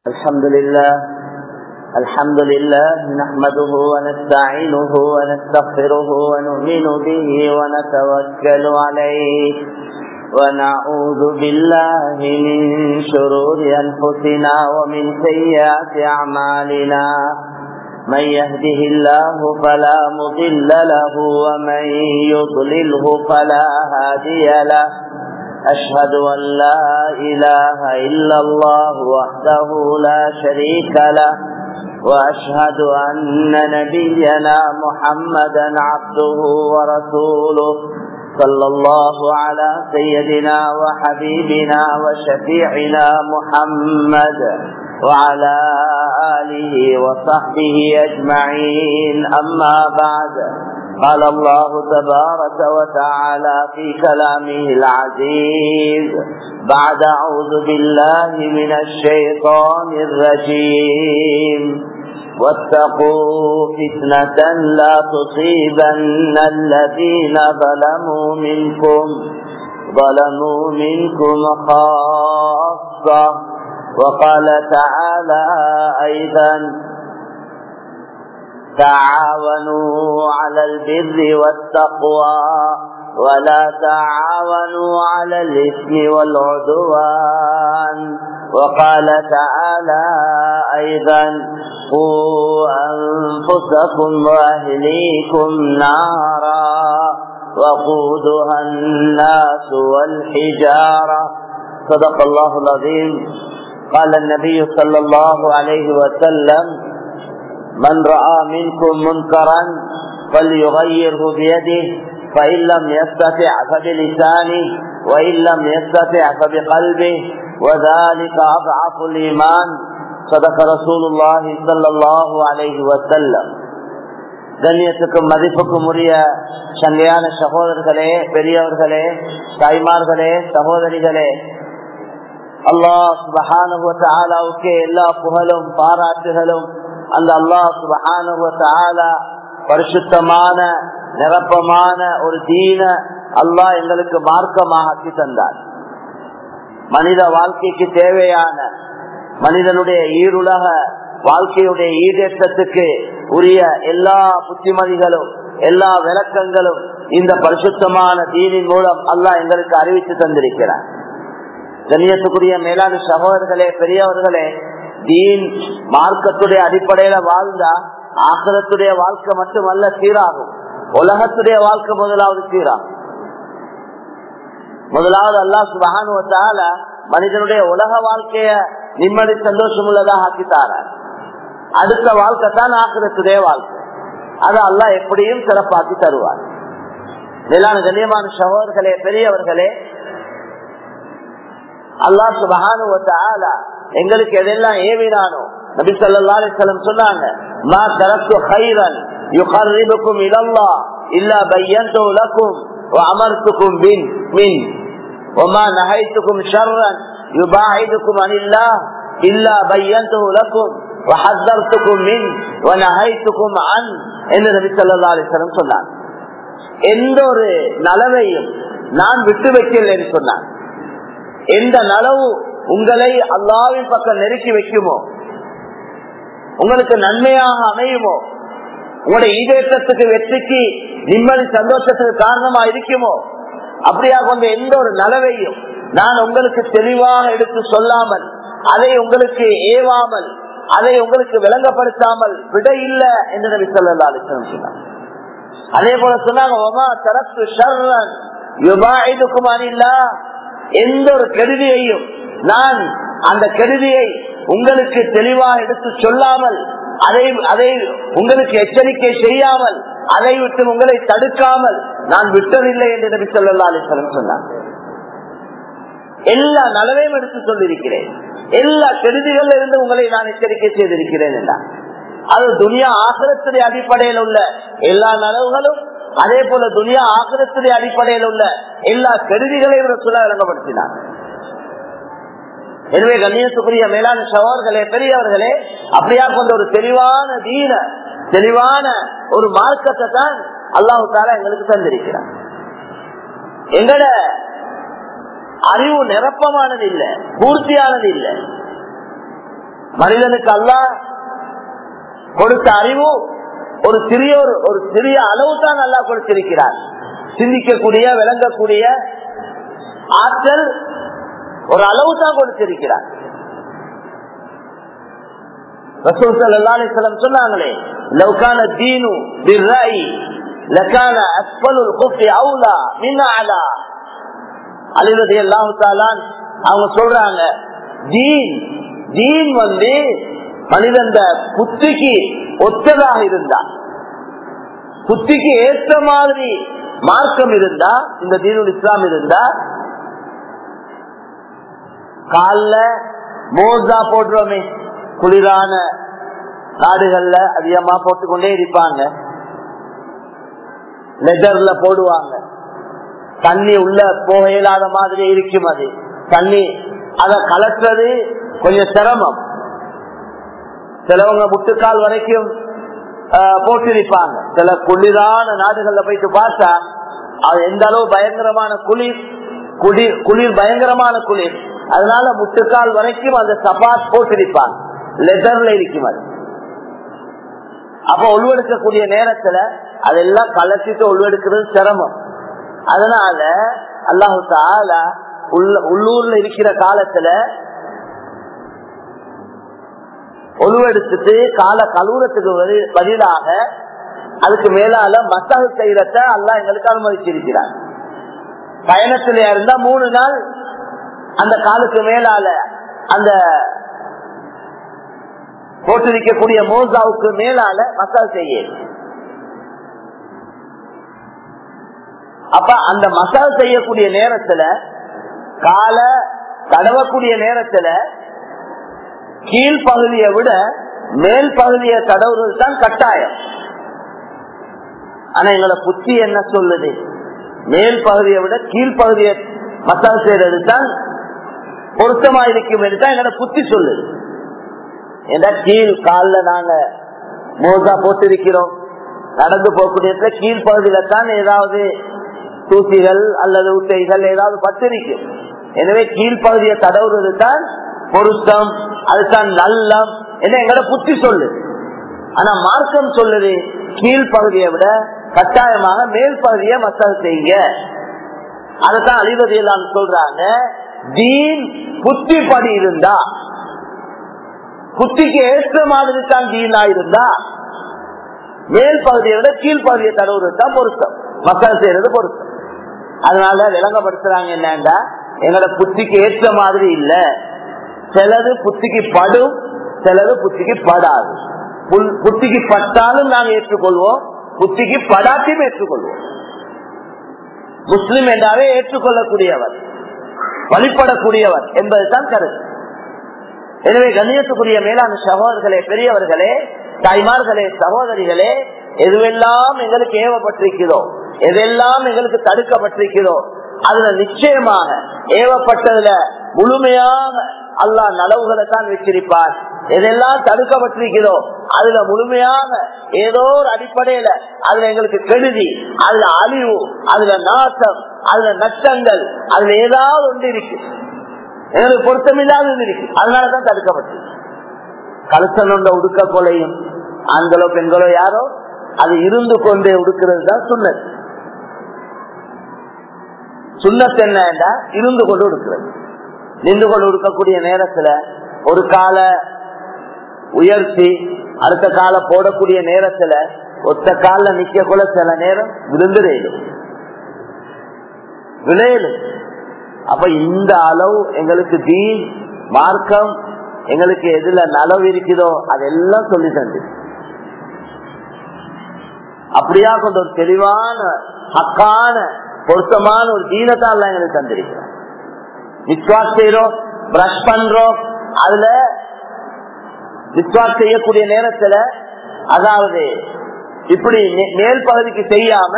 الحمد لله الحمد لله نحمده ونستعينه ونستغفره ونؤمن به ونتوكل عليه ونعوذ بالله من شرور أنفسنا ومن سيئات أعمالنا من يهده الله فلا مضل له ومن يضلله فلا هادي له أشهد أن لا إله إلا الله وحده لا شريك له وأشهد أن نبينا محمدا عبده ورسوله صلى الله على سيدنا وحبيبنا وشفيعنا محمد وعلى آله وصحبه أجمعين أما بعد قال الله تبارك وتعالى في كلامه العزيز بعد أعوذ بالله من الشيطان الرجيم واتقوا فتنة لا تصيبن الذين ظلموا منكم ظلموا منكم خاصة وقال تعالى أيضا تعاونوا على البر والتقوى ولا تعاونوا على الإثم والعدوان وقال تعالى أيضا قوا أنفسكم وأهليكم نارا وقودها الناس والحجارة صدق الله العظيم قال النبي صلى الله عليه وسلم من رأى منكم منكرا فليغيره بيده فإن لم يستطع فبلسانه وإن لم يستطع فبقلبه وذلك أضعف الإيمان صدق رسول الله صلى الله عليه وسلم கண்ணியத்துக்கும் மதிப்புக்கும் உரிய சங்கையான சகோதரர்களே பெரியவர்களே தாய்மார்களே சகோதரிகளே அல்லாஹ் சுபஹானுக்கு எல்லா புகழும் பாராட்டுகளும் அந்த அல்லாஹ் சுபஹான பரிசுத்தமான நிரப்பமான ஒரு தீன அல்லாஹ் எங்களுக்கு மார்க்கமாக ஆக்கி தந்தார் மனித வாழ்க்கைக்கு தேவையான மனிதனுடைய ஈருலக வாழ்க்கையுடைய ஈடேற்றத்துக்கு உரிய எல்லா புத்திமதிகளும் எல்லா விளக்கங்களும் இந்த பரிசுத்தமான தீனின் மூலம் அல்லாஹ் எங்களுக்கு அறிவித்து தந்திருக்கிறார் கண்ணியத்துக்குரிய மேலான சகோதரர்களே பெரியவர்களே தீன் மார்க்கத்துடைய அடிப்படையில வாழ்ந்தா ஆக்கிரத்துடைய வாழ்க்கை மட்டுமல்ல சீராகும் உலகத்துடைய வாழ்க்கை முதலாவது சீராகும் முதலாவது அல்லா சுபகானுவத்தால மனிதனுடைய உலக வாழ்க்கைய நிம்மதி சந்தோஷம் உள்ளதாக ஆக்கித்தார அடுத்த வாழ்க்கை தான் ஆக்கிரத்துடைய வாழ்க்கை அதை அல்லா எப்படியும் சிறப்பாக்கி தருவார் மேலான கண்ணியமான சகோதர்களே பெரியவர்களே அல்லா சுபகானுவத்தால எங்களுக்கு எதெல்லாம் ஏவினானோ நபி சொல்லா அலிஸ்லம் சொன்னாங்க மா தரத்து ஹைரன் யுகர்ரிபுக்கும் இலல்லா இல்லா பையன்து லக்கும் وأمرتكم بن من وما نهيتكم شرا يباعدكم عن الله إلا بينته لكم وحذرتكم من ونهيتكم عن என்று நபி சொல்லா அலிஸ்லம் சொன்னாங்க எந்த ஒரு நலவையும் நான் விட்டு வைக்கலன்னு சொன்னான் எந்த நலவு உங்களை அல்லாவின் பக்கம் நெருக்கி வைக்குமோ உங்களுக்கு நன்மையாக அமையுமோ உங்களுடைய ஈடேற்றத்துக்கு வெற்றிக்கு நிம்மதி சந்தோஷத்துக்கு காரணமா இருக்குமோ அப்படியா கொண்ட எந்த ஒரு நலவையும் நான் உங்களுக்கு தெளிவாக எடுத்து சொல்லாமல் அதை உங்களுக்கு ஏவாமல் அதை உங்களுக்கு விளங்கப்படுத்தாமல் விட இல்ல என்று நபி சொல்லா சொன்னாங்க அதே போல சொன்னாங்க எந்த ஒரு கெடுதியையும் நான் அந்த கெடுதியை உங்களுக்கு தெளிவாக எடுத்து சொல்லாமல் அதை அதை உங்களுக்கு எச்சரிக்கை செய்யாமல் அதை விட்டு உங்களை தடுக்காமல் நான் விட்டதில்லை என்று நபி சொல்லா அலிஸ்வரம் சொன்னார் எல்லா நலவையும் எடுத்து சொல்லியிருக்கிறேன் எல்லா கெடுதிகள் இருந்து உங்களை நான் எச்சரிக்கை செய்திருக்கிறேன் என்றார் அது துனியா ஆசிரத்துடைய அடிப்படையில் உள்ள எல்லா நலவுகளும் அதே போல துனியா ஆக்கிரத்துடைய அடிப்படையில் உள்ள எல்லா கருதிகளையும் சொல்ல விளங்கப்படுத்தினார் எனவே கண்ணியத்துக்குரிய மேலான சகோதர்களே பெரியவர்களே அப்படியா கொண்ட ஒரு தெளிவான தீன தெளிவான ஒரு மார்க்கத்தை தான் அல்லாஹு தாலா எங்களுக்கு தந்திருக்கிறார் எங்கட அறிவு நிரப்பமானது இல்ல பூர்த்தியானது இல்ல மனிதனுக்கு அல்லாஹ் கொடுத்த அறிவு ஒரு சிறிய ஒரு ஒரு சிறிய அளவு தான் நல்லா கொடுத்திருக்கிறார் சிந்திக்கக்கூடிய விளங்கக்கூடிய ஆற்றல் ஒரு அளவு தான் கொடுத்திருக்கிறார் ரசூல் ஸல்லல்லாஹு அலைஹி வஸல்லம் சொன்னாங்களே லவ்கான தீனு பிர்ராய் லகான அஸ்ஃபலுல் குஃபி அவுலா மின் அலா அலி ரலியல்லாஹு தஆலா அவங்க சொல்றாங்க தீன் தீன் வந்து மனிதன் புத்திக்கு ஒத்ததாக இருந்தா புத்திக்கு ஏற்ற மாதிரி மார்க்கம் இருந்தா இந்த தீனுல் இஸ்லாம் இருந்தா கால்ல மோசா போடுறோமே குளிரான நாடுகள்ல அதிகமா போட்டுக்கொண்டே இருப்பாங்க லெதர்ல போடுவாங்க தண்ணி உள்ள போக இயலாத மாதிரி இருக்கும் அது தண்ணி அதை கலட்டுறது கொஞ்சம் சிரமம் சிலவங்க முட்டுக்கால் வரைக்கும் ஆஹ், போட்டிருப்பாங்க சில குளிரான நாடுகள்ல போயிட்டு பார்த்தா அது எந்த அளவு பயங்கரமான குளிர் குளிர் குளிர் பயங்கரமான குளிர் அதனால முட்டுக்கால் வரைக்கும் அந்த சபாத் போட்டிருப்பாங்க லெதர்ல இருக்கும் அது அப்ப உள்வெடுக்கக்கூடிய நேரத்துல அதெல்லாம் கலத்திட்டு உள்வெடுக்கிறது சிரமம் அதனால அல்லாஹு தாலா உள்ள உள்ளூர்ல இருக்கிற காலத்துல ஒழுவெடுத்துட்டு கால கழுவுறதுக்கு வரி- பதிலாக அதுக்கு மேலால மசால் செய்யறத அல்லாஹ் எங்களுக்கு அனுமதிச்சிருக்கிறார் பயணத்தில இருந்தா மூணு நாள் அந்த காலுக்கு மேலால அந்த போட்டிருக்கக்கூடிய மோசாவுக்கு மேலால மசால் செய்ய அப்ப அந்த மசால் செய்யக்கூடிய நேரத்துல கால தடவக்கூடிய நேரத்துல கீழ்பகுதியை விட மேல் பகுதியை தடவுறது தான் கட்டாயம் ஆனா எங்களை புத்தி என்ன சொல்லுது மேல் பகுதியை விட கீழ்பகுதியை மசால் செய்யறது தான் பொருத்தமா இருக்கும் என்று தான் எங்களோட புத்தி சொல்லுது ஏன்னா கீழ் காலில் நாங்க மோசா போட்டிருக்கிறோம் நடந்து போகக்கூடிய இடத்துல கீழ்ப்பகுதியில தான் ஏதாவது தூசிகள் அல்லது உட்டைகள் ஏதாவது பட்டிருக்கும் எனவே கீழ்ப்பகுதியை தடவுறது தான் பொருத்தம் அதுதான் நல்லம் என்ன எங்களோட புத்தி சொல்லு ஆனா மார்க்கம் சொல்லுது கீழ்ப்பகுதியை விட கட்டாயமாக மேல் பகுதியை மசால் செய்யுங்க அதைத்தான் அழிவதையெல்லாம் சொல்றாங்க தீன் புத்தி படி இருந்தா புத்திக்கு ஏற்ற மாதிரி தான் தீனா இருந்தா மேல் பகுதியை விட கீழ்ப்பகுதியை தடவுறது தான் பொருத்தம் மக்கள் செய்யறது பொருத்தம் அதனால விளங்கப்படுத்துறாங்க என்னன்னா எங்களோட புத்திக்கு ஏற்ற மாதிரி இல்ல சிலது புத்திக்கு படும் சிலது புத்திக்கு படாது புல்- புத்திக்கு பட்டாலும் நாங்க ஏற்றுக்கொள்வோம் புத்திக்கு படாத்தையும் ஏற்றுக்கொள்வோம் முஸ்லிம் என்றாவே ஏற்றுக்கொள்ளக்கூடியவர் வழிபடக்கூடியவர் என்பதுதான் கருத்து எனவே கண்ணியத்துக்குரிய மேலான சகோதரர்களே பெரியவர்களே தாய்மார்களே சகோதரிகளே எதுவெல்லாம் எங்களுக்கு ஏவப்பட்டிருக்கிறதோ எதெல்லாம் எங்களுக்கு தடுக்கப்பட்டிருக்கிறதோ அதுல நிச்சயமாக ஏவப்பட்டதுல முழுமையாக அல்லாஹ் நலவுகளை தான் வச்சிருப்பார் எதெல்லாம் தடுக்கப்பட்டிருக்கிறதோ அதுல முழுமையாக ஏதோ ஒரு அடிப்படையில அதுல எங்களுக்கு கெடுதி அதுல அழிவு அதுல நாசம் அதுல நஷ்டங்கள் அதுல ஏதாவது ஒன்று இருக்கு எங்களுக்கு பொருத்தமில்லாதது இருக்கு அதனாலதான் தடுக்கப்பட்டது கலசனொண்ட உடுக்க கொலையும் ஆண்களோ பெண்களோ யாரோ அது இருந்து கொண்டே உடுக்கிறது தான் சுண்ணத் சுண்ணத் என்னன்னா இருந்து கொண்டு உடுக்கிறது நின்று கொண்டு உடுக்கக்கூடிய நேரத்துல ஒரு கால உயர்த்தி அடுத்த கால போடக்கூடிய நேரத்துல ஒத்த கால நிக்க கூட சில நேரம் விழுந்துடும் விளையலும் அப்ப இந்த அளவு எங்களுக்கு தீன் மார்க்கம் எங்களுக்கு எதுல நலவு இருக்குதோ அதெல்லாம் சொல்லி தந்து அப்படியா கொண்ட ஒரு தெளிவான ஹக்கான பொருத்தமான ஒரு தீனத்தான் எல்லாம் எங்களுக்கு தந்திருக்கிறோம் விஸ்வாஸ் செய்யறோம் பிரஷ் பண்றோம் அதுல விஸ்வாஸ் செய்யக்கூடிய நேரத்துல அதாவது இப்படி மே- மேல் பகுதிக்கு செய்யாம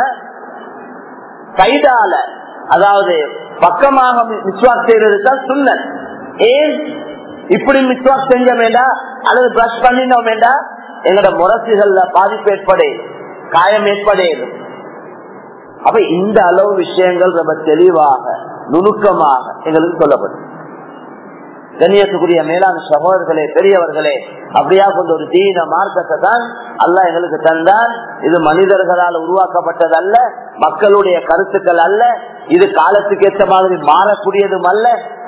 கைதால அதாவது பக்கமாக மிஸ்வாக் செய்யறது தான் சுண்ணன் ஏன் இப்படி மிஸ்வாக் செஞ்ச வேண்டாம் அல்லது பிரஷ் பண்ணினோம் வேண்டாம் எங்களோட முரசுகள்ல பாதிப்பு ஏற்படையும் காயம் ஏற்படையும் அப்ப இந்த அளவு விஷயங்கள் ரொம்ப தெளிவாக நுணுக்கமாக எங்களுக்கு சொல்லப்படும் கண்ணியத்துக்குரிய மேலான சகோதரர்களே பெரியவர்களே அப்படியா கொண்ட ஒரு தீன மார்க்கத்தை தான் அல்ல எங்களுக்கு தந்தான் இது மனிதர்களால் உருவாக்கப்பட்டது அல்ல மக்களுடைய கருத்துக்கள் அல்ல இது காலத்துக்கு ஏற்ற மாதிரி மாறக்கூடியதும் அல்ல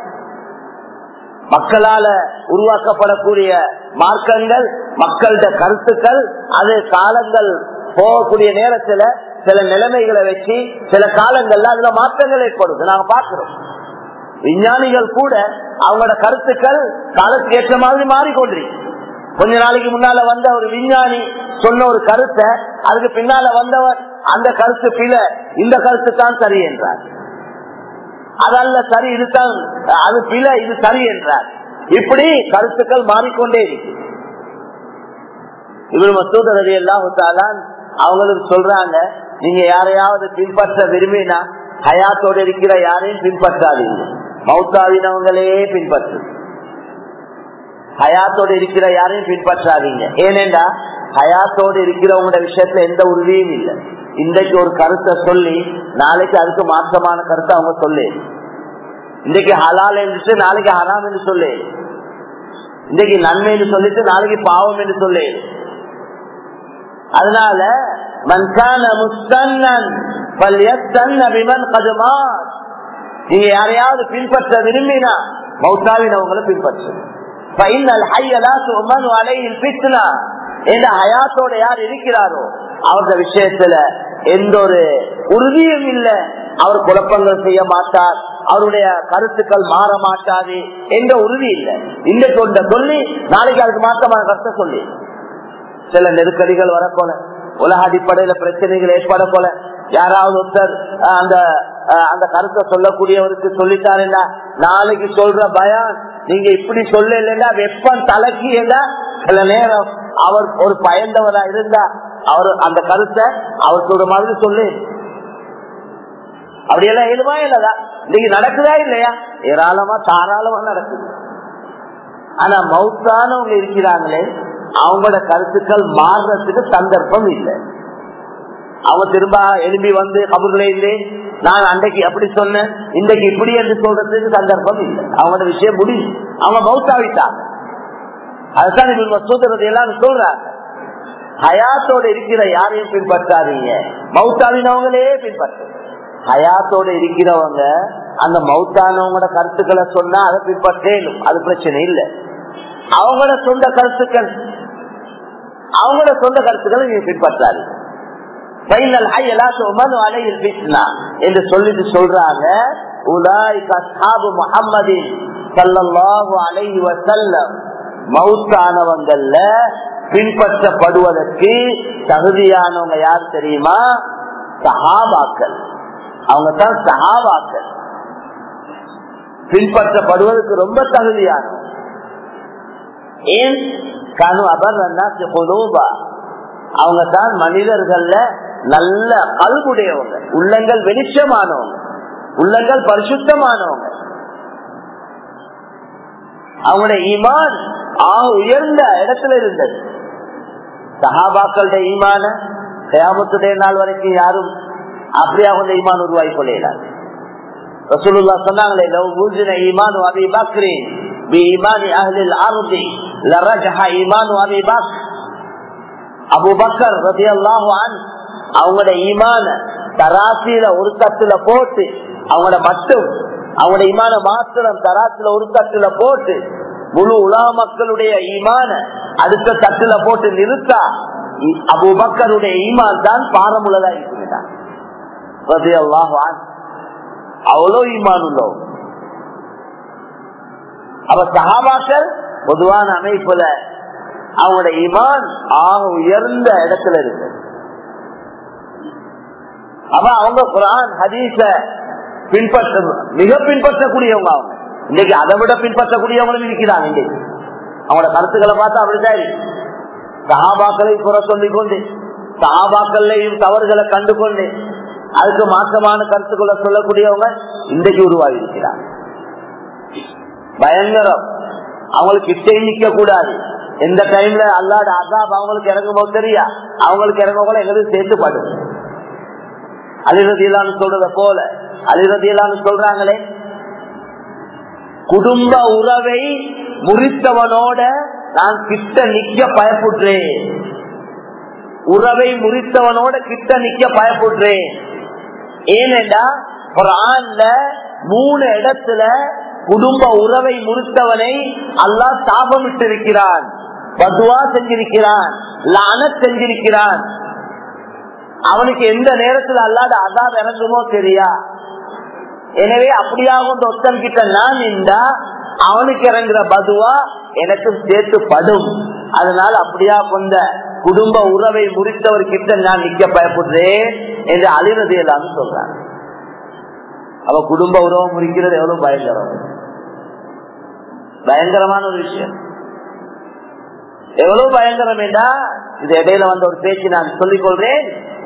மக்களால உருவாக்கப்படக்கூடிய மார்க்கங்கள் மக்களோட கருத்துக்கள் அது காலங்கள் போகக்கூடிய நேரத்துல சில நிலைமைகளை வச்சு சில காலங்கள்ல அதுல மாற்றங்கள் ஏற்படுது நாங்க பாக்குறோம் விஞ்ஞானிகள் கூட அவங்களோட கருத்துக்கள் காலத்துக்கு ஏற்ற மாதிரி மாறிக்கொண்டிருக்கு கொஞ்ச நாளைக்கு முன்னால வந்த ஒரு விஞ்ஞானி சொன்ன ஒரு கருத்தை அதுக்கு பின்னால வந்தவர் அந்த கருத்து பில இந்த கருத்து தான் சரி என்றார் அதல்ல சரி இதுதான் அது பில இது சரி என்றார் இப்படி கருத்துக்கள் மாறிக்கொண்டே இருக்கு இவர் மசூதரதி எல்லாம் அவங்களுக்கு சொல்றாங்க நீங்க யாரையாவது பின்பற்ற விரும்பினா ஹயாத்தோடு இருக்கிற யாரையும் பின்பற்றாதீங்க மௌத்தாவினவங்களையே பின்பற்று ஹயாத்தோடு இருக்கிற யாரையும் பின்பற்றாதீங்க ஏனென்றா ஹயாத்தோடு இருக்கிறவங்களோட விஷயத்துல எந்த உறுதியும் இல்லை இன்றைக்கு ஒரு கருத்தை சொல்லி நாளைக்கு அதுக்கு மாற்றமான கருத்தை அவங்க சொல்லு இன்றைக்கு ஹலால் என்று நாளைக்கு ஹராம் என்று சொல்லு இன்றைக்கு நன்மை என்று சொல்லிட்டு நாளைக்கு பாவம் என்று சொல்லு அதனால மன்கான முஸ்தன்னன் விமன் கதுமான் நீங்க யாரையாவது பின்பற்ற விரும்பினா மௌத்தாவினவங்களை பின்பற்று ஹயாத்தோட யார் இருக்கிறாரோ அவரது விஷயத்துல எந்த ஒரு உறுதியும் இல்லை அவர் குழப்பங்கள் செய்ய மாட்டார் அவருடைய கருத்துக்கள் மாற மாட்டாது எந்த உறுதி இல்லை இந்த கொண்ட சொல்லி நாளைக்கு அதுக்கு மாற்றமான கருத்தை சொல்லி சில நெருக்கடிகள் வரப்போல உலக அடிப்படையில பிரச்சனைகள் ஏற்பட போல யாராவது ஒருத்தர் அந்த அந்த கருத்தை சொல்லக்கூடியவருக்கு சொல்லிட்டாருன்னா நாளைக்கு சொல்ற பயம் நீங்க இப்படி சொல்ல இல்லைன்னா வெப்பம் தலைக்கு சில நேரம் அவர் ஒரு பயந்தவரா இருந்தா அவர் அந்த கருத்தை அவர் சொல்ற மாதிரி சொல்லு அப்படியெல்லாம் எழுமா இல்லதா இன்னைக்கு நடக்குதா இல்லையா ஏராளமா தாராளமா நடக்குது ஆனா மவுத்தானவங்க இருக்கிறாங்களே அவங்களோட கருத்துக்கள் மாறுறதுக்கு சந்தர்ப்பம் இல்லை அவங்க திரும்ப எழும்பி வந்து கபூர்ல இருந்து நான் அன்றைக்கு அப்படி சொன்னேன் இன்றைக்கு இப்படி என்று சொல்றதுக்கு சந்தர்ப்பம் இல்லை அவங்களோட விஷயம் முடியும் அவங்க மவுத்தாவிட்டாங்க அதுதான் இவங்க சூதரது எல்லாம் சொல்றாங்க ஹயாத்தோட இருக்கிற யாரையும் பின்பற்றாதீங்க மவுத்தாவினவங்களே பின்பற்று ஹயாத்தோட இருக்கிறவங்க அந்த மவுத்தானவங்களோட கருத்துக்களை சொன்னா அதை பின்பற்றேனும் அது பிரச்சனை இல்லை அவங்களோட சொந்த கருத்துக்கள் அவங்களோட சொந்த கருத்துக்களை நீங்க பின்பற்றாரு என்று சொல்லிட்டு சொல்றாங்க மவுத்தானவங்கள்ல பின்பற்றப்படுவதற்கு தகுதியானவங்க யார் தெரியுமா சஹாபாக்கள் அவங்க தான் சஹாபாக்கள் பின்பற்றப்படுவதற்கு ரொம்ப தகுதியானவங்க ஏன் கனு அபர்வா அவங்க தான் மனிதர்கள்ல நல்ல கல்குடையவங்க உள்ளங்கள் வெளிச்சமானவங்க உள்ளங்கள் பரிசுத்தமானவங்க அவங்களுடைய ஈமான் ஆக உயர்ந்த இடத்துல இருந்தது சஹாபாக்களுடைய ஈமான கயாமத்துடைய நாள் வரைக்கும் யாரும் அப்படி அவங்க ஈமான் உருவாகி கொள்ளையிடாது ரசூலுல்லா சொன்னாங்களே லவ் ஊஜின ஈமான் அபி பக்ரி பி ஈமானி அஹ்லில் அர்தி லரஜஹ ஈமான் அபி பக்ர் அபு பக்கர் ரதி அல்லாஹான் அவங்களோட ஈமான தராசில ஒரு தட்டுல போட்டு அவங்களோட மட்டும் அவங்களோட ஈமான மாத்திரம் தராசில ஒரு தட்டுல போட்டு முழு உலா மக்களுடைய ஈமான அடுத்த தட்டுல போட்டு நிறுத்தா அபு பக்கருடைய ஈமான் தான் பாரமுள்ளதா இருக்கிறார் ரதி அல்லாஹான் அவ்வளோ ஈமான் உள்ளோம் அவ சகாபாக்கள் பொதுவான அமைப்புல அவங்களோட இமான் ஆக உயர்ந்த இடத்துல இருக்கு அவ அவங்க குரான் ஹதீஸ பின்பற்ற மிக பின்பற்றக்கூடியவங்க அவங்க இன்னைக்கு அதை விட பின்பற்றக்கூடியவங்களும் இருக்கிறாங்க இன்னைக்கு அவங்களோட கருத்துக்களை பார்த்தா அப்படிதான் இருக்கு சகாபாக்களை குறை சொல்லிக் கொண்டு சகாபாக்கள்லையும் தவறுகளை கண்டு கொண்டு அதுக்கு மாற்றமான கருத்துக்களை சொல்லக்கூடியவங்க இன்றைக்கு உருவாகி இருக்கிறாங்க பயங்கரம் அவங்களுக்கு கிட்டே நிக்க கூடாது எந்த டைம்ல அல்லாட அசாப் அவங்களுக்கு இறங்குமோ தெரியா அவங்களுக்கு இறங்க கூட எங்களுக்கு சேர்த்து படும் அலிரதியிலான்னு சொல்றத போல அலிரதியிலான்னு சொல்றாங்களே குடும்ப உறவை முறித்தவனோட நான் கிட்ட நிக்க பயப்படுறேன் உறவை முறித்தவனோட கிட்ட நிக்க பயப்படுறேன் ஏனென்றா குரான்ல மூணு இடத்துல குடும்ப உறவை முறித்தவனை அல்லாஹ் சாபமிட்டு இருக்கிறான் பதுவா செஞ்சிருக்கிறான் லான செஞ்சிருக்கிறான் அவனுக்கு எந்த நேரத்தில் அல்லாத அதாப் இறங்குமோ தெரியா எனவே அப்படியாக கொண்ட ஒத்தன் கிட்ட நான் நின்றா அவனுக்கு இறங்குற பதுவா எனக்கும் சேர்த்து படும் அதனால் அப்படியா கொண்ட குடும்ப உறவை முறித்தவர் கிட்ட நான் நிக்க பயப்படுறேன் என்று அழிவது எல்லாமே சொல்றாங்க அவ குடும்ப உறவை முறிக்கிறது எவ்வளவு பயங்கரம் பயங்கரமான ஒரு விஷயம் எவ்வளவு பயங்கரம் என்றா இது இடையில வந்த ஒரு பேச்சு நான் சொல்லிக் கொள்றேன்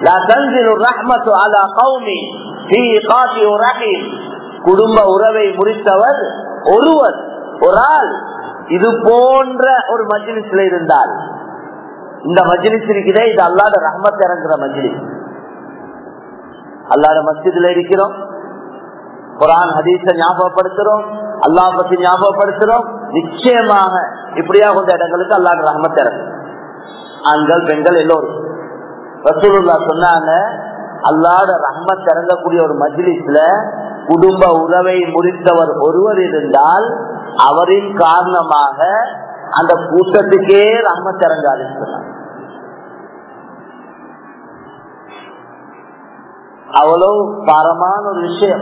குடும்ப உறவை முறித்தவர் ஒருவர் ஒரு ஆள் இது போன்ற ஒரு மஜ்லிஸ்ல இருந்தால் இந்த மஜ்லிஸ் இருக்கிறே இது அல்லாத ரஹமத் இறங்குற மஜ்லிஸ் அல்லாத மஸ்ஜிதுல இருக்கிறோம் குரான் ஹதீஸ ஞாபகப்படுத்துறோம் அல்லாஹ் பத்தி ஞாபகப்படுத்துறோம் நிச்சயமாக இப்படியா கொண்ட இடங்களுக்கு அல்லாத ரஹமத் இறங்கும் ஆண்கள் பெண்கள் எல்லோரும் ரசூலுல்லா சொன்னாங்க அல்லாத ரஹமத் இறங்கக்கூடிய ஒரு மஜ்லிஸ்ல குடும்ப உறவை முறித்தவர் ஒருவர் இருந்தால் அவரின் காரணமாக அந்த கூட்டத்துக்கே ரஹமத் இறங்காதுன்னு சொன்னாங்க அவ்வளவு பாரமான ஒரு விஷயம்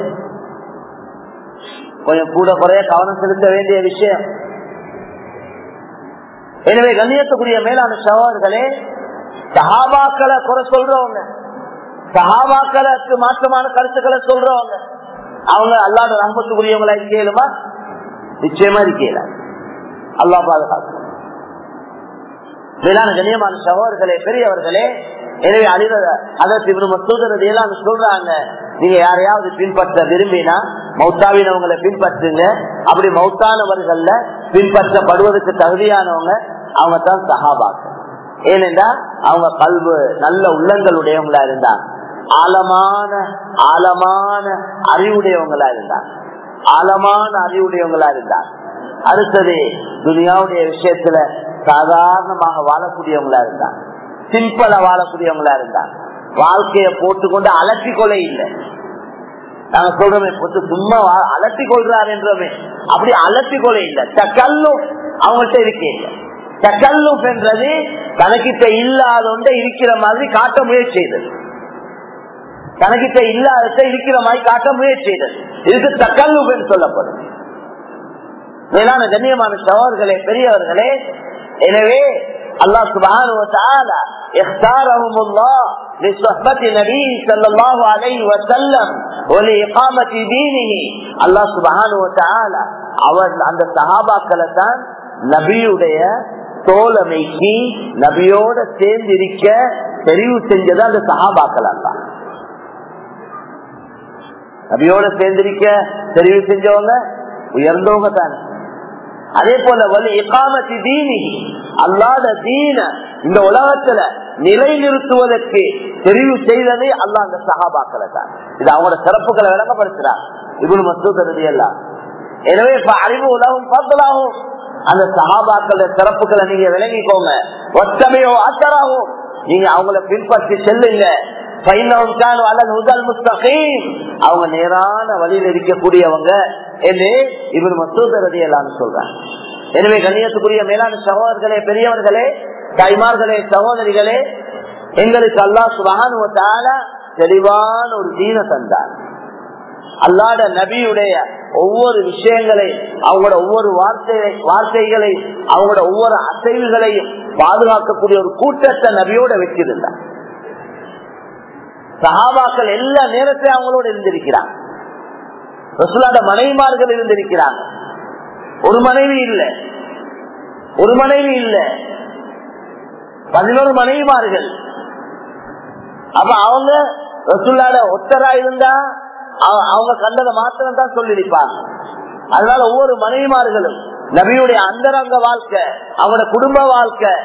கொஞ்சம் கூட குறைய கவனம் செலுத்த வேண்டிய விஷயம் எனவே கண்ணியத்துக்குரிய மேலான சகோதரர்களே சஹாபாக்களை குறை சொல்றவங்க சஹாபாக்களுக்கு மாற்றமான கருத்துக்களை சொல்றவங்க அவங்க அல்லாத ரஹமத்துக்குரியவங்களா இருக்கலுமா நிச்சயமா இருக்கல அல்லா பாதுகாக்கும் மேலான கண்ணியமான சகோதரர்களே பெரியவர்களே எனவே அழித அதற்கு இவரு மசூதரது எல்லாம் சொல்றாங்க நீங்க யாரையாவது பின்பற்ற விரும்பினா மௌத்தாவினவங்களை பின்பற்றுங்க அப்படி மௌத்தானவர்கள்ல பின்பற்றப்படுவதற்கு தகுதியானவங்க அவங்க தான் சகாபாக்கள் ஏனென்றா அவங்க கல்வு நல்ல உள்ளங்களுடையவங்களா இருந்தாங்க ஆழமான ஆழமான அறிவுடையவங்களா இருந்தாங்க ஆழமான அறிவுடையவங்களா இருந்தாங்க அடுத்தது துனியாவுடைய விஷயத்துல சாதாரணமாக வாழக்கூடியவங்களா இருந்தாங்க சிம்பிளா வாழக்கூடியவங்களா இருந்தாங்க வாழ்க்கைய போட்டுக்கொண்டு அலட்டி கொலை இல்லை நாங்க சொல்றோமே பொத்து சும்மா அலட்டி கொள்றாரு என்றோமே அப்படி அலட்டி கொலை இல்லை தக்கல்லு அவங்கள்ட்ட இருக்கே இல்லை தக்கல்லுப் என்றது தனக்கிட்ட இல்லாத ஒன்றை இருக்கிற மாதிரி காட்ட முயற்சி செய்தது தனக்கிட்ட இல்லாத இருக்கிற மாதிரி காட்ட முயற்சி செய்தது இதுக்கு தக்கல்லுப் என்று சொல்லப்படும் மேலான கண்ணியமான சகோதர்களே பெரியவர்களே எனவே அல்லாஹ் சுபஹானஹு வ தஆலா اختارهم الله لصحبة النبي صلى الله عليه وسلم ولإقامة دينه الله سبحانه وتعالى அவர் அந்த சஹாபாக்களை தான் நபியுடைய தோழமைக்கு நபியோட சேர்ந்து இருக்க தெரிவு செஞ்சது அந்த சஹாபாக்கள் அல்ல நபியோட சேர்ந்திருக்க தெரிவு செஞ்சவங்க உயர்ந்தவங்க தானே அதே போல வலி இக்காமத்தி தீனி அல்லாத தீன இந்த உலகத்துல நிலைநிறுத்துவதற்கு தெரிவு செய்ததே அல்லா அந்த சகாபாக்களை தான் இது அவங்களோட சிறப்புகளை விளங்கப்படுத்துறார் இவ்வளவு மசூதரதி எல்லாம் எனவே இப்ப அறிவு உலகம் பத்தலாகும் அந்த சகாபாக்கள சிறப்புகளை நீங்க விளங்கிக்கோங்க ஒத்தமையோ அத்தராகும் நீங்க அவங்கள பின்பற்றி செல்லுங்க அவங்க நேரான வழியில் இருக்கக்கூடியவங்க என்று இவர் மசூதரதி எல்லாம் சொல்றாங்க எனவே கண்ணியத்துக்குரிய மேலான சகோதரர்களே பெரியவர்களே தாய்மார்களே சகோதரிகளே எங்களுக்கு அல்லா சுபகானுவத்தால தெளிவான ஒரு தீன தந்தார் அல்லாட நபியுடைய ஒவ்வொரு விஷயங்களை அவங்களோட ஒவ்வொரு வார்த்தை வார்த்தைகளை அவங்களோட ஒவ்வொரு அசைவுகளையும் பாதுகாக்கக்கூடிய ஒரு கூட்டத்தை நபியோட வச்சிருந்தார் சஹாபாக்கள் எல்லா நேரத்திலும் அவங்களோட இருந்திருக்கிறாங்க ரசுலாத மனைவிமார்கள் இருந்திருக்கிறாங்க ஒரு மனைவி இல்ல ஒரு மனைவி இல்ல பதினோரு மனைவிமார்கள் அப்ப அவங்க ரசுல்லாட ஒத்தரா இருந்தா அவங்க கண்டதை மாத்திரம் தான் சொல்லியிருப்பாங்க அதனால ஒவ்வொரு மனைவிமார்களும் நபியுடைய அந்தரங்க வாழ்க்கை அவங்களோட குடும்ப வாழ்க்கை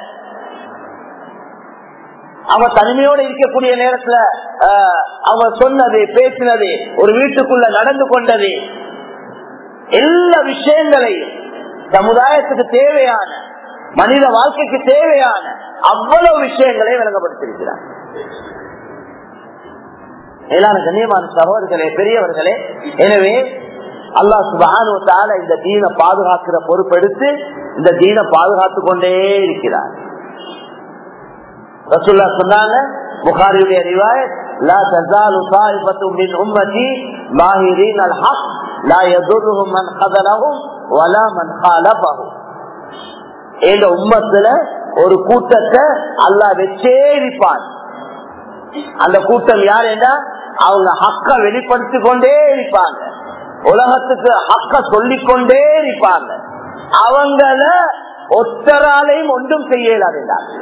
அவங்க தனிமையோட இருக்கக்கூடிய நேரத்துல அவங்க சொன்னது பேசினது ஒரு வீட்டுக்குள்ள நடந்து கொண்டது எல்லா விஷயங்களையும் சமுதாயத்துக்கு தேவையான மனித வாழ்க்கைக்கு தேவையான அவ்வளவு விஷயங்களை விளங்கப்படுத்திருக்கிறார் மேலான கண்ணியமான சகோதரர்களே பெரியவர்களே எனவே அல்லாஹ் சுபானுவத்தால இந்த தீனை பாதுகாக்கிற பொறுப்பெடுத்து இந்த தீனை பாதுகாத்து கொண்டே இருக்கிறார் ரசுல்லா சொன்னாங்க புகாரியுடைய ரிவாயத் لا تزال طائفة من أمتي ظاهرين الحق لا يضرهم من خذلهم ولا من خالفهم எங்க உம்மத்துல ஒரு கூட்டத்தை அல்லாஹ் வச்சே இருப்பான் அந்த கூட்டம் யார் என்றா அவங்க ஹக்க வெளிப்படுத்திக் கொண்டே இருப்பாங்க உலகத்துக்கு ஹக்க சொல்லிக் கொண்டே இருப்பாங்க அவங்கள ஒத்தராலையும் ஒன்றும் செய்யலாது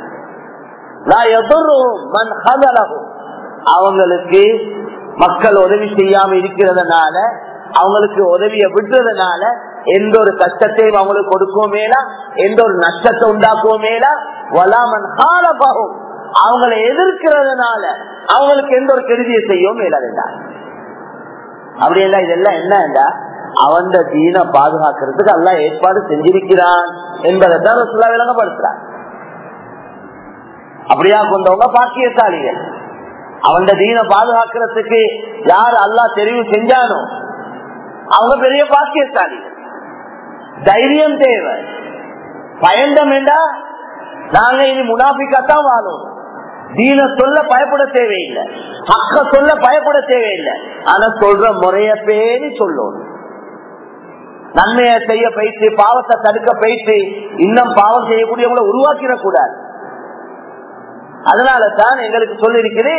அவங்களுக்கு மக்கள் உதவி செய்யாம இருக்கிறதுனால அவங்களுக்கு உதவிய விடுறதுனால எந்த ஒரு கஷ்டத்தையும் அவங்களுக்கு கொடுக்கவும் மேலா எந்த ஒரு நஷ்டத்தை உண்டாக்கவும் மேலா வலாமன் காலபாகும் அவங்களை எதிர்க்கிறதுனால அவங்களுக்கு எந்த ஒரு கெடுதியை செய்யவும் மேலாதுண்டா அப்படி எல்லாம் இதெல்லாம் என்னண்டா அவன் தீன பாதுகாக்கிறதுக்கு எல்லாம் ஏற்பாடு செஞ்சிருக்கிறான் என்பதை தான் சொல்ல விளங்கப்படுத்துறான் அப்படியா கொண்டவங்க பாக்கியசாலிகள் அவன் தீன பாதுகாக்கிறதுக்கு யார் அல்லா தெரிவு செஞ்சானோ அவங்க பெரிய பாக்கியசாலிகள் தைரியம் தேவை பயந்தம் என்றா நாங்க இனி முனாபிக்காத்தான் வாழும் தீன சொல்ல பயப்பட தேவையில்லை அக்க சொல்ல பயப்பட தேவையில்லை ஆனா சொல்ற முறைய பேரி சொல்லணும் நன்மைய செய்ய போயிட்டு பாவத்தை தடுக்க போயிட்டு இன்னும் பாவம் செய்யக்கூடியவங்களை உருவாக்கிடக்கூடாது அதனால தான் எங்களுக்கு சொல்லிருக்கிறேன்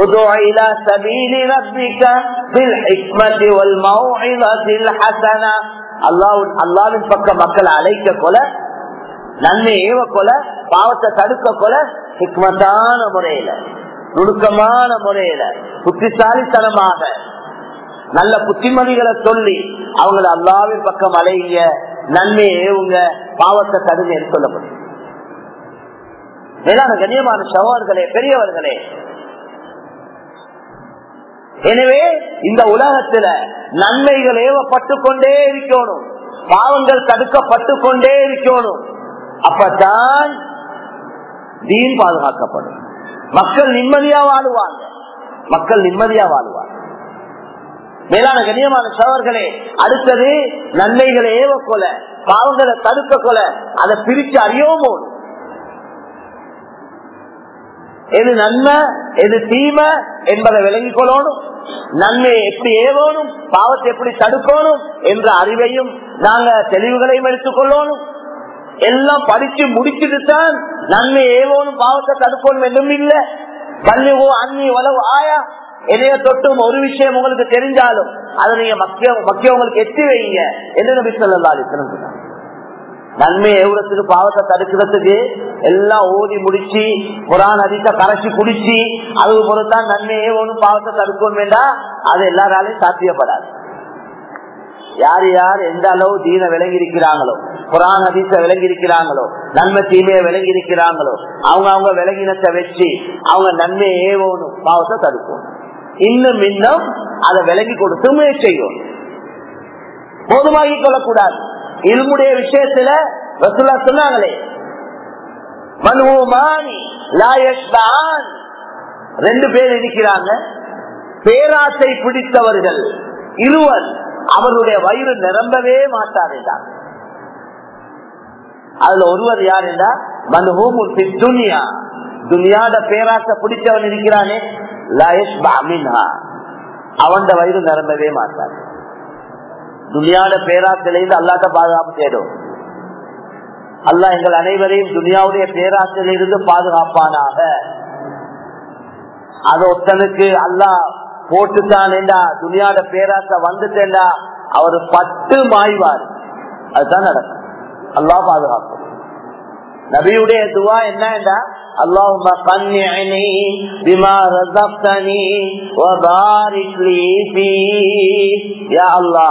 அல்லாவின் பக்கம் மக்களை அழைக்க கொல நன்மை ஏவ கொல பாவத்தை தடுக்க கொல ஹிக்மத்தான முறையில நுணுக்கமான முறையில புத்திசாலித்தனமாக நல்ல புத்திமதிகளை சொல்லி அவங்களை அல்லாவின் பக்கம் அலைங்க நன்மையை ஏவுங்க பாவத்தை தடுங்க என்று சொல்லப்படும் மேலான கண்ணியமான சகோதர்களே பெரியவர்களே எனவே இந்த உலகத்துல நன்மைகள் ஏவப்பட்டு கொண்டே இருக்கணும் பாவங்கள் தடுக்கப்பட்டு கொண்டே இருக்கணும் அப்பதான் தீன் பாதுகாக்கப்படும் மக்கள் நிம்மதியா வாழுவாங்க மக்கள் நிம்மதியா வாழுவாங்க மேலான கண்ணியமான சவர்களே அடுத்தது நன்மைகளை ஏவ கொல பாவங்களை தடுக்க கொல அதை பிரிச்சு அறியோமோ எது நன்மை எது தீமை என்பதை விளங்கிக் கொள்ளணும் நன்மையை எப்படி ஏவணும் பாவத்தை எப்படி தடுக்கணும் என்ற அறிவையும் நாங்க தெளிவுகளையும் எடுத்துக் கொள்ளணும் எல்லாம் படிச்சு முடிச்சுட்டு தான் நன்மை ஏவோனும் பாவத்தை தடுக்கணும் என்றும் இல்ல கல்விவோ அன்னி உளவு ஆயா எதைய தொட்டும் ஒரு விஷயம் உங்களுக்கு தெரிஞ்சாலும் அதை நீங்க மக்கிய மக்கிய உங்களுக்கு எத்தி வைங்க என்ன நபி சொல்லலாம் நன்மை எவ்வளவுக்கு பாவத்தை தடுக்கிறதுக்கு எல்லாம் ஓதி முடிச்சு புறான் அதிக கரைச்சி குடிச்சு அது பொறுத்தான் நன்மை ஏவனும் பாவத்தை தடுக்கணும் வேண்டாம் அது எல்லாராலையும் சாத்தியப்படாது யார் யார் எந்த அளவு தீன விளங்கி இருக்கிறாங்களோ புராண அதிச விளங்கி இருக்கிறாங்களோ நன்மை தீமையை விளங்கி இருக்கிறாங்களோ அவங்க அவங்க விளங்கினத்தை வச்சு அவங்க நன்மையை ஏவோனும் பாவத்தை தடுக்கும் இன்னும் இன்னும் அதை விளங்கி கொடுத்து முயற்சி செய்யும் போதுமாகி கொள்ளக்கூடாது இருமுடைய விஷயத்துல ரசுல்லா சொன்னாங்களே மனுமானி லாயஷ்தான் ரெண்டு பேர் இருக்கிறாங்க பேராசை பிடித்தவர்கள் இருவர் அவருடைய வயிறு நிரம்பவே மாட்டார் என்றார் அதுல ஒருவர் யார் என்றா மனுஹூம் துனியா துனியாட பேராசை பிடிச்சவன் இருக்கிறானே லயஷ் பாமின்ஹா அவன் வயிறு நிரம்பவே மாட்டார் துனியாட பேராசிலிருந்து அல்லாட்ட பாதுகாப்பு தேடும் அல்லா எங்கள் அனைவரையும் துனியாவுடைய பேராசிலிருந்து பாதுகாப்பானாக அது ஒருத்தனுக்கு அல்லா போட்டுட்டான் என்றா துனியாட பேராசை வந்துட்டேன்டா அவர் பட்டு மாய்வார் அதுதான் நடக்கும் அல்லா பாதுகாக்கும் நபியுடைய துவா என்ன என்றா اللهم قنعني بما رزقتني وبارك لي فيه يا الله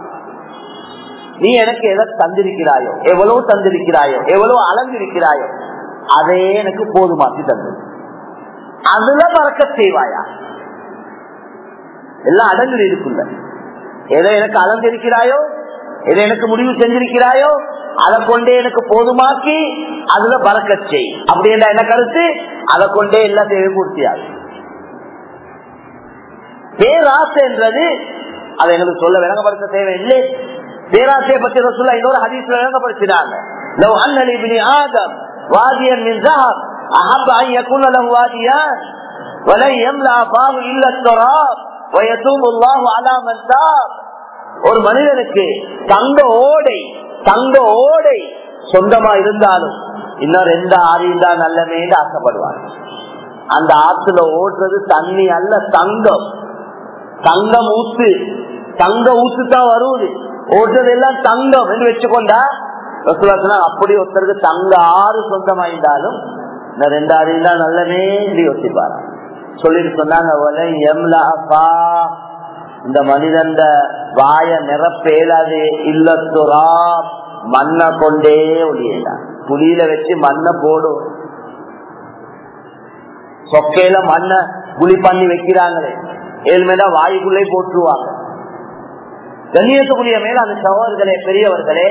நீ எனக்கு எதை தந்திருக்கிறாயோ எவ்வளவு தந்திருக்கிறாயோ எவ்வளவு அளந்திருக்கிறாயோ அதே எனக்கு போதுமாக்கி தந்தது அதுல மறக்க செய்வாயா எல்லாம் அடங்கு இருக்குல்ல எதை எனக்கு அளந்திருக்கிறாயோ எதை எனக்கு முடிவு செஞ்சிருக்கிறாயோ அதை கொண்டே எனக்கு போதுமாக்கி அதுல பறக்கச் செய் அப்படி என்ற என்ன கருத்து அதை கொண்டே எல்லாத்தையும் பூர்த்தியாகும் பேராசை என்றது அதை எங்களுக்கு சொல்ல விளங்கப்படுத்த தேவையில்லை பேராசையை பற்றி சொல்ல இன்னொரு ஹதீஸ்ல விளங்கப்படுத்தினாங்க لو أن لابن آدم واديا من ذهب أحب أن يكون له واديان ولن يملأ فاه إلا التراب ويتوب الله على من تاب ஒரு மனிதனுக்கு தங்க ஓடை தங்க ஓடை சொந்தமா இருந்தாலும் இன்னும் ரெண்டு ஆறியும் தான் நல்லமேன்னு ஆசைப்படுவார் அந்த ஆத்துல ஓடுறது தண்ணி அல்ல தங்கம் தங்கம் ஊத்து தங்க ஊத்து தான் வருவது ஓடுறது எல்லாம் தங்கம் என்று வச்சுக்கொண்டா அப்படி ஒருத்தருக்கு தங்க ஆறு சொந்தமாயிருந்தாலும் இந்த ரெண்டு ஆறியும் தான் நல்லமே யோசிப்பாரா சொல்லிட்டு சொன்னாங்க இந்த மனிதன் வாய நிரப்பேலாது இல்லத்துரா மண்ணை கொண்டே ஒளியலாம் புலியில வச்சு மண்ணை போடும் சொக்கையில மண்ணை குழி பண்ணி வைக்கிறாங்களே ஏழ்மையா வாயுக்குள்ளே போட்டுருவாங்க கண்ணியத்துக்குரிய மேல அந்த சகோதரர்களே பெரியவர்களே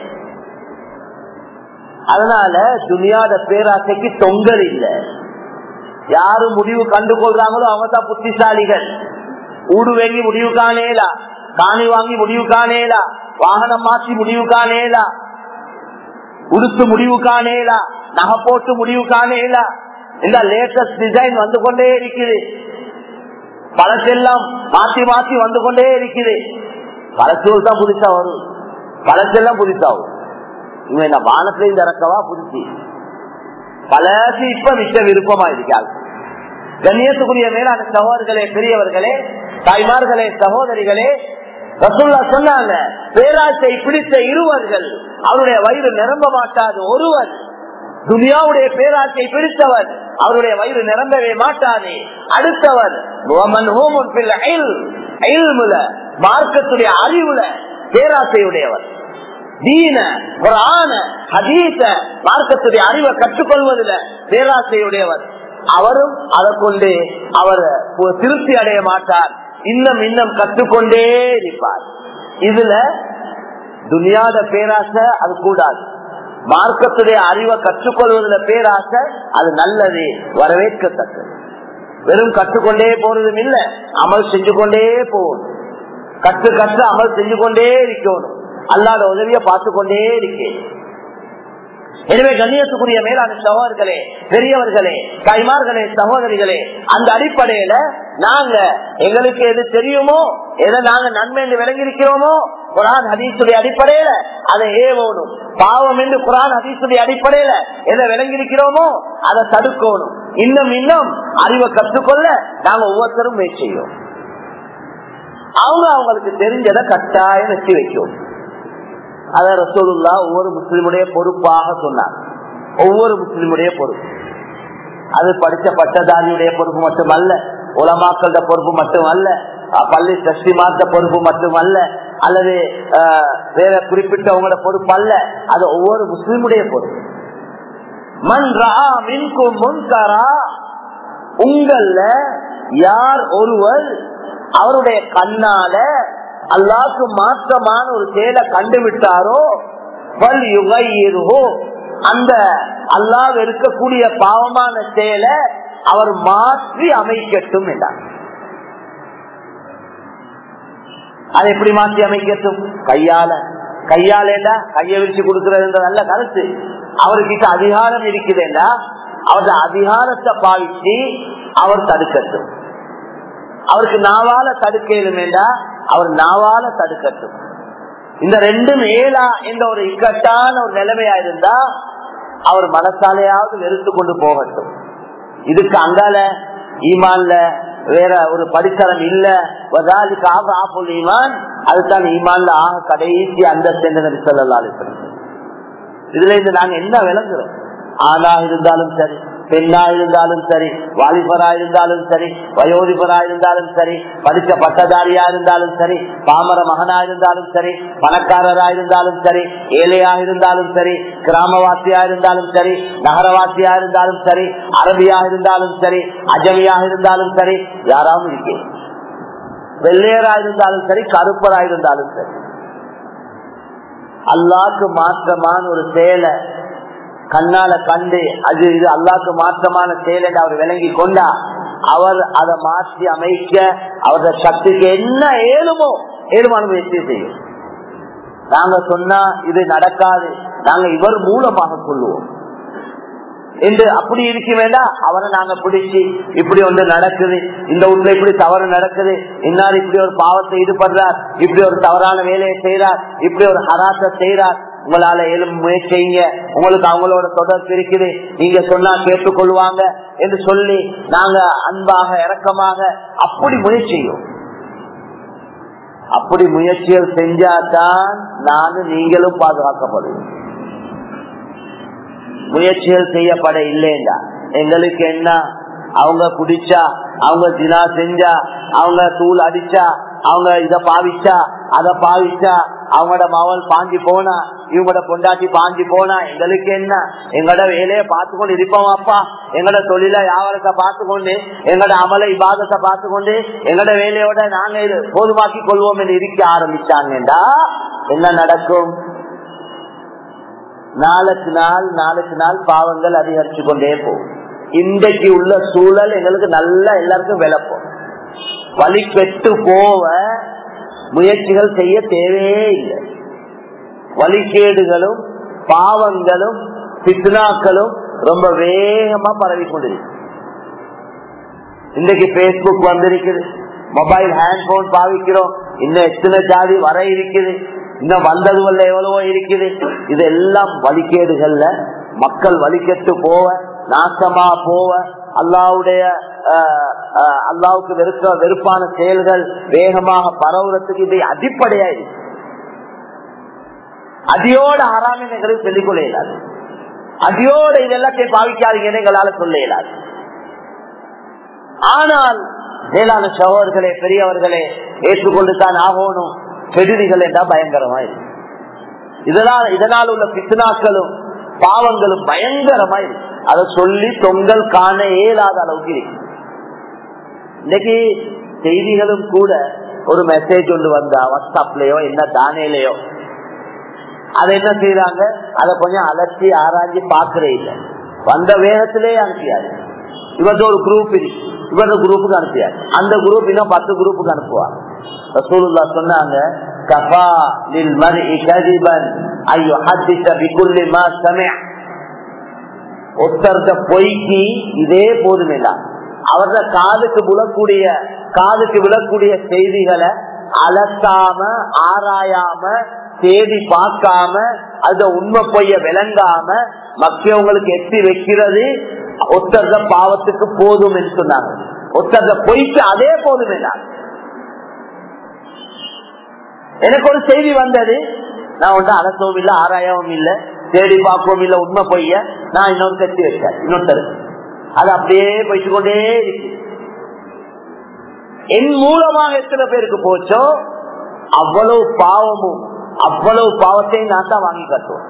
அதனால துணியாத பேராசைக்கு தொங்கல் இல்லை யாரு முடிவு கண்டு கொள்றாங்களோ அவங்க தான் புத்திசாலிகள் ஊடு வாங்கி முடிவு காணேலா காணி வாங்கி முடிவு காணேலா வாகனம் மாற்றி முடிவு காணேலா உடுத்து முடிவு காணேலா நகை போட்டு முடிவு காணேலா இந்த லேட்டஸ்ட் டிசைன் வந்து கொண்டே இருக்குது பழசெல்லாம் மாத்தி மாத்தி வந்து கொண்டே இருக்குது பழச்சூர் தான் புதுசா வரும் பழசெல்லாம் புதுசா வரும் இவன் என்ன வானத்துல இந்த இறக்கவா புதுச்சு பழசு இப்ப மிச்ச விருப்பமா இருக்காது கண்ணியத்துக்குரிய மேலான சகோதரர்களே பெரியவர்களே தாய்மார்களே சகோதரிகளே ரசுல்லா சொன்னாங்க பேராசை பிடித்த இருவர்கள் அவருடைய வயிறு நிரம்ப மாட்டாது ஒருவர் துனியாவுடைய பேராசை பிடித்தவர் அவருடைய வயிறு நிரம்பவே மாட்டாது அடுத்தவர் மார்க்கத்துடைய அறிவுல பேராசையுடையவர் தீன குரான ஹதீச மார்க்கத்துடைய அறிவை கற்றுக்கொள்வதில் பேராசையுடையவர் அவரும் அதை கொண்டு அவர் திருப்தி அடைய மாட்டார் இன்னும் இன்னும் கற்றுக்கொண்டே இருப்பார் இதுல துனியாத பேராசை அது கூடாது மார்க்கத்துடைய அறிவை கற்றுக்கொள்வதில் பேராசை அது நல்லது வரவேற்கத்தக்கது வெறும் கற்றுக்கொண்டே போறதும் இல்ல அமல் செஞ்சு கொண்டே போகணும் கற்று கற்று அமல் செஞ்சு கொண்டே இருக்கணும் அல்லாத உதவிய பார்த்து கொண்டே இருக்கேன் எனவே கண்ணியத்துக்குரிய மேலான சகோதரர்களே பெரியவர்களே கைமார்களே சகோதரிகளே அந்த அடிப்படையில நாங்க எங்களுக்கு எது தெரியுமோ எதை நாங்க நன்மை என்று விளங்கியிருக்கிறோமோ குரான் ஹதீசுடைய அடிப்படையில அதை ஏவோணும் பாவம் என்று குரான் ஹதீசுடைய அடிப்படையில எதை விளங்கியிருக்கிறோமோ அதை தடுக்கணும் இன்னும் இன்னும் அறிவை கற்றுக்கொள்ள நாங்க ஒவ்வொருத்தரும் முயற்சி செய்யும் அவங்க அவங்களுக்கு தெரிஞ்சதை கட்டாயம் வெற்றி வைக்கும் அத ரசோலுல்லா ஒவ்வொரு முஸ்லிமுடைய பொறுப்பாக சொன்னார் ஒவ்வொரு முஸ்லிமுடைய பொறுப்பு அது படிச்ச பட்டதாரியுடைய பொறுப்பு மட்டுமல்ல உலமாக்கள பொறுப்பு மட்டுமல்ல பள்ளி சஷ்டி மாத்த பொறுப்பு மட்டுமல்ல அல்லது வேற குறிப்பிட்டவங்களோட பொறுப்பு அல்ல அது ஒவ்வொரு முஸ்லிமுடைய பொறுப்பு மண் மின்கும் முன்கரா உங்கள யார் ஒருவர் அவருடைய கண்ணால அல்லாக்கு மாற்றமான ஒரு செயலை கண்டுவிட்டாரோ பல் யுகையிருகோ அந்த அல்லாஹ் இருக்கக்கூடிய பாவமான செயலை அவர் மாற்றி அமைக்கட்டும் என்றார் அதை எப்படி மாற்றி அமைக்கட்டும் கையால கையால கையை விரிச்சு கொடுக்கிறது நல்ல கருத்து அவர்கிட்ட அதிகாரம் இருக்குதுன்னா அவருடைய அதிகாரத்தை பாவிச்சு அவர் தடுக்கட்டும் அவருக்கு நாவால தடுக்கலும் என்றா அவர் நாவால தடுக்கட்டும் இந்த ரெண்டும் ஏலா என்ற ஒரு இக்கட்டான ஒரு நிலைமையா இருந்தா அவர் மனசாலையாவது வெறுத்து கொண்டு போகட்டும் இதுக்கு அங்கால ஈமான்ல வேற ஒரு படித்தரம் இல்ல ஈமான் அதுதான் ஈமான்ல ஆக கடைசி அந்த சென்று சொல்லலாம் இதுல இருந்து நாங்க என்ன விளங்குறோம் ஆணா இருந்தாலும் சரி பெண்ணா இருந்தாலும் சரி வாலிபரா இருந்தாலும் சரி வயோதிபரா இருந்தாலும் சரி படித்த பட்டதாரியா இருந்தாலும் சரி பாமர மகனா இருந்தாலும் சரி பணக்காரரா இருந்தாலும் சரி ஏழையா இருந்தாலும் சரி கிராமவாசியா இருந்தாலும் சரி நகரவாசியா இருந்தாலும் சரி அரபியா இருந்தாலும் சரி அஜமியா இருந்தாலும் சரி யாராவது இருக்கேன் வெள்ளையரா இருந்தாலும் சரி கருப்பரா இருந்தாலும் சரி அல்லாக்கு மாற்றமான ஒரு செயலை கண்ணால கண்டு அது இது அல்லாக்கு மாற்றமான செயல் என்று அவர் விளங்கி கொண்டா அவர் அதை மாற்றி அமைக்க அவரது சக்திக்கு என்ன ஏழுமோ ஏழுமான முயற்சி செய்யும் நாங்க சொன்னா இது நடக்காது நாங்க இவர் மூலமாக கொள்ளுவோம் என்று அப்படி இருக்க வேண்டாம் அவரை நாங்க பிடிச்சி இப்படி ஒன்று நடக்குது இந்த வீட்டுல இப்படி தவறு நடக்குது இன்னார் இப்படி ஒரு பாவத்தை ஈடுபடுறார் இப்படி ஒரு தவறான வேலையை செய்யறார் இப்படி ஒரு ஹராச செய்யறார் உங்களால எழும் முயற்சி செய்யுங்க உங்களுக்கு அவங்களோட தொடர்பு இருக்குது நீங்க சொன்னா கேட்டுக்கொள்வாங்க என்று சொல்லி நாங்க அன்பாக இறக்கமாக அப்படி முயற்சி செய்யும் அப்படி முயற்சிகள் செஞ்சாதான் நானும் நீங்களும் பாதுகாக்கப்படுவோம் முயற்சிகள் செய்யப்பட இல்லைண்டா எங்களுக்கு என்ன அவங்க குடிச்சா அவங்க தினா செஞ்சா அவங்க தூள் அடிச்சா அவங்க இத பாவிச்சா அத பாவிச்சா அவங்களோட மவள் பாஞ்சி போனா இவங்களோட பொண்டாட்டி பாஞ்சி போனா எங்களுக்கு என்ன எங்களோட வேலையை பார்த்துக்கொண்டு இருப்போம் அப்பா எங்களோட தொழில வியாபாரத்தை பார்த்துக்கொண்டு எங்களோட அமல இபாதத்தை பார்த்துக்கொண்டு எங்களோட வேலையோட நாங்க இது போதுமாக்கி கொள்வோம் என்று இருக்க ஆரம்பிச்சாங்கடா என்ன நடக்கும் நாளுக்கு நாள் நாளுக்கு நாள் பாவங்கள் அதிகரிச்சு கொண்டே போகும் இன்றைக்கு உள்ள சூழல் எங்களுக்கு நல்லா எல்லாருக்கும் விளப்போம் வழி பெற்று போவ முயற்சிகள் செய்ய தேவையே இல்லை வழிகேடுகளும் பாவங்களும் பித்னாக்களும் ரொம்ப வேகமா பரவி கொண்டிருக்கு இன்றைக்கு பேஸ்புக் வந்திருக்குது மொபைல் ஹேண்ட் போன் பாவிக்கிறோம் இன்னும் எத்தனை ஜாதி வர இருக்குது இன்னும் வந்ததுவல்ல எவ்வளவோ இருக்குது இதெல்லாம் வழிகேடுகள்ல மக்கள் வழிகெட்டு போவ நாசமா போவ அல்லாவுடைய அல்லாவுக்கு வெறுக்க வெறுப்பான செயல்கள் வேகமாக பரவுறதுக்கு இதை அடிப்படையா இருக்கு அடியோட ஹராமின் எங்களுக்கு சொல்லிக் கொள்ள இயலாது அடியோட இதெல்லாத்தையும் பாவிக்காதீங்கன்னு எங்களால சொல்ல இயலாது ஆனால் மேலான சகோதர்களே பெரியவர்களே ஏற்றுக்கொண்டு தான் ஆகணும் கெடுதிகள் என்றால் பயங்கரமா இருக்கு இதனால் இதனால் உள்ள பித்னாக்களும் பாவங்களும் பயங்கரமா இருக்கு அதை சொல்லி தொங்கல் காண இயலாத அளவுக்கு இருக்கு இன்னைக்கு செய்திகளும் கூட ஒரு மெசேஜ் ஒன்று வந்தா வாட்ஸ்அப்லயோ என்ன தானேலயோ அதை என்ன செய்யறாங்க அதை கொஞ்சம் அலட்சி ஆராய்ச்சி பாக்குறே இல்லை வந்த வேகத்திலே அனுப்பியாரு இவங்க ஒரு குரூப் இருக்கு இவங்க குரூப்புக்கு அனுப்பியாரு அந்த குரூப் இன்னும் பத்து குரூப்புக்கு அனுப்புவாங்க ரசூலுல்லா சொன்னாங்க கஃபா லில் மர்இ கதிபன் ஐ யுஹத்திஸ பிகுல்லி மா சமிஅ ஒருத்தர்த பொய்க்கு இதே போதுமில்ல அவரது காதுக்கு விழக்கூடிய காதுக்கு விழக்கூடிய செய்திகளை அலசாம ஆராயாம தேடி பார்க்காம அத உண்மை பொய்ய விளங்காம மக்கியவங்களுக்கு எட்டி வைக்கிறது ஒத்தர்த பாவத்துக்கு போதும் என்று சொன்னாங்க ஒத்தர்த பொய்க்கு அதே போதும் என்றாங்க எனக்கு ஒரு செய்தி வந்தது நான் ஒன்று அலசவும் இல்லை ஆராயவும் இல்லை தேடி பார்க்கவும் இல்லை உண்மை பொய்ய நான் இன்னொரு கட்டி வச்சேன் இன்னொருத்தர் அது அப்படியே போயிட்டு கொண்டே இருக்கு என் மூலமாக எத்தனை பேருக்கு போச்சோ அவ்வளவு பாவமும் அவ்வளவு பாவத்தையும் நான் தான் வாங்கி கட்டுவோம்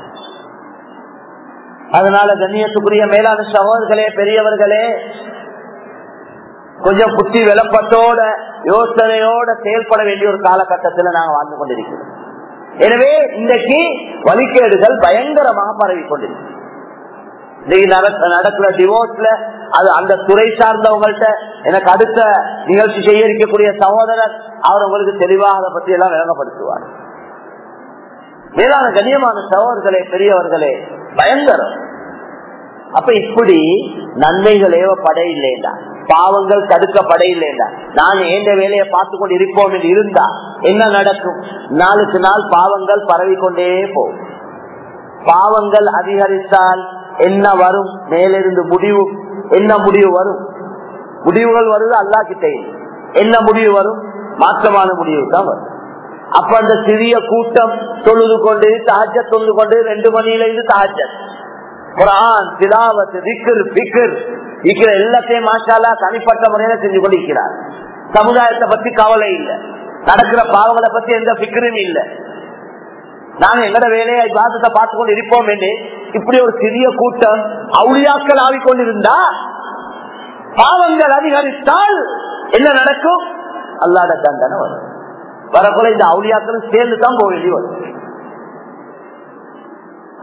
அதனால கண்ணியத்துக்குரிய மேலான சகோதரர்களே பெரியவர்களே கொஞ்சம் புத்தி விளப்பத்தோட யோசனையோட செயல்பட வேண்டிய ஒரு காலகட்டத்தில் நாங்கள் வாழ்ந்து கொண்டிருக்கிறோம் எனவே இன்றைக்கு வழிகேடுகள் பயங்கரமாக பரவி கொண்டிருக்கு இன்னைக்கு நடக்கிற டிவோர்ஸ்ல அது அந்த துறை சார்ந்தவங்கள்ட்ட எனக்கு அடுத்த நிகழ்ச்சி செய்ய இருக்கக்கூடிய சகோதரர் அவர் உங்களுக்கு தெளிவாக அதை பற்றி எல்லாம் விளங்கப்படுத்துவார் மேலான கண்ணியமான சகோதரர்களே பெரியவர்களே பயங்கரம் அப்ப இப்படி நன்மைகள் ஏவப்பட இல்லைண்டா பாவங்கள் தடுக்கப்பட இல்லைண்டா நான் எந்த வேலையை பார்த்து கொண்டு இருப்போம் என்று இருந்தா என்ன நடக்கும் நாளுக்கு நாள் பாவங்கள் பரவி கொண்டே போகும் பாவங்கள் அதிகரித்தால் என்ன வரும் மேலிருந்து முடிவு என்ன முடிவு வரும் முடிவுகள் வருது அல்லா கிட்டே என்ன முடிவு வரும் மாற்றமான முடிவு தான் வரும் அப்ப அந்த சிறிய கூட்டம் தொழுது கொண்டு தகஜ தொழுது கொண்டு ரெண்டு மணியில இருந்து தகஜ குரான் திலாவத் திக்கர் பிக்கர் இருக்கிற எல்லாத்தையும் மாஷாலா தனிப்பட்ட முறையில செஞ்சு கொண்டு இருக்கிறார் சமுதாயத்தை பத்தி கவலை இல்லை நடக்கிற பாவங்களை பத்தி எந்த பிக்கரும் இல்லை நாங்க எங்கட வேலையை விவாதத்தை பார்த்து கொண்டு இருப்போம் என்று இப்படி ஒரு சிறிய கூட்டம் அவுளியாக்கள் ஆவிக்கொண்டிருந்தா பாவங்கள் அதிகரித்தால் என்ன நடக்கும் அல்லாட தண்டனை வரும் வரக்குள்ள இந்த அவுளியாக்களும் சேர்ந்து தான் போக வேண்டி வரும்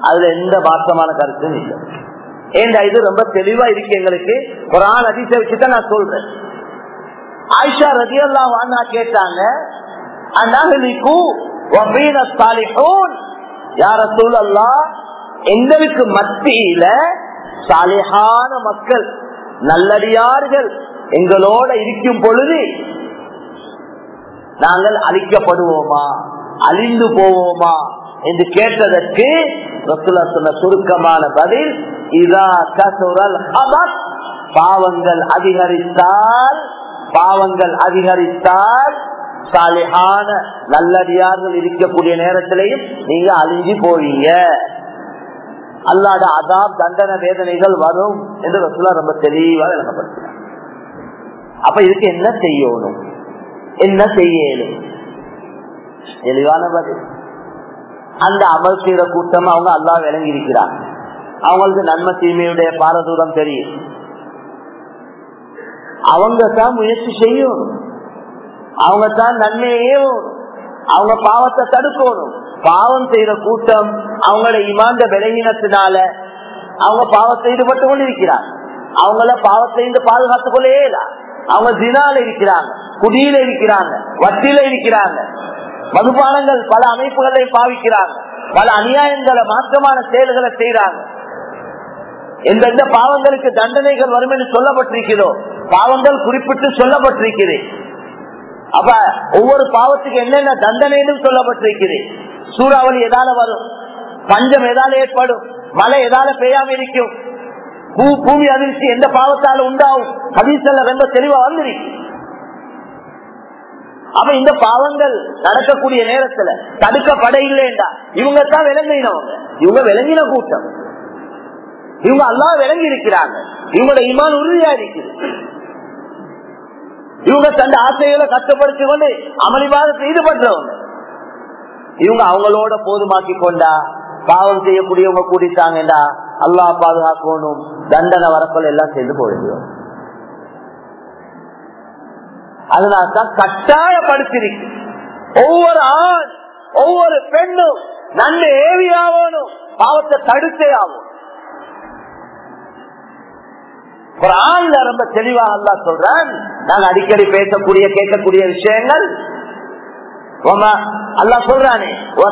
அதுல எந்த மாற்றமான கருத்தும் இல்லை ஏண்டா இது ரொம்ப தெளிவா இருக்கு எங்களுக்கு ஒரு ஆள் அதிசய வச்சுதான் நான் சொல்றேன் ஆயிஷா ரதியெல்லாம் வாங்க கேட்டாங்க யார சூழல்லா எங்களுக்கு மத்தியில சாலிஹான மக்கள் நல்லடியார்கள் எங்களோட இருக்கும் பொழுது நாங்கள் அழிக்கப்படுவோமா அழிந்து போவோமா என்று கேட்டதற்கு ரசுல்லா சொன்ன சுருக்கமான பதில் இதா கசுரல் ஹபத் பாவங்கள் அதிகரித்தால் பாவங்கள் அதிகரித்தால் சாலிஹான நல்லடியார்கள் இருக்கக்கூடிய நேரத்திலையும் நீங்க அழிஞ்சு போவீங்க அல்லாட அதாப் தண்டன வேதனைகள் வரும் என்று ரசுல்லா ரொம்ப தெளிவா விளக்கப்படுத்தினார் அப்ப இதுக்கு என்ன செய்யணும் என்ன செய்யணும் தெளிவான பதில் அந்த அமல் செய்யற கூட்டம் அவங்க அல்லா விளங்கி இருக்கிறாங்க அவங்களுக்கு நன்மை தீமையுடைய பாரதூரம் தெரியும் அவங்க தான் முயற்சி செய்யணும் அவங்க தான் நன்மையே அவங்க பாவத்தை தடுக்கணும் பாவம் செய்யற கூட்டம் அவங்களோட இமாந்த விலகினத்தினால அவங்க பாவத்தை ஈடுபட்டு கொண்டிருக்கிறாங்க அவங்கள பாவத்தை இருந்து பாதுகாத்துக் கொள்ளே அவங்க தினால இருக்கிறாங்க குடியில இருக்கிறாங்க வட்டியில இருக்கிறாங்க மதுபானங்கள் பல அமைப்புகளை பாவிக்கிறாங்க பல அநியாயங்களை மாற்றமான செயல்களை செய்யறாங்க எந்தெந்த பாவங்களுக்கு தண்டனைகள் வரும் என்று சொல்லப்பட்டிருக்கிறதோ பாவங்கள் குறிப்பிட்டு சொல்லப்பட்டிருக்கிறது அப்ப ஒவ்வொரு பாவத்துக்கு என்னென்ன தண்டனைன்னு சொல்லப்பட்டிருக்கிறது சூறாவளி எதால வரும் பஞ்சம் எதால ஏற்படும் மழை எதால பெய்யாம இருக்கும் பூ பூமி அதிர்ச்சி எந்த பாவத்தால உண்டாகும் ஹதீசல்ல ரொம்ப தெளிவா வந்துருக்கு அப்ப இந்த பாவங்கள் நடக்கக்கூடிய நேரத்துல தடுக்கப்பட இல்லைண்டா இவங்க தான் விளங்கினவங்க இவங்க விளங்கின கூட்டம் இவங்க எல்லாம் விளங்கி இருக்கிறாங்க இவங்களோட இமான் உறுதியா இருக்குது இவங்க தந்த ஆசைகளை கட்டுப்படுத்தி கொண்டு அமளிவாதத்தை ஈடுபடுறவங்க இவங்க அவங்களோட போதுமாக்கி கொண்டா பாவம் செய்யக்கூடியவங்க கூட்டிட்டாங்கடா அல்லா பாதுகாக்கணும் தண்டனை வரப்பல் எல்லாம் சேர்ந்து போயிடுவோம் அதனால்தான் கட்டாயப்படுத்திருக்கு ஒவ்வொரு ஆண் ஒவ்வொரு பெண்ணும் நன்மை ஏவி ஆகணும் பாவத்தை தடுத்தே ஆகும் ஒரு ஆண்ல ரொம்ப தெளிவாக அல்லா சொல்றேன் நான் அடிக்கடி பேசக்கூடிய கேட்கக்கூடிய விஷயங்கள் அல்லா சொல்றானே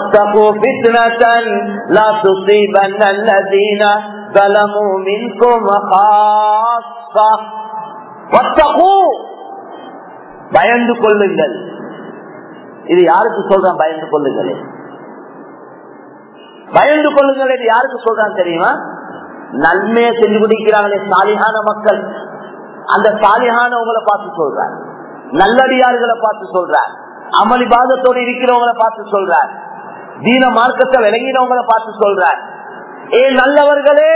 பயந்து கொள்ளுங்கள் இது யாருக்கு சொல்றான் பயந்து கொள்ளுங்களே பயந்து கொள்ளுங்கள் இது யாருக்கு சொல்றான் தெரியுமா நன்மையை செஞ்சு குடிக்கிறாங்களே சாலிகான மக்கள் அந்த சாலிகான உங்களை பார்த்து சொல்றார் நல்லடியார்களை பார்த்து சொல்றார் அமளி பாதத்தோடு இருக்கிறவங்களை பார்த்து சொல்றார் தீன மார்க்கத்தை விளங்கினவங்களை பார்த்து சொல்றார் ஏ நல்லவர்களே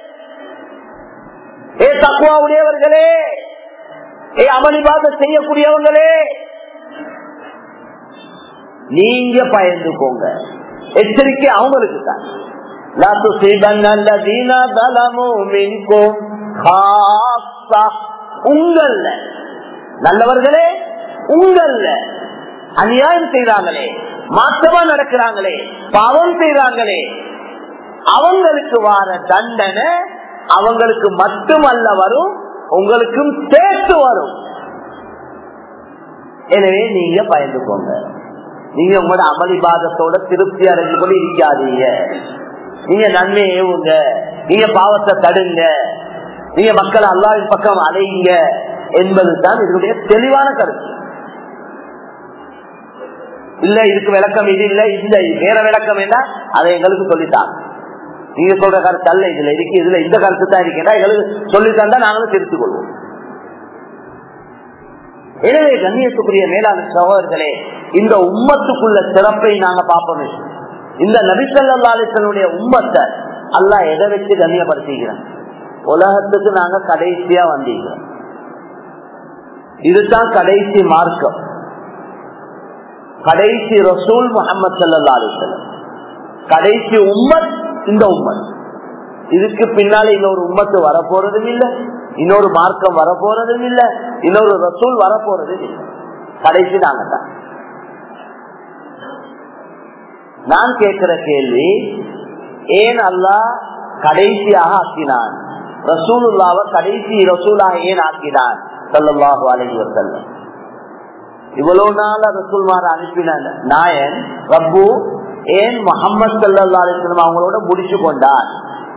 ஏ தக்குவா உடையவர்களே ஏ அமளிபாத செய்யக்கூடியவங்களே நீங்க பயந்துக்கோங்க எச்சரிக்கை அவங்களுக்கு தான் உங்கள்ல நல்லவர்களே உங்கள்ல அநியாயம் செய்யறாங்களே மாற்றமா நடக்கிறாங்களே பாவம் செய்யறாங்களே அவங்களுக்கு வார தண்டனை அவங்களுக்கு மட்டுமல்ல வரும் உங்களுக்கும் சேர்த்து வரும் எனவே நீங்க பயந்துக்கோங்க நீங்க உங்களோட அமளிபாதத்தோட திருப்தி அடைஞ்சு கொண்டு இருக்காதீங்க நீங்க நன்மை ஏவுங்க நீங்க பாவத்தை தடுங்க நீங்க மக்களை அல்லாவின் பக்கம் அலையுங்க என்பதுதான் இதனுடைய தெளிவான கருத்து இல்ல இதுக்கு விளக்கம் இது இல்ல இந்த வேற விளக்கம் என்ன அதை எங்களுக்கு சொல்லித்தாங்க நீங்க சொல்ற கருத்து அல்ல இதுல இருக்கு இதுல இந்த கருத்து தான் இருக்கா எங்களுக்கு சொல்லித்தான் நாங்களும் திருத்திக் கொள்வோம் எனவே கண்ணியத்துக்குரிய மேலான சகோதரர்களே இந்த உம்மத்துக்குள்ள சிறப்பை நாங்க பார்ப்போம் இந்த நபிசல்லாசனுடைய உம்மத்தை அல்லா எதை வச்சு கண்ணியப்படுத்திக்கிறோம் உலகத்துக்கு நாங்க கடைசியா வந்தீங்க இதுதான் கடைசி மார்க்கம் கடைசி ரசூல் முகமது சல்லா அலிசல்லம் கடைசி உம்மத் இந்த உம்மத் இதுக்கு பின்னால இன்னொரு உம்மத்து வரப்போறதும் இல்லை இன்னொரு மார்க்கம் வரப்போறதும் இல்லை இன்னொரு ரசூல் வரப்போறதும் இல்லை கடைசி நாங்க தான் நான் கேட்கிற கேள்வி ஏன் அல்லாஹ் கடைசியாக ஆக்கினான் ரசூலுல்லாவை கடைசி ரசூலாக ஏன் ஆக்கினான் சல்லாஹு அலஹி வசல்லம் இவ்வளவு நாள் ரசூல்மார அனுப்பின நாயன் ரப்பு ஏன் முகமது சல்லா அலிஸ்லாம் அவங்களோட முடிச்சு கொண்டான்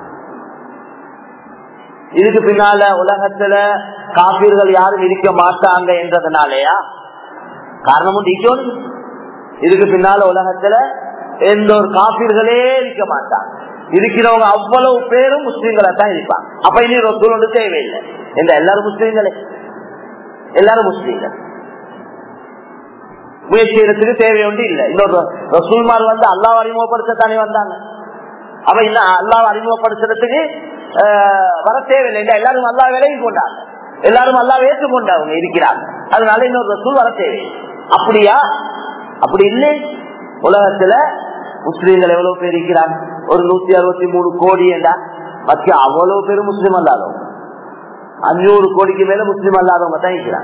இதுக்கு பின்னால உலகத்துல காப்பீர்கள் யாரும் இருக்க மாட்டாங்க என்றதுனாலயா காரணமும் இருக்கணும் இதுக்கு பின்னால உலகத்துல எந்த ஒரு காப்பீர்களே இருக்க மாட்டாங்க இருக்கிறவங்க அவ்வளவு பேரும் முஸ்லீம்களா தான் இருப்பாங்க அப்ப இனி ரசூல் ஒன்று தேவையில்லை இந்த எல்லாரும் முஸ்லீம்களே எல்லாரும் முஸ்லீம்கள் முயற்சி செய்யறதுக்கு தேவை ஒன்று இல்லை இன்னொரு ரசூல்மார் வந்து அல்லாஹ் அறிமுகப்படுத்தத்தானே வந்தாங்க அப்ப இன்னும் அல்லாஹ் அறிமுகப்படுத்துறதுக்கு வர தேவையில்லை எல்லாரும் அல்லா விலகி கொண்டாங்க எல்லாரும் அல்லா ஏற்றுக்கொண்டவங்க இருக்கிறாங்க அதனால இன்னொரு ரசூல் வர தேவை அப்படியா அப்படி இல்லை உலகத்துல முஸ்லீம்கள் எவ்வளவு பேர் இருக்கிறாங்க ஒரு நூத்தி அறுபத்தி மூணு கோடி என்றா மற்ற அவ்வளவு பேரும் முஸ்லீம் அல்லாதவங்க அஞ்சூறு கோடிக்கு மேல முஸ்லீம் அல்லாதவங்க தான் இருக்கிறாங்க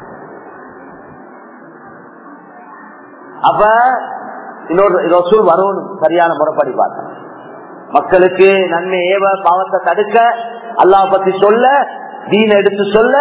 அப்ப இன்னொரு ரசூல் வரணும் சரியான முறைப்படி பார்த்தேன் மக்களுக்கு நன்மை ஏவ பாவத்தை தடுக்க அல்லாஹ் பத்தி சொல்ல தீன எடுத்து சொல்ல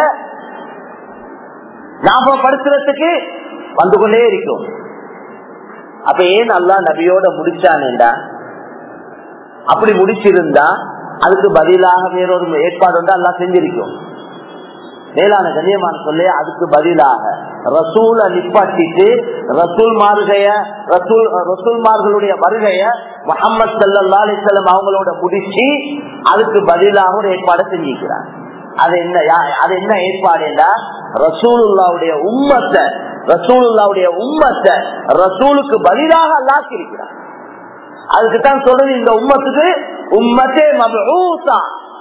ஞாபகப்படுத்துறதுக்கு வந்து கொண்டே இருக்கும் அப்ப ஏன் அல்லா நபியோட முடிச்சானேண்டா அப்படி முடிச்சிருந்தா அதுக்கு பதிலாக வேறொரு ஏற்பாடு வந்து அல்லா செஞ்சிருக்கும் மேலான கண்ணியமான சொல்ல அதுக்கு பதிலாக ரசூல நிப்பாட்டிட்டு ரசூல் மார்கைய ரசூல் ரசூல்மார்களுடைய வருகைய முகமது சல்லா அலிசல்லம் அவங்களோட முடிச்சு அதுக்கு பதிலாக ஒரு ஏற்பாடு செஞ்சிருக்கிறார் அது என்ன அது என்ன ஏற்பாடுண்டா ரசூலுல்லாவுடைய உம்மத்தை ரசூலுல்லாவுடைய உம்மத்தை ரசூலுக்கு பதிலாக அல்லாக்கி இருக்கிறார் அதுக்குத்தான் சொல்றது இந்த உம்மத்துக்கு உம்மத்தே மபூசா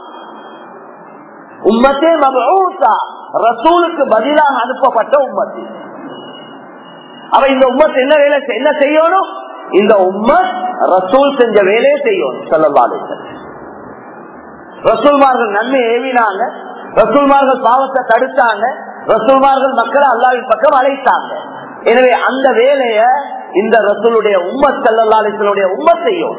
உம்மத்தே மபூசா ரசூலுக்கு பதிலாக அனுப்பப்பட்ட உம்மத்து அவ இந்த உம்மத் என்ன வேலை என்ன செய்யணும் இந்த உம்மத் ரசூல் செஞ்ச வேலையை செய்யணும் சொல்லலாடு ரசூல்மார்கள் நன்மை ஏவினாங்க ரசூல்மார்கள் பாவத்தை தடுத்தாங்க ரசூல்மார்கள் மக்களை அல்லாவின் பக்கம் அழைத்தாங்க எனவே அந்த வேலைய இந்த ரசூலுடைய உம்மத் செல்லல்லாடைய உம்மத் செய்யும்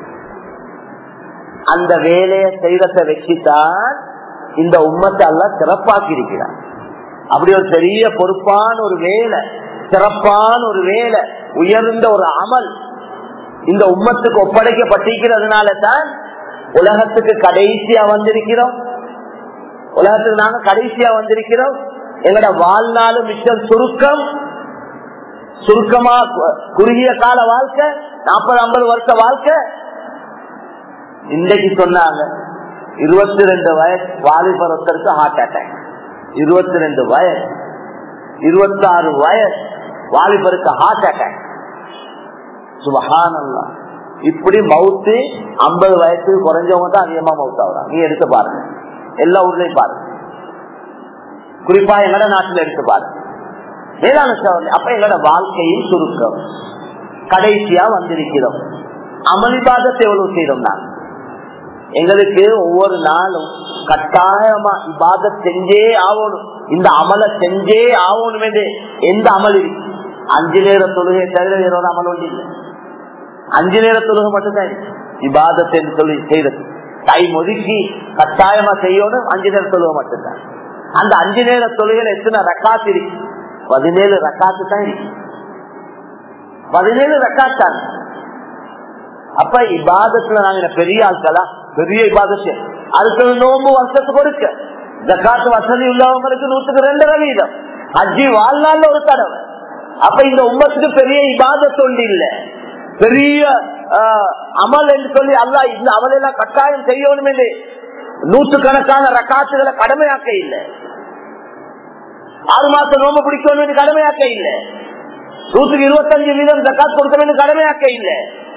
அந்த வேலையை செய்யறத வச்சுதான் இந்த உம்மத்தை எல்லாம் சிறப்பாக்கி இருக்கிறார் அப்படி ஒரு பெரிய பொறுப்பான ஒரு வேலை சிறப்பான ஒரு வேலை உயர்ந்த ஒரு அமல் இந்த உம்மத்துக்கு ஒப்படைக்கப்பட்டிருக்கிறதுனால தான் உலகத்துக்கு கடைசியா வந்திருக்கிறோம் உலகத்துக்கு நாங்க கடைசியா வந்திருக்கிறோம் எங்கட வாழ்நாளும் மிச்சம் சுருக்கம் சுருக்கமா குறுகிய கால வாழ்க்கை நாற்பது ஐம்பது வருஷ வாழ்க்கை இன்னைக்கு சொன்னாங்க இருபத்தி ரெண்டு வயசு வாலிபர் ஒருத்தருக்கு ஹார்ட் அட்டாக் இருபத்தி ரெண்டு வயசு இருபத்தி ஆறு வயசு வாலிபருக்கு ஹார்ட் அட்டாக் சுபஹானல்லா இப்படி மவுத்து ஐம்பது வயசுக்கு குறைஞ்சவங்க தான் அதிகமா மவுத் ஆகுறாங்க நீ எடுத்து பாருங்க எல்லா ஊர்லயும் பாருங்க குறிப்பா எங்கட நாட்டுல எடுத்து பாருங்க மேலான சகோதரி அப்ப எங்களோட வாழ்க்கையில் சுருக்கம் கடைசியா வந்திருக்கிறோம் அமளிபாதத்தை எவ்வளவு செய்யறோம் நாங்க எங்களுக்கு ஒவ்வொரு நாளும் கட்டாயமா இபாத செஞ்சே ஆகணும் இந்த அமலை செஞ்சே ஆகணும் என்று எந்த அமல் இருக்கு அஞ்சு நேர தொழுகை தவிர வேற ஒரு அமல் ஒன்று இல்லை அஞ்சு நேர தொழுகை மட்டும்தான் இருக்கு இபாதத்தை என்று சொல்லி செய்யறது டைம் ஒதுக்கி கட்டாயமா செய்யணும் அஞ்சு நேர தொழுகை மட்டும்தான் அந்த அஞ்சு நேர தொழுகையில எத்தனை ரக்காத்து இருக்கு பதினேழு ரக்காத்து தான் இருக்கு பதினேழு ரக்காத்தான் அப்ப இபாதத்துல நாங்க பெரிய ஆட்களா பெரிய இபாதத்து அதுக்கு நோம்பு வருஷத்துக்கு கொடுக்க ஜக்காத்து வசதி உள்ளவங்களுக்கு நூத்துக்கு ரெண்டரை வீதம் அஜி வாழ்நாள்ல ஒரு தடவை அப்ப இந்த உம்மத்துக்கு பெரிய இபாதத்து ஒன்று இல்ல பெரிய அமல் என்று சொல்லி அல்லா இந்த அமலெல்லாம் கட்டாயம் செய்யணும் என்று நூற்றுக்கணக்கான ரக்காத்துகளை கடமையாக்க இல்லை ஆறு மாசம் நோம்பு பிடிக்கணும் என்று கடமையாக்க இல்லை நூற்றுக்கு இருபத்தஞ்சு வீதம் ஜக்காத் கொடுக்கணும் என்று கடமையாக்க இல்லை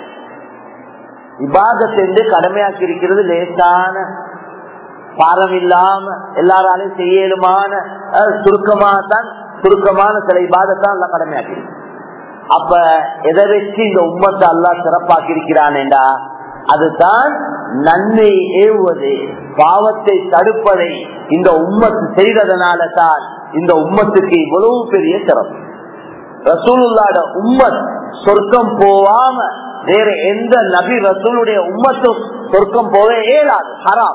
இபாதத்தை கடமையாக்கி இருக்கிறது லேசான பாரம் இல்லாம எல்லாராலையும் செய்யலுமான சுருக்கமாகத்தான் சுருக்கமான சில இபாதத்தான் எல்லாம் கடமையாக்கி அப்ப எதை வச்சு இந்த உம்மத்தை அல்லா சிறப்பாக்கி இருக்கிறான்டா அதுதான் நன்மை ஏவுவது பாவத்தை தடுப்பதை இந்த உம்மத்து செய்ததனால தான் இந்த உம்மத்துக்கு இவ்வளவு பெரிய சிறப்பு ரசூலுல்லாட உம்மத் சொர்க்கம் போவாம வேற எந்த நபி ரசூலுடைய உம்மத்தும் சொர்க்கம் போக இயலாது ஹராம்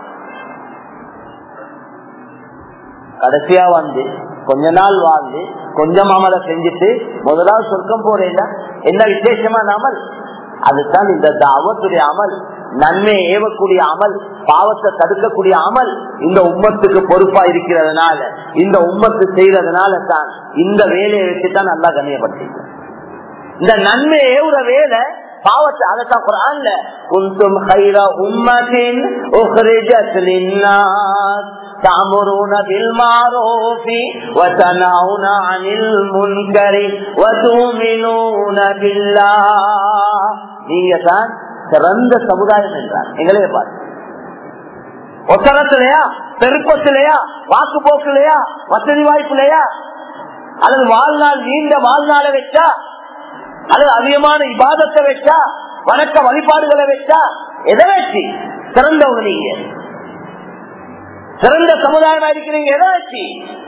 கடைசியா வந்து கொஞ்ச நாள் வாழ்ந்து கொஞ்சம் அமலை செஞ்சுட்டு முதலாவது சொர்க்கம் போறேன் என்ன விசேஷமா அமல் அதுதான் இந்த தாவத்துடைய அமல் நன்மையை ஏவக்கூடிய அமல் பாவத்தை தடுக்கக்கூடிய அமல் இந்த உம்மத்துக்கு பொறுப்பா இருக்கிறதுனால இந்த உம்மத்து செய்யறதுனால தான் இந்த வேலையை வச்சுதான் நல்லா கண்ணியப்படுத்திக்க இந்த நன்மை ஏவுற வேலை பாவத்தை அதைத்தான் குரான்ல குந்தும் خير أمة أخرجت للناس تأمرون بالمعروف وتنهون عن المنكر وتؤمنون بالله நீங்க தான் சிறந்த சமுதாயம் என்றார் எங்களே பாரு ஒத்தனத்திலையா பெருக்கத்திலையா வாக்கு போக்குலையா வசதி வாய்ப்புலையா அல்லது வாழ்நாள் நீண்ட வாழ்நாளை வச்சா அல்லது அதிகமான இபாதத்தை வச்சா வணக்க வழிபாடுகளை வச்சா எதை வச்சு சிறந்தவங்க நீங்க சிறந்த சமுதாயமா இருக்கிறீங்க எதை வச்சு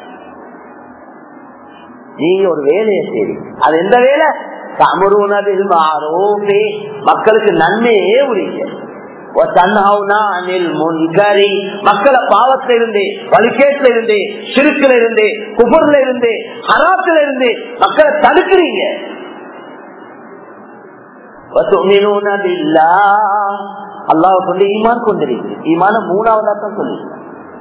நீங்க ஒரு வேலையை செய்றீங்க அது எந்த வேலை சமருணவில் மாறோமே மக்களுக்கு நன்மையே உரிய மக்களை பாவத்தில இருந்து வலிக்கேட்டில இருந்து சிறுக்குல இருந்து குபர்ல இருந்து ஹராத்துல இருந்து மக்களை தடுக்கிறீங்க அல்லாஹ் கொண்டு ஈமான் கொண்டிருக்கு ஈமான மூணாவதா தான் சொல்லிருக்க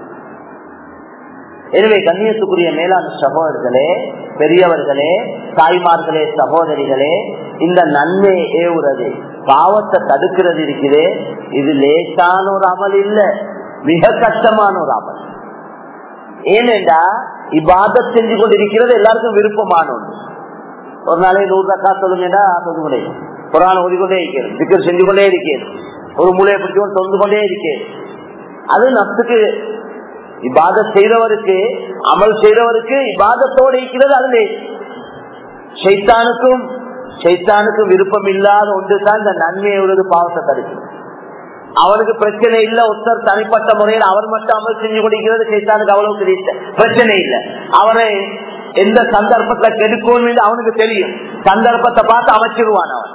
எனவே கண்ணியத்துக்குரிய மேலான சகோதரர்களே பெரியவர்களே தாய்மார்களே சகோதரிகளே இந்த நன்மையை ஏவுறது பாவத்தை தடுக்கிறது இருக்குது இது லேசான ஒரு அமல் இல்ல மிக கஷ்டமான ஒரு அமல் ஏனென்றா இபாத செஞ்சு கொண்டிருக்கிறது எல்லாருக்கும் விருப்பமான ஒன்று ஒரு நாளைக்கு நூறு ரக்கா சொல்லுங்கடா சொல்ல முடியும் புராணம் ஓடிக்கொண்டே இருக்கிறது சிக்கல் செஞ்சு கொண்டே இருக்கிறது ஒரு மூலையை பிடிச்சு கொண்டு தொந்து கொண்டே இருக்கிறது அது நப்சுக்கு இபாத செய்தவருக்கு அமல் செய்தவருக்கு இபாதத்தோடு இருக்கிறது அதுல சைத்தானுக்கும் சைத்தானுக்கும் விருப்பம் இல்லாத ஒன்றுதான் இந்த நன்மையை உள்ளது பாவத்தை தடுக்கும் அவனுக்கு பிரச்சனை இல்ல ஒருத்தர் தனிப்பட்ட முறையில் அவர் மட்டும் அமல் செஞ்சு கொண்டிருக்கிறது சைத்தானுக்கு அவ்வளவு பெரிய பிரச்சனை இல்லை அவரை எந்த சந்தர்ப்பத்தை கெடுக்கும் என்று அவனுக்கு தெரியும் சந்தர்ப்பத்தை பார்த்து அமைச்சிருவான் அவன்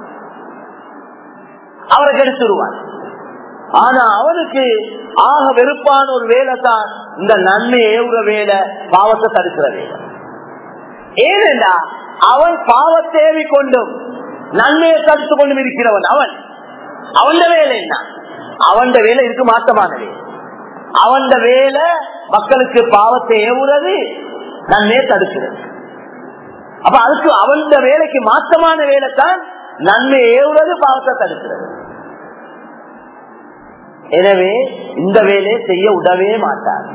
அவரை கெடுத்துருவான் ஆனா அவனுக்கு ஆக வெறுப்பான ஒரு வேலை தான் இந்த நன்மை ஏவுற வேலை பாவத்தை தடுக்கிற வேலை ஏனென்றா அவன் பாவத்தேவி கொண்டும் நன்மையை தடுத்து கொண்டும் இருக்கிறவன் அவன் அவன் வேலை என்ன அவன் வேலை இருக்கு மாற்றமான வேலை அவன் வேலை மக்களுக்கு பாவத்தை ஏவுறது நன்மையை தடுக்கிறது அப்ப அதுக்கு அவன் வேலைக்கு மாற்றமான வேலை தான் நன்மை ஏவுறது பாவத்தை தடுக்கிறது எனவே இந்த வேலையை செய்ய விடவே மாட்டார்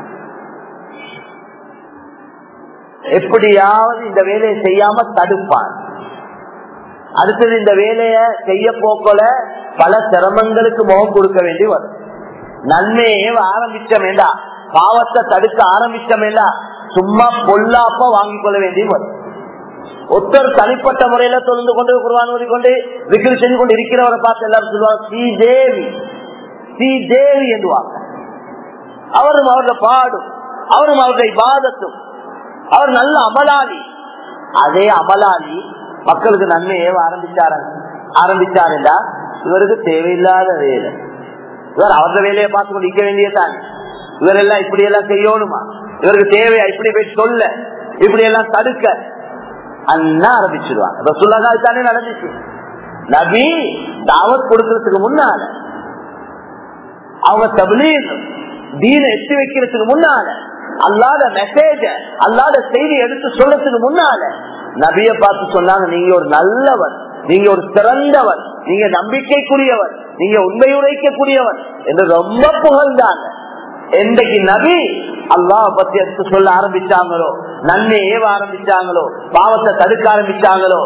எப்படியாவது இந்த வேலையை செய்யாம தடுப்பான் அடுத்தது இந்த வேலைய செய்ய போக்கல பல சிரமங்களுக்கு முகம் கொடுக்க வேண்டி வரும் நன்மையே ஆரம்பிச்ச வேண்டா பாவத்தை தடுக்க ஆரம்பிச்ச வேண்டா சும்மா பொல்லாப்ப வாங்கிக் கொள்ள வேண்டி வரும் ஒருத்தர் தனிப்பட்ட முறையில தொழுந்து கொண்டு குருவான் ஓதி கொண்டு விக்கிரி செஞ்சு கொண்டு இருக்கிறவரை பார்த்து எல்லாரும் சொல்லுவாங்க ஸ்ரீ தேவி ஸ்ரீ தேவி என்றுவாங்க அவரும் அவருடைய பாடும் அவரும் அவருடைய பாதத்தும் அவர் நல்ல அமலாளி அதே அமலாளி மக்களுக்கு நன்மை ஏவ ஆரம்பிச்சார ஆரம்பிச்சாருண்டா இவருக்கு தேவையில்லாத வேலை இவர் அவரது வேலையை பார்த்து கொண்டு நிக்க வேண்டியதான் இவர் எல்லாம் இப்படி எல்லாம் செய்யணுமா இவருக்கு தேவையா இப்படி போய் சொல்ல இப்படி எல்லாம் தடுக்க அண்ணா ஆரம்பிச்சிருவாங்க ரசுல்லாங்க தானே நடந்துச்சு நபி தாவத் கொடுக்கறதுக்கு முன்னால அவங்க தபிலீக் தீன எத்தி வைக்கிறதுக்கு முன்னால அல்லாத மெசேஜ அல்லாத செய்தி எடுத்து சொல்றதுக்கு முன்னால நபிய பார்த்து சொன்னாங்க நீங்க ஒரு நல்லவர் நீங்க ஒரு சிறந்தவர் நீங்க நம்பிக்கைக்குரியவர் நீங்க உண்மை உரைக்கக்கூடியவர் என்று ரொம்ப புகழ்ந்தாங்க என்றைக்கு நபி அல்லாஹ் பத்தி எடுத்து சொல்ல ஆரம்பிச்சாங்களோ நன்மை ஏவ ஆரம்பிச்சாங்களோ பாவத்தை தடுக்க ஆரம்பிச்சாங்களோ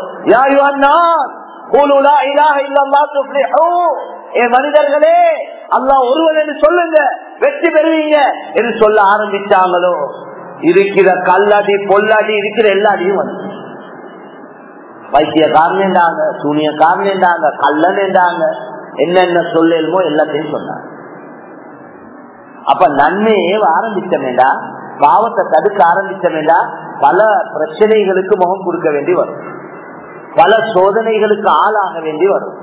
மனிதர்களே அல்லா ஒருவன் என்று சொல்லுங்க வெற்றி பெறுவீங்க என்று சொல்ல ஆரம்பிச்சாங்களோ இருக்கிற கல்லாடி பொல்லாடி இருக்கிற எல்லாடியும் வந்து வைத்திய காரணம் சூனிய காரணம் கல்லன் என்றாங்க என்னென்ன சொல்லலுமோ எல்லாத்தையும் சொன்னாங்க அப்ப நன்மையே ஆரம்பிச்சமேடா பாவத்தை தடுக்க ஆரம்பிச்சமேடா பல பிரச்சனைகளுக்கு முகம் கொடுக்க வேண்டி வரும் பல சோதனைகளுக்கு ஆளாக வேண்டி வரும்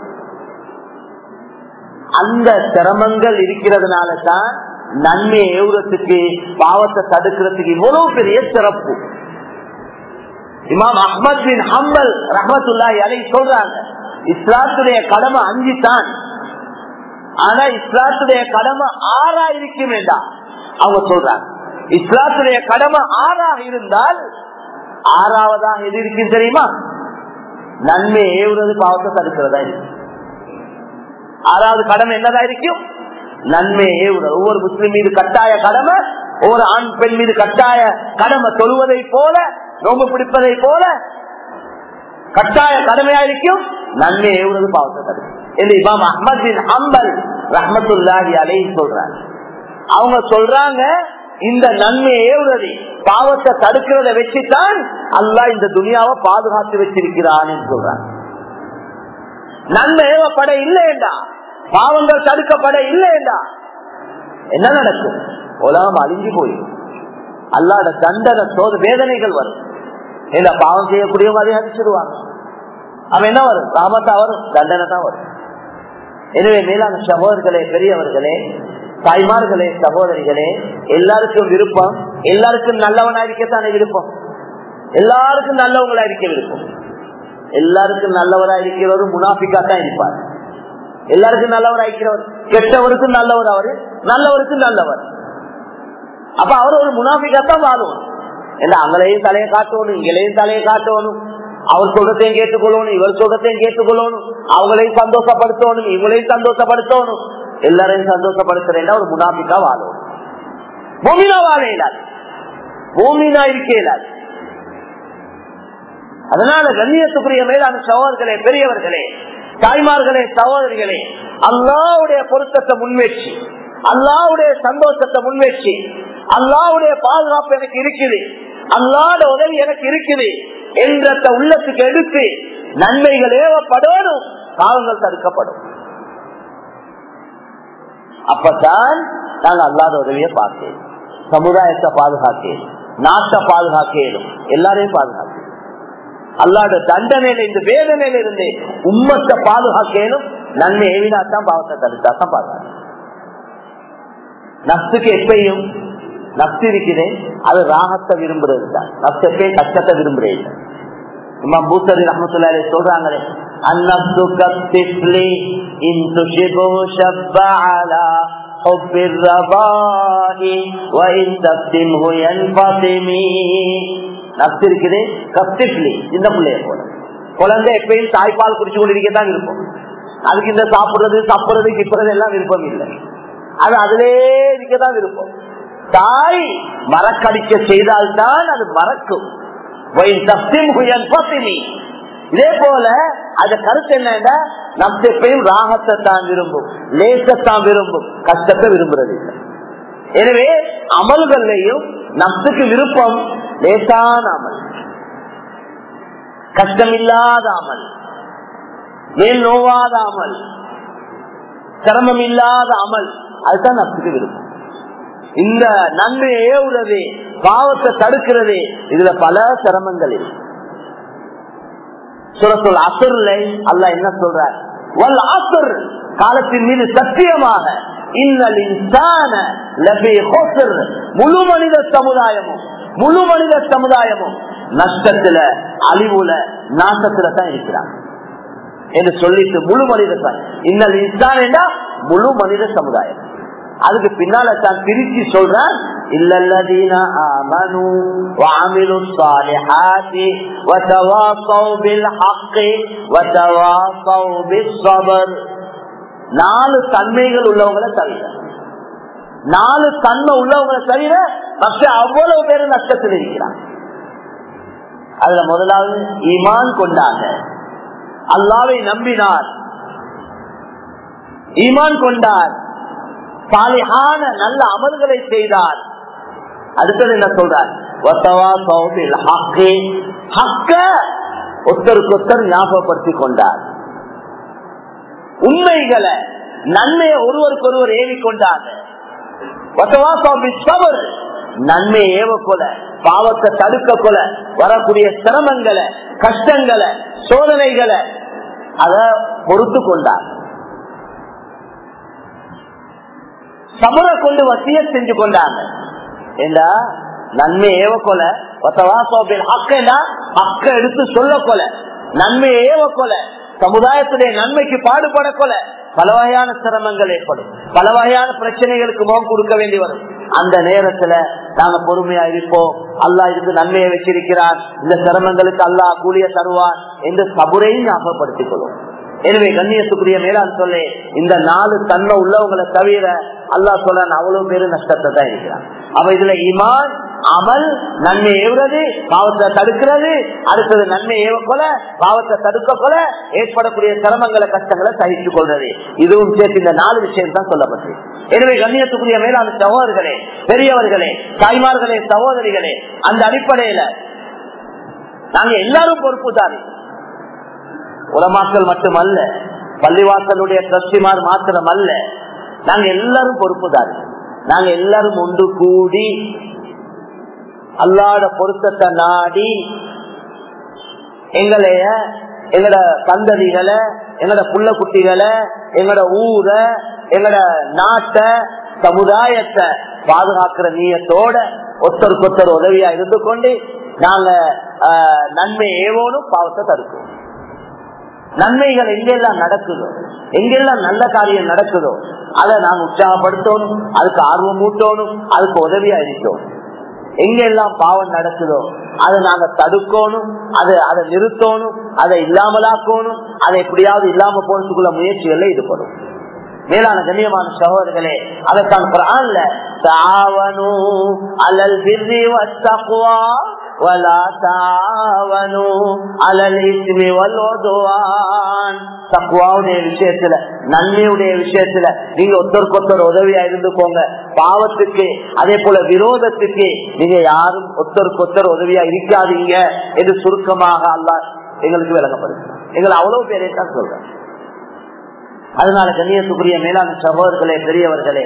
அந்த சிரமங்கள் இருக்கிறதுனால தான் நன்மை ஏவுறதுக்கு பாவத்தை தடுக்கிறதுக்கு இவ்வளவு பெரிய சிறப்பு இமாம் அஹ்மத் பின் ஹம்பல் ரஹமத்துல்லாஹி அலை சொல்றாங்க இஸ்லாத்துடைய கடமை அஞ்சு தான் ஆனா இஸ்லாத்துடைய கடமை ஆறா இருக்க வேண்டாம் அவங்க சொல்றாங்க இஸ்லாத்துடைய கடமை ஆறாக இருந்தால் ஆறாவதாக எது இருக்கு தெரியுமா நன்மை ஏவுறது பாவத்தை தடுக்கிறதா இருக்கு ஆறாவது கடமை என்னதா இருக்கும் நன்மை ஏவுறது ஒவ்வொரு முஸ்லிம் மீது கட்டாய கடமை ஒவ்வொரு ஆண் பெண் மீது கட்டாய கடமை தொழுவதை போல நோம்பு பிடிப்பதை போல கட்டாய கடமையா இருக்கும் நன்மை ஏவுறது பாவத்தை தடுக்கும் என்று இமாம் அஹமத் பின் ஹம்பல் ரஹமத்துல்லாஹி அலை சொல்றாங்க அவங்க சொல்றாங்க இந்த நன்மை ஏவுறது பாவத்தை தடுக்கிறத வச்சுதான் அல்லா இந்த துனியாவை பாதுகாத்து வச்சிருக்கிறான் சொல்றாங்க நன்மை ஏவப்பட இல்லையண்டா பாவங்கள் தடுக்கப்பட இல்லையண்டா என்ன நடக்கும் உலகம் அழிஞ்சு போயிடும் அல்லாத தண்டனை சோத வேதனைகள் வரும் இல்ல பாவம் செய்யக்கூடியவங்க அதை அடிச்சிடுவாங்க அவன் என்ன வரும் ராமத்தா வரும் தண்டனை தான் வரும் எனவே மேலான சகோதரர்களே பெரியவர்களே தாய்மார்களே சகோதரிகளே எல்லாருக்கும் விருப்பம் எல்லாருக்கும் நல்லவனா இருக்கத்தானே விருப்பம் எல்லாருக்கும் நல்லவங்களா இருக்க விருப்பம் எல்லாருக்கும் நல்லவரா இருக்கிறவரு முனாபிக்கா தான் இருப்பார் எல்லாருக்கும் நல்லவரா இருக்கிறவர் கெட்டவருக்கும் நல்லவர் அவரு நல்லவருக்கும் நல்லவர் அப்ப அவர் ஒரு முனாபிக்கா தான் வாழுவார் என்ன அங்களையும் தலையை காட்டணும் இங்களையும் தலையை காட்டணும் அவர் சொல்றதையும் கேட்டுக்கொள்ளணும் இவர் சொல்றதையும் கேட்டுக்கொள்ளணும் அவங்களையும் சந்தோஷப்படுத்தணும் இவங்களையும் சந்தோஷப்படுத்தணும் எல்லாரையும் சந்தோஷப்படுத்துறேன்னா ஒரு முனாபிக்கா வாழும் பூமினா வாழ இயலாது பூமினா இருக்க இயலாது அதனால கண்ணியத்துக்குரிய மேலான சகோதரர்களே பெரியவர்களே தாய்மார்களே சகோதரிகளே அல்லாவுடைய பொருத்தத்தை முன்வெற்றி அல்லாவுடைய சந்தோஷத்தை முன்வெற்றி அல்லாவுடைய பாதுகாப்பு எனக்கு இருக்குது அல்லாட உதவி எனக்கு இருக்குது என்ற உள்ளத்துக்கு எடுத்து நன்மைகள் ஏவப்படணும் பாவங்கள் தடுக்கப்படும் அப்பதான் நாங்க அல்லாத உதவியை பார்த்தேன் சமுதாயத்தை பாதுகாத்தேன் நாட்டை பாதுகாக்கணும் எல்லாரையும் பாதுகாக்க அல்லாத தண்டனையில இந்த வேதனையில இருந்து உம்மத்தை பாதுகாக்கணும் நன்மை ஏவினாத்தான் பாவத்தை தடுத்தாத்தான் பாதுகாக்க நப்சுக்கு எப்பயும் நப்சு இருக்கிறேன் அது ராகத்தை விரும்புறது தான் நப்சு எப்பயும் கஷ்டத்தை விரும்புறேன் இம்மா பூசரி ரஹமத்துல்லாலே சொல்றாங்களே النفس كالطفل إن تشبه شب على حب الرضاء وإن تفتمه ينفطم நப்சு இருக்குது கஸ்டிப்லி சின்ன பிள்ளைய போல குழந்தை எப்பயும் தாய்ப்பால் குடிச்சு கொண்டிருக்கத்தான் இருக்கும் அதுக்கு இந்த சாப்பிடுறது சாப்பிடுறது கிப்புறது எல்லாம் விருப்பம் இல்லை அது அதிலே இருக்கதான் விருப்பம் தாய் மறக்கடிக்க செய்தால்தான் அது மறக்கும் இதே போல அது கருத்து என்னன்னா நம் எப்பயும் ராகத்தை தான் விரும்பும் லேசத்தான் விரும்பும் கஷ்டத்தை விரும்புறது இல்லை எனவே அமல்கள்லையும் நப்சுக்கு விருப்பம் லேசான அமல் கஷ்டமில்லாத அமல் மேல் நோவாத அமல் சிரமம் இல்லாத அமல் அதுதான் நப்சுக்கு விருப்பம் இந்த நன்மை ஏவுறது பாவத்தை தடுக்கிறது இதுல பல சிரமங்கள் இருக்கு சுரத்துல் அசுர்ல அல்ல என்ன சொல்ற வல் அசுர் காலத்தின் மீது சத்தியமாக முழு மனித சமுதாயமும் முழு மனித சமுதாயமும் நஷ்டத்துல அழிவுல நாசத்துல தான் இருக்கிறாங்க என்று சொல்லிட்டு முழு மனித இன்னல் இன்சான் என்றா முழு மனித சமுதாயம் அதுக்கு பின்னால தான் பிரிச்சு சொல்றான் இல்லல்லதீன ஆமனு وعملوا الصالحات وتواصوا بالحق وتواصوا بالصبر நாலு தன்மைகள் உள்ளவங்களை தவிர நாலு தன்மை உள்ளவங்களை தவிர மற்ற அவ்வளவு பேர் நஷ்டத்தில் இருக்கிறாங்க அதுல முதலாவது ஈமான் கொண்டாங்க அல்லாவை நம்பினார் ஈமான் கொண்டார் சாலிஹான நல்ல அமல்களை செய்தார் அடுத்தது என்ன சொல்றார் ஒருத்தருக்கு ஒருத்தர் ஞாபகப்படுத்திக் கொண்டார் உண்மைகளை நன்மையை ஒருவருக்கு ஒருவர் ஏவி கொண்டாங்க நன்மை ஏவ கொல பாவத்தை தடுக்க கொல வரக்கூடிய சிரமங்களை கஷ்டங்களை சோதனைகளை அத பொறுத்து கொண்டார் சபர கொண்டு வசிய செஞ்சு கொண்டாங்க ஏண்டா நன்மை ஏவ கொல ஹக்கா ஹக்க எடுத்து சொல்ல கொல நன்மை ஏவ கொல சமுதாயத்துடைய நன்மைக்கு பாடுபட கொல பல வகையான சிரமங்கள் ஏற்படும் பல வகையான பிரச்சனைகளுக்கு முகம் கொடுக்க வேண்டி வரும் அந்த நேரத்துல நாங்க பொறுமையா இருப்போம் அல்லா இதுக்கு நன்மையை வச்சிருக்கிறார் இந்த சிரமங்களுக்கு அல்லாஹ் கூலிய தருவான் என்று சபுரையும் ஞாபகப்படுத்திக் கொள்வோம் எனவே கண்ணியத்துக்குரிய மேலாண் சொல்லி இந்த நாலு தன்மை உள்ளவங்களை தவிர அல்லா சொல்ல அவ்வளவு பேரு நஷ்டத்தை தான் இருக்கிறான் அவ இதுல இமான் அமல் நன்மை ஏவுறது பாவத்தை தடுக்கிறது அடுத்தது நன்மை ஏவ கொல பாவத்தை தடுக்க கொல ஏற்படக்கூடிய சிரமங்களை கஷ்டங்களை சகித்துக் கொள்றது இதுவும் சேர்த்து இந்த நாலு விஷயம் தான் சொல்லப்பட்டு எனவே கண்ணியத்துக்குரிய மேலான சகோதரர்களே பெரியவர்களே தாய்மார்களே சகோதரிகளே அந்த அடிப்படையில நாங்க எல்லாரும் பொறுப்புதாரி உலமாக்கள் மட்டுமல்ல பள்ளிவாசலுடைய டிரஸ்டிமார் மாத்திரம் அல்ல நாங்க எல்லாரும் பொறுப்புதாரி நாங்க எல்லாரும் ஒன்று கூடி அல்லாத பொருத்தத்தை நாடி எங்களைய எங்கட சந்ததிகளை எங்கட புள்ள குட்டிகளை எங்கட ஊரை எங்கட நாட்டை சமுதாயத்தை பாதுகாக்கிற நீயத்தோட ஒத்தருக்கு ஒத்தர் உதவியா இருந்து கொண்டு நாங்க நன்மை ஏவோனும் பாவத்தை தடுக்கும் நன்மைகள் எங்கெல்லாம் நடக்குதோ எங்கெல்லாம் நல்ல காரியம் நடக்குதோ அதை நாங்க உற்சாகப்படுத்தணும் அதுக்கு ஆர்வம் ஊட்டணும் அதுக்கு உதவியா இருக்கணும் எங்கெல்லாம் பாவம் நடக்குதோ அதை நாங்க தடுக்கணும் அதை அதை நிறுத்தணும் அதை இல்லாமலாக்கணும் அதை எப்படியாவது இல்லாம போறதுக்குள்ள முயற்சிகள்ல ஈடுபடும் மேலான கண்ணியமான சகோதரர்களே அதைத்தான் குரான்ல தாவனு அலல் பிர்ரி வத்தகுவா ولا تعاونوا على الاثم والعدوان தக்குவாவுடைய விஷயத்துல நன்மையுடைய விஷயத்துல நீங்க ஒருத்தருக்கு ஒருத்தர் உதவியா இருந்துக்கோங்க பாவத்துக்கு அதே போல விரோதத்துக்கு நீங்க யாரும் ஒருத்தருக்கு ஒருத்தர் உதவியா இருக்காதீங்க என்று சுருக்கமாக அல்ல எங்களுக்கு விளங்கப்படுது எங்களை அவ்வளவு பேரே தான் சொல்றேன் அதனால கண்ணியத்துக்குரிய மேலான சகோதரர்களே பெரியவர்களே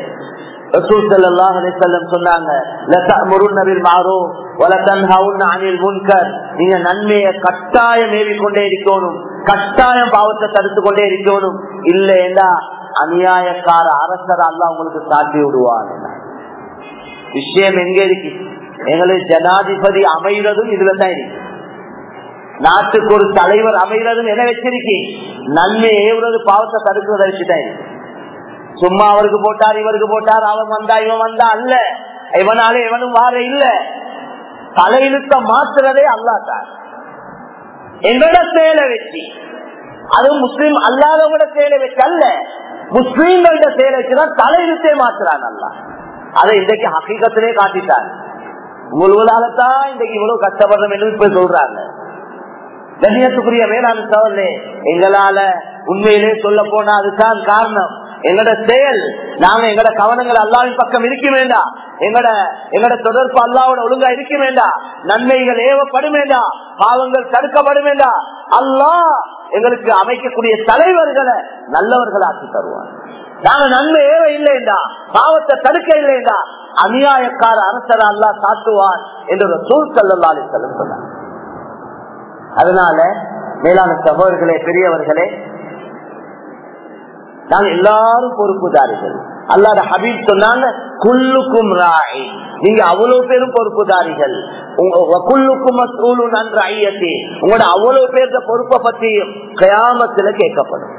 நீங்க நன்மையை கட்டாயம் ஏவிக்கொண்டே இருக்கணும் கட்டாயம் பாவத்தை தடுத்து கொண்டே இருக்கணும் இல்லையா அநியாயக்கார அரசர் அல்ல உங்களுக்கு சாட்டி விடுவான் விஷயம் எங்க இருக்கு எங்களுக்கு ஜனாதிபதி அமைகிறதும் இதுலதான் இருக்கு நாட்டுக்கு ஒரு தலைவர் அமைகிறதும் என்ன வச்சிருக்கேன் நன்மை ஏவுறது பாவத்தை தடுக்கிறத வச்சுதான் இருக்கு சும்மா அவருக்கு போட்டார் இவருக்கு போட்டார் அவன் வந்தா இவன் வந்தா அல்ல இவனால இவனும் வார இல்ல தலையிழுத்த மாத்துறதே அல்லாதான் எங்களோட செயலை வச்சு அதுவும் முஸ்லீம் அல்லாதவங்களோட செயலை வச்சு அல்ல முஸ்லீம்களோட செயலை வச்சுதான் தலையிழுத்தே மாத்துறான் அல்ல அதை இன்றைக்கு ஹக்கீகத்திலே காட்டிட்டாங்க உங்களாலதான் இன்றைக்கு இவ்வளவு கஷ்டப்படுறோம் என்று இப்ப சொல்றாங்க கண்ணியத்துக்குரிய வேளாண் சவர்களே எங்களால உண்மையிலே சொல்ல போனா அதுதான் காரணம் எங்கட செயல் நாங்க எங்கட கவனங்கள் அல்லாவின் பக்கம் இருக்க வேண்டாம் எங்கட எங்கட தொடர்பு அல்லாவோட ஒழுங்கா இருக்க வேண்டாம் நன்மைகள் ஏவப்படும் வேண்டாம் பாவங்கள் தடுக்கப்படும் வேண்டாம் அல்லா எங்களுக்கு அமைக்கக்கூடிய தலைவர்களை நல்லவர்களாக்கி தருவார் நாங்க நன்மை ஏவ இல்லைண்டா பாவத்தை தடுக்க இல்லைண்டா அநியாயக்கார அரசர் அல்லா காட்டுவார் என்ற ஒரு சூழ் செல்லலாலே சொன்னார் அதனால மேலான சகோதரர்களே பெரியவர்களே நாங்க எல்லாரும் பொறுப்புதாரிகள் அல்லாத ஹபீப் சொன்னாங்க குல்லுக்கும் ராய் நீங்க அவ்வளவு பேரும் பொறுப்புதாரிகள் குல்லுக்கும் நன்ற ஐயத்தி உங்களோட அவ்வளவு பேர்த்த பொறுப்பை பற்றியும் கயாமத்துல கேட்கப்படும்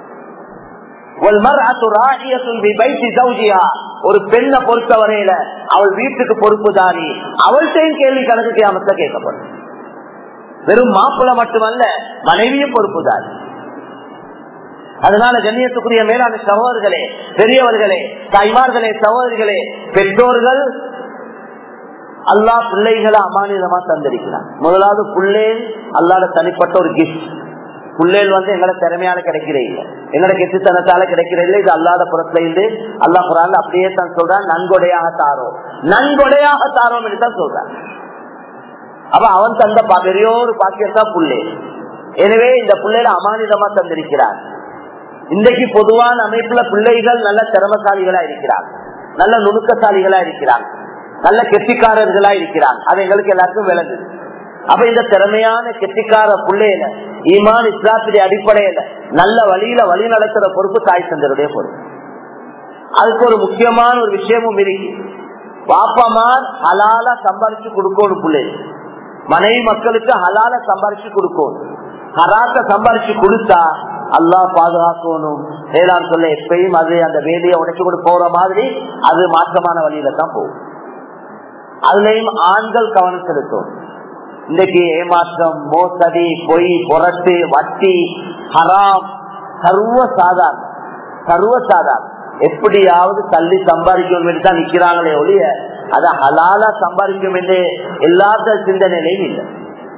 ஒரு பெண்ணை பொறுத்தவரையில அவள் வீட்டுக்கு பொறுப்புதாரி அவள்கிட்டையும் கேள்வி கணக்கு கியாமத்துல கேட்கப்படும் வெறும் மாப்பிள்ள மட்டுமல்ல மனைவியும் பொறுப்புதாரி அதனால கண்ணியத்துக்குரிய மேலான சகோதரர்களே பெரியவர்களே தாய்மார்களே சகோதரிகளே பெற்றோர்கள் அல்லா பிள்ளைகளை அமானிதமா தந்திருக்கிறான் முதலாவது புள்ளேல் அல்லாத தனிப்பட்ட ஒரு கிஃப்ட் புள்ளேல் வந்து எங்களோட திறமையால கிடைக்கிற இல்ல எங்களோட கெட்டுத்தனத்தால கிடைக்கிற இல்ல இது அல்லாத புறத்துல இருந்து அல்லா குரான் அப்படியே தான் சொல்றான் நன்கொடையாக தாரோம் நன்கொடையாக தாரோம் என்று தான் சொல்றான் அப்ப அவன் தந்த பெரிய ஒரு பாக்கியத்தான் புள்ளே எனவே இந்த பிள்ளைகளை அமானிதமா தந்திருக்கிறார் இன்றைக்கு பொதுவான அமைப்புல பிள்ளைகள் நல்ல திறமசாலிகளா இருக்கிறார் நல்ல நுணுக்கசாலிகளா இருக்கிறார் நல்ல கெட்டிக்காரர்களா இருக்கிறாங்க அது எங்களுக்கு எல்லாருக்கும் விளங்குது அப்ப இந்த திறமையான கெட்டிக்கார பிள்ளையில ஈமான் இஸ்லாத்துடைய அடிப்படையில நல்ல வழியில வழி நடக்கிற பொறுப்பு தாய் தந்தருடைய பொறுப்பு அதுக்கு ஒரு முக்கியமான ஒரு விஷயமும் இருக்கு பாப்பமார் ஹலால சம்பாரிச்சு கொடுக்கணும் பிள்ளைங்க மனைவி மக்களுக்கு ஹலால சம்பாரிச்சு கொடுக்கணும் ஹராத்த சம்பாரிச்சு கொடுத்தா அல்லாஹ் பாதுகாக்கணும் வேளாண் சொல்ல எப்பயும் அது அந்த வேலையை உடைச்சு கொண்டு போற மாதிரி அது மாற்றமான வழியில தான் போகும் அதுலயும் ஆண்கள் கவனம் செலுத்தும் இன்னைக்கு ஏமாற்றம் மோசடி பொய் புரட்டு வட்டி ஹராம் சர்வ சாதாரண சர்வ சாதாரண எப்படியாவது தள்ளி சம்பாதிக்கும் என்று தான் நிக்கிறாங்களே ஒழிய அதை ஹலாலா சம்பாதிக்கும் என்று எல்லாத்த சிந்தனையிலையும் இல்லை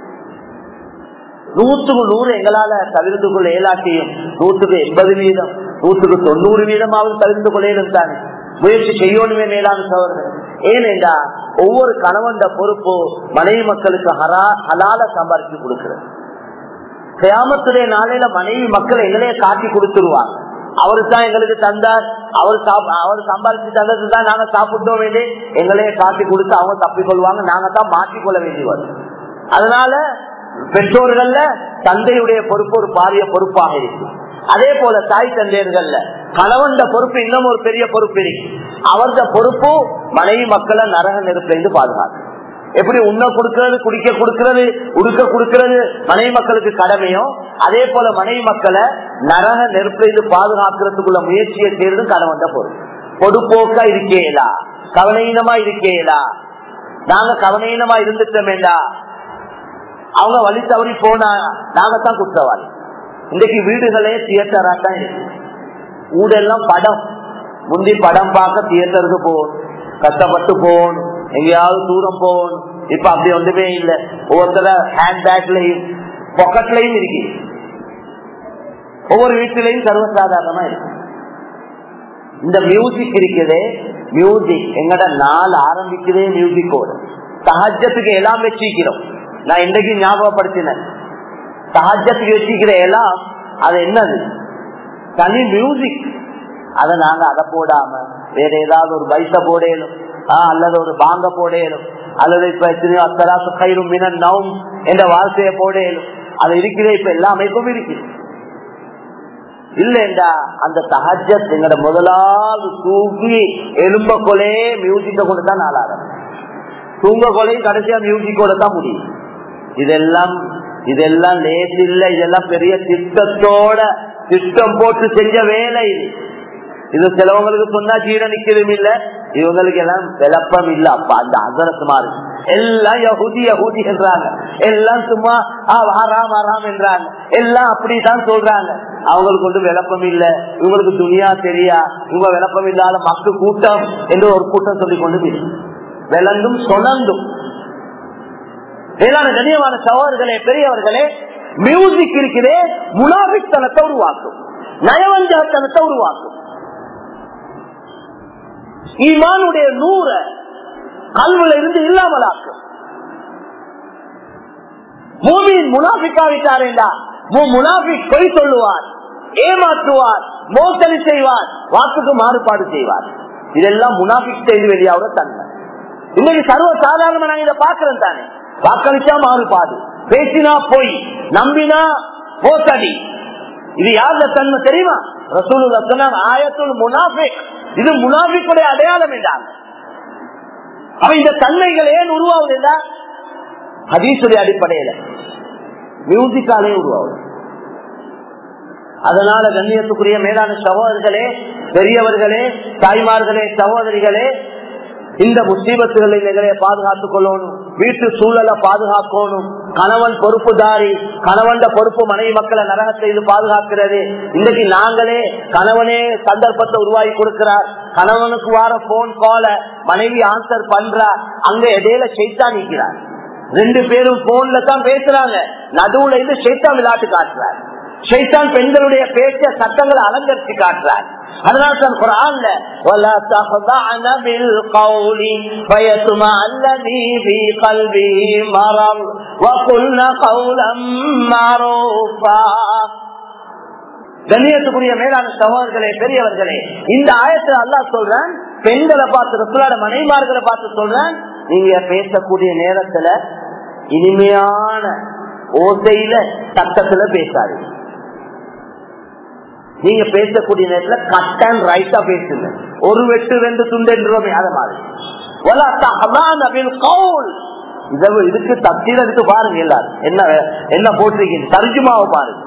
நூற்றுக்கு நூறு எங்களால தவிர்த்து கொள்ள இயலாட்டியும் நூற்றுக்கு எண்பது வீதம் நூற்றுக்கு தொண்ணூறு வீதமாவது தவிர்த்து கொள்ள இயலும் தானே முயற்சி செய்யணுமே மேலான சோழர்கள் ஏனென்றா ஒவ்வொரு கணவன் பொறுப்பு மனைவி மக்களுக்கு ஹரா ஹலால சம்பாதிச்சு கொடுக்கிறது கிராமத்துடைய நாளையில மனைவி மக்கள் எங்களே காட்டி கொடுத்துருவாங்க அவரு தான் எங்களுக்கு தந்தார் அவர் அவர் சம்பாதிச்சு தந்தது தான் நாங்க சாப்பிட்டோம் வேண்டி எங்களையே காட்டி கொடுத்து அவங்க தப்பிக்கொள்வாங்க நாங்க தான் மாற்றிக்கொள்ள வேண்டி வரும் அதனால பெற்றோர்கள்ல தந்தையுடைய பொறுப்பு ஒரு பாரிய பொறுப்பாக இருக்கு அதே போல தாய் தந்தையர்கள்ல கணவன் பொறுப்பு இன்னும் ஒரு பெரிய பொறுப்பு இருக்கு அவரது பொறுப்பு மனைவி மக்களை நரக நெருப்பிலிருந்து பாதுகாக்கு எப்படி உண்ண கொடுக்கிறது குடிக்க கொடுக்கிறது உடுக்க கொடுக்கிறது மனைவி மக்களுக்கு கடமையோ அதே போல மனைவி மக்களை நரக நெருப்பிலிருந்து பாதுகாக்கிறதுக்குள்ள முயற்சியை செய்யறது கணவன் பொறுப்பு பொதுப்போக்கா இருக்கேலா கவனீனமா இருக்கேலா நாங்க கவனீனமா இருந்துட்டோமேண்டா அவங்க வழி தவறி போனா நாங்க தான் குற்றவாளி இன்றைக்கு வீடுகளே தியேட்டரா தான் இருக்கு ஊடெல்லாம் படம் முந்தி படம் பார்க்க தியேட்டருக்கு போகணும் கஷ்டப்பட்டு போகணும் எங்கேயாவது தூரம் போகணும் இப்ப அப்படி ஒன்றுமே இல்லை ஒவ்வொருத்தர ஹேண்ட் பேக்லயும் பாக்கெட்லயும் இருக்கு ஒவ்வொரு வீட்டிலையும் சர்வசாதாரணமா இருக்கு இந்த மியூசிக் இருக்குதே மியூசிக் எங்கட நாள் ஆரம்பிக்குதே மியூசிக்கோட சஹஜத்துக்கு எல்லாம் வச்சிக்கிறோம் நான் இன்றைக்கு ஞாபகப்படுத்தினேன் சஹஜத்துக்கு வச்சிக்கிற எல்லாம் அது என்னது தனி மியூசிக் அதை நாங்க அதை போடாம வேற ஏதாவது ஒரு பைச போடலும் அல்லது ஒரு பாங்க போடலும் அல்லது இப்ப எத்தனையோ அத்தராசு கயிறும் மினன் நவும் என்ற வார்த்தையை போடலும் அது இருக்கிற இப்ப எல்லா அமைப்பும் இருக்கு இல்லைண்டா அந்த தஹஜத் எங்கட முதலாவது தூக்கி எலும்ப கொலே மியூசிக்க கொண்டு தான் நாளாக தூங்க கொலையும் கடைசியா மியூசிக்கோட தான் முடியும் இதெல்லாம் இதெல்லாம் லேஸ் இல்ல இதெல்லாம் பெரிய திட்டத்தோட திட்டம் போட்டு செஞ்ச வேலை இது இது சிலவங்களுக்கு சொன்னா ஜீரணிக்கிறதும் இல்ல இவங்களுக்கு எல்லாம் விளப்பம் இல்ல அப்ப அந்த அசரத்து மாறு எல்லாம் யகுதி யகுதி என்றாங்க எல்லாம் சும்மா ஆறாம் ஆறாம் என்றாங்க எல்லாம் அப்படித்தான் சொல்றாங்க அவங்களுக்கு ஒன்றும் விளப்பம் இல்ல இவங்களுக்கு துணியா தெரியா இவங்க விளப்பம் இல்லாத மக்கள் கூட்டம் என்று ஒரு கூட்டம் சொல்லி கொண்டு விளங்கும் சொனந்தும் வேளாண் கண்ணியமான சவார்களே பெரியவர்களே மியூசிக் இருக்கிறே முனாபித்தனத்தை உருவாக்கும் நயவஞ்சகத்தனத்தை உருவாக்கும் ஈமானுடைய நூற கல்வில இருந்து இல்லாமலாக்கும் மூமியின் முனாபிக்காவிட்டாரேண்டா முனாபிக் பொய் சொல்லுவார் ஏமாற்றுவார் மோசடி செய்வார் வாக்குக்கு மாறுபாடு செய்வார் இதெல்லாம் முனாபிக் செய்து வெளியாகிற தன்மை இன்னைக்கு சர்வ சாதாரணமா நாங்க இதை பாக்குறோம் தானே வாக்களிச்சா மாறுபாடு பேசினா போய் நம்பினா மோசடி இது யாருல தன்மை தெரியுமா ரசூலுல்லா சொன்னாங்க ஆயத்துல் முனாஃபிக் இது முனாஃபிக்குடைய அடையாளம் என்றாங்க அவ இந்த தன்மைகள் ஏன் உருவாகுது என்றா ஹதீசுடைய அடிப்படையில மியூசிக்காலே உருவாகுது அதனால கண்ணியத்துக்குரிய மேலான சகோதரர்களே பெரியவர்களே தாய்மார்களே சகோதரிகளே இந்த முசீபத்துகளை எங்களை பாதுகாத்துக் கொள்ளணும் வீட்டு சூழலை பாதுகாக்கணும் கணவன் பொறுப்புதாரி கணவன் பொறுப்பு மனைவி மக்களை நரகத்தை இது பாதுகாக்கிறது இன்னைக்கு நாங்களே கணவனே சந்தர்ப்பத்தை உருவாக்கி கொடுக்கிறார் கணவனுக்கு வார போன் கால மனைவி ஆன்சர் பண்றா அங்க இடையில செய்தா நிற்கிறார் ரெண்டு பேரும் போன்ல தான் பேசுறாங்க நடுவுல இருந்து செய்தா விளையாட்டு காட்டுறார் ஷைத்தான் பெண்களுடைய பேச்ச சட்டங்களை அலங்கரித்து காட்டுறார் அதனால தான் குரான்ல ولا تخضعن بالقول فيطمع الذي في قلبه مرض وقلن قولا معروفا கண்ணியத்துக்குரிய மேலான சகோதரர்களே பெரியவர்களே இந்த ஆயத்தில் அல்லாஹ் சொல்றான் பெண்களை பார்த்து ரசூலோட மனைமார்களை பார்த்து சொல்றேன் நீங்க பேசக்கூடிய நேரத்துல இனிமையான ஓசையில சத்தத்துல பேசாது நீங்க பேசக்கூடிய நேரத்துல கட் அண்ட் ரைட்டா பேசுங்க ஒரு வெட்டு ரெண்டு துண்டு என்றோமே அத மாதிரி இதுக்கு தப்சீல் அதுக்கு பாருங்க எல்லாரும் என்ன என்ன போட்டிருக்கீங்க தர்ஜுமாவை பாருங்க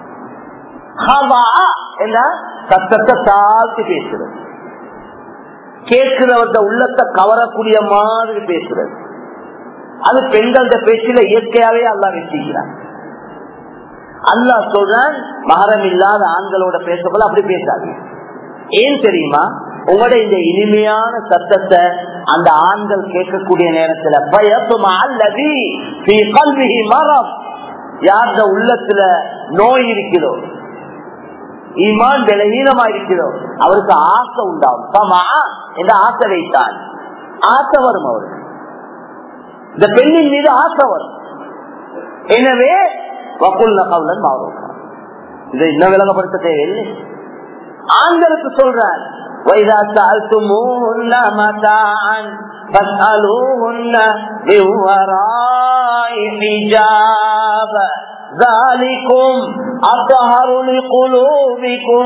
என்ன சத்தத்தை தாழ்த்தி பேசுறது கேட்கிறவர்த உள்ளத்தை கவரக்கூடிய மாதிரி பேசுறது அது பெண்கள பேச்சில இயற்கையாவே அல்லா வச்சுக்கிறான் அல்லா சொல்றான் மகரம் இல்லாத ஆண்களோட பேசப்போல அப்படி பேசாது ஏன் தெரியுமா உங்களோட இந்த இனிமையான சத்தத்தை அந்த ஆண்கள் கேட்கக்கூடிய நேரத்துல பயத்துமா அல்லது மரம் யார்த உள்ளத்துல நோய் இருக்கிறதோ ஈமான் பலகீனமா இருக்கிறோம் அவருக்கு ஆசை உண்டாகும் சமா என்ற ஆசை வைத்தான் ஆசை வரும் அவருக்கு இந்த பெண்ணின் மீது ஆசை வரும் எனவே வக்குல்ல கவுலன் மாறும் இதை இன்னும் விலகப்படுத்த தேவையில்லை ஆண்களுக்கு சொல்றார் وَإِذَا سَأَلْتُمُوهُنَّ مَتَاعًا فَاسْأَلُوهُنَّ مِنْ وَرَاءِ حِجَابٍ ذلكم أطهر لقلوبكم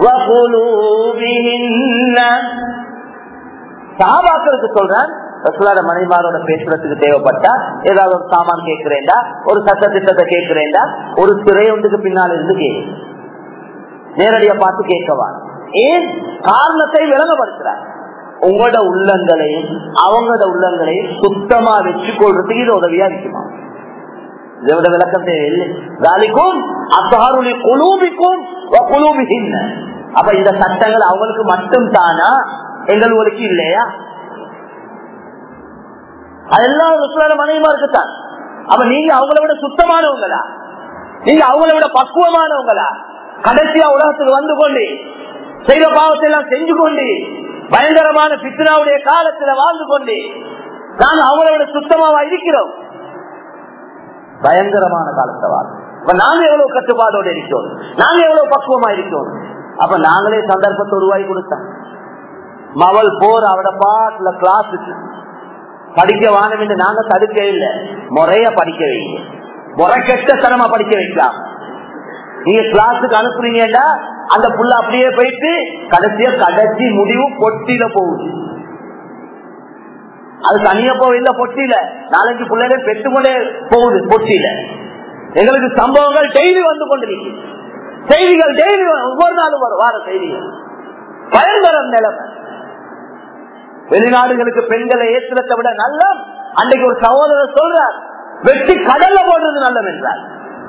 وقلوبهن சாபாக்களுக்கு சொல்றேன் ரசூலாட மனைமாரோட பேசுறதுக்கு தேவைப்பட்டா ஏதாவது ஒரு சாமான் கேட்கிறேன்டா ஒரு சட்ட திட்டத்தை கேட்கிறேன்டா ஒரு திரை ஒன்றுக்கு பின்னால் இருந்து கேட்கு நேரடியா பார்த்து கேட்கவா ஏன் காரணத்தை விளங்கப்படுத்துறார் உங்களோட உள்ளங்களையும் அவங்களோட உள்ளங்களையும் சுத்தமா வச்சு கொள்றதுக்கு இது உதவியா இருக்குமா இதோட விளக்கம் தேவையில்லை அசாருளி குலூபிக்கும் குலூபிகின்ற அப்ப இந்த சட்டங்கள் அவங்களுக்கு மட்டும் தானா எங்களுக்கு இல்லையா அதெல்லாம் ருசுலான மனைவிமா இருக்குத்தான் அப்ப நீங்க அவங்கள விட சுத்தமானவங்களா நீங்க அவங்கள விட பக்குவமானவங்களா கடைசியா உலகத்துக்கு வந்து கொண்டு செய்த பாவத்தை எல்லாம் செஞ்சு கொண்டு பயங்கரமான பித்னாவுடைய காலத்துல வாழ்ந்து கொண்டு நாங்க அவங்கள விட சுத்தமாவா இருக்கிறோம் பயங்கரமான காலத்தை வாழ் இப்ப நாங்க எவ்வளவு கட்டுப்பாடோட இருக்கிறோம் நாங்க எவ்வளவு பக்குவமா இருக்கிறோம் அப்ப நாங்களே சந்தர்ப்பத்தை உருவாக்கி கொடுத்தோம் மவள் போற அவட பாட்டுல கிளாஸுக்கு படிக்க வானம் என்று நாங்க தடுக்க இல்லை முறைய படிக்க வைங்க முறை கெட்ட தரமா படிக்க வைக்கலாம் நீங்க கிளாஸுக்கு அனுப்புறீங்கன்னா அந்த புள்ள அப்படியே போயிட்டு கடைசிய கடைசி முடிவு பொட்டியில போகுது அது தனியா போவில்லை பொட்டியில நாலஞ்சு பிள்ளைகளே பெற்றுக்கொண்டே போகுது பொட்டியில எங்களுக்கு சம்பவங்கள் டெய்லி வந்து கொண்டிருக்கு செய்திகள் டெய்லி ஒவ்வொரு நாளும் வரும் வார செய்திகள் பயங்கரம் நிலைமை வெளிநாடுகளுக்கு பெண்களை ஏற்றுறதை விட நல்ல அன்றைக்கு ஒரு சகோதரர் சொல்றார் வெட்டி கடல்ல போடுறது நல்லம் என்றார்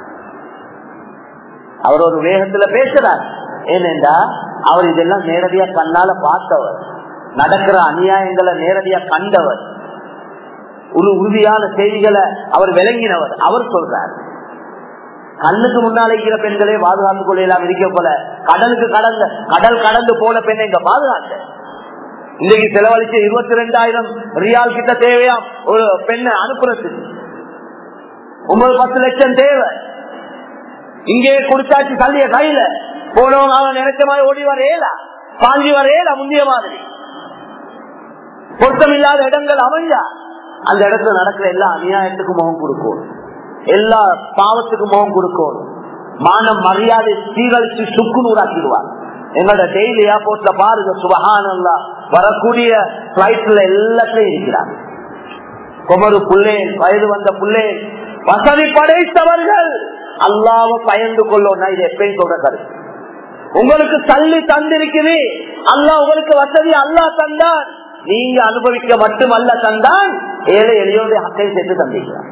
அவர் ஒரு வேகத்துல பேசுறார் ஏனென்றா அவர் இதெல்லாம் நேரடியா கண்ணால பார்த்தவர் நடக்கிற அநியாயங்களை நேரடியா கண்டவர் ஒரு உறுதியான செய்திகளை அவர் விளங்கினவர் அவர் சொல்றார் கண்ணுக்கு முன்னால் இருக்கிற பெண்களே பாதுகாத்துக் கொள்ளலாம் இருக்க போல கடலுக்கு கடந்த கடல் கடந்து போன பெண்ணை இங்க பாதுகாக்க இன்னைக்கு செலவழிச்ச இருபத்தி ரெண்டாயிரம் ரியால் கிட்ட தேவையாம் ஒரு பெண்ணை அனுப்புறதுக்கு ஒன்பது பத்து லட்சம் தேவை இங்கே கொடுத்தாச்சு தள்ளிய கையில போனவங்க அவன் நினைச்ச மாதிரி ஓடி வரையலா பாஞ்சி வரையலா முந்திய மாதிரி பொருத்தம் இல்லாத இடங்கள் அமைஞ்சா அந்த இடத்துல நடக்கிற எல்லா அநியாயத்துக்கும் முகம் கொடுக்கணும் எல்லா பாவத்துக்கும் முகம் கொடுக்கணும் மானம் மரியாதை சீரழிச்சு சுக்கு நூறாக்கிடுவார் எங்களோட டெய்லி ஏர்போர்ட்ல பாருங்க சுபகானல்லா வரக்கூடிய பிளைட்ல எல்லாத்துலயும் இருக்கிறார் குமரு புள்ளேன் வயது வந்த புள்ளேன் வசதி படைத்தவர்கள் அல்லாவ பயந்து கொள்ளணும் இது எப்பயும் சொல்ற கருத்து உங்களுக்கு தள்ளி தந்திருக்குது அல்லா உங்களுக்கு வசதி அல்லா தந்தான் நீங்க அனுபவிக்க மட்டுமல்ல தந்தான் ஏழை எளியோடைய அக்கை சேர்த்து தந்திருக்கிறார்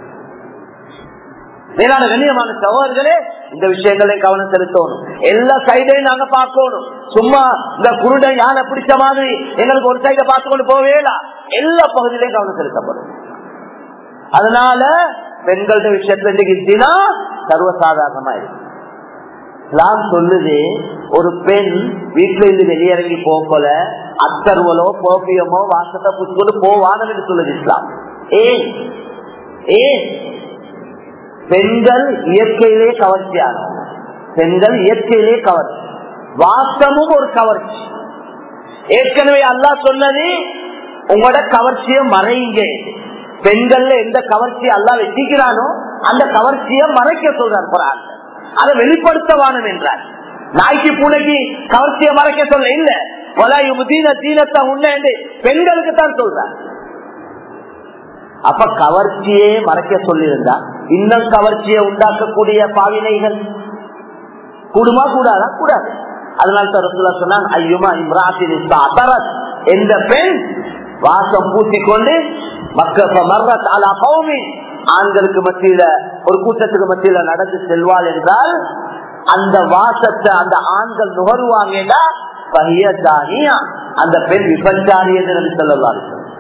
மேலான கண்ணியமான சகோதரர்களே இந்த விஷயங்களை கவனம் செலுத்தணும் எல்லா சைடையும் நாங்க பார்க்கணும் சும்மா இந்த குருடன் யானை பிடிச்ச மாதிரி எங்களுக்கு ஒரு சைட பார்த்து கொண்டு போவேலா எல்லா பகுதியிலையும் கவனம் செலுத்தப்படும் அதனால பெண்களோட விஷயத்துல இன்னைக்கு தினா சர்வசாதாரணமா இருக்கு இஸ்லாம் சொல்லுது ஒரு பெண் வீட்டுல இருந்து வெளியிறங்கி போகல அத்தர்வலோ போபியமோ வாசத்தை புச்சுக்கொண்டு போவான்னு சொல்லுது இஸ்லாம் ஏன் ஏன் பெண்கள் இயற்கையிலே கவர்ச்சியானவங்க பெண்கள் இயற்கையிலே கவர்ச்சி வாசமும் ஒரு கவர்ச்சி ஏற்கனவே அல்லாஹ் சொன்னது உங்களோட கவர்ச்சியை மறைங்க பெண்கள்ல எந்த கவர்ச்சி அல்லா வச்சிக்கிறானோ அந்த கவர்ச்சியை மறைக்க சொல்றார் குரான் அதை வெளிப்படுத்தவானம் என்றார் நாய்க்கு பூனைக்கு கவர்ச்சியை மறைக்க சொல்ல இல்ல தீன தீனத்தை உண்டு பெண்களுக்கு தான் சொல்றார் அப்ப கவர்ச்சியே மறைக்க சொல்லியிருந்தா இன்னும் கவர்ச்சியை உண்டாக்கக்கூடிய பாவினைகள் கூடுமா கூடாதா கூடாது அதனால தான் ரசூலா சொன்னான் ஐயுமா இம்ராசின் எந்த பெண் வாசம் பூசிக்கொண்டு ஆண்களுக்கு மத்தியில ஒரு கூட்டத்துக்கு மத்தியில நடந்து செல்வாள் என்றால் அந்த வாசத்தை அந்த ஆண்கள் நுகருவாங்கன்னா அந்த பெண் விபச்சாரி என்று சொல்லலாம்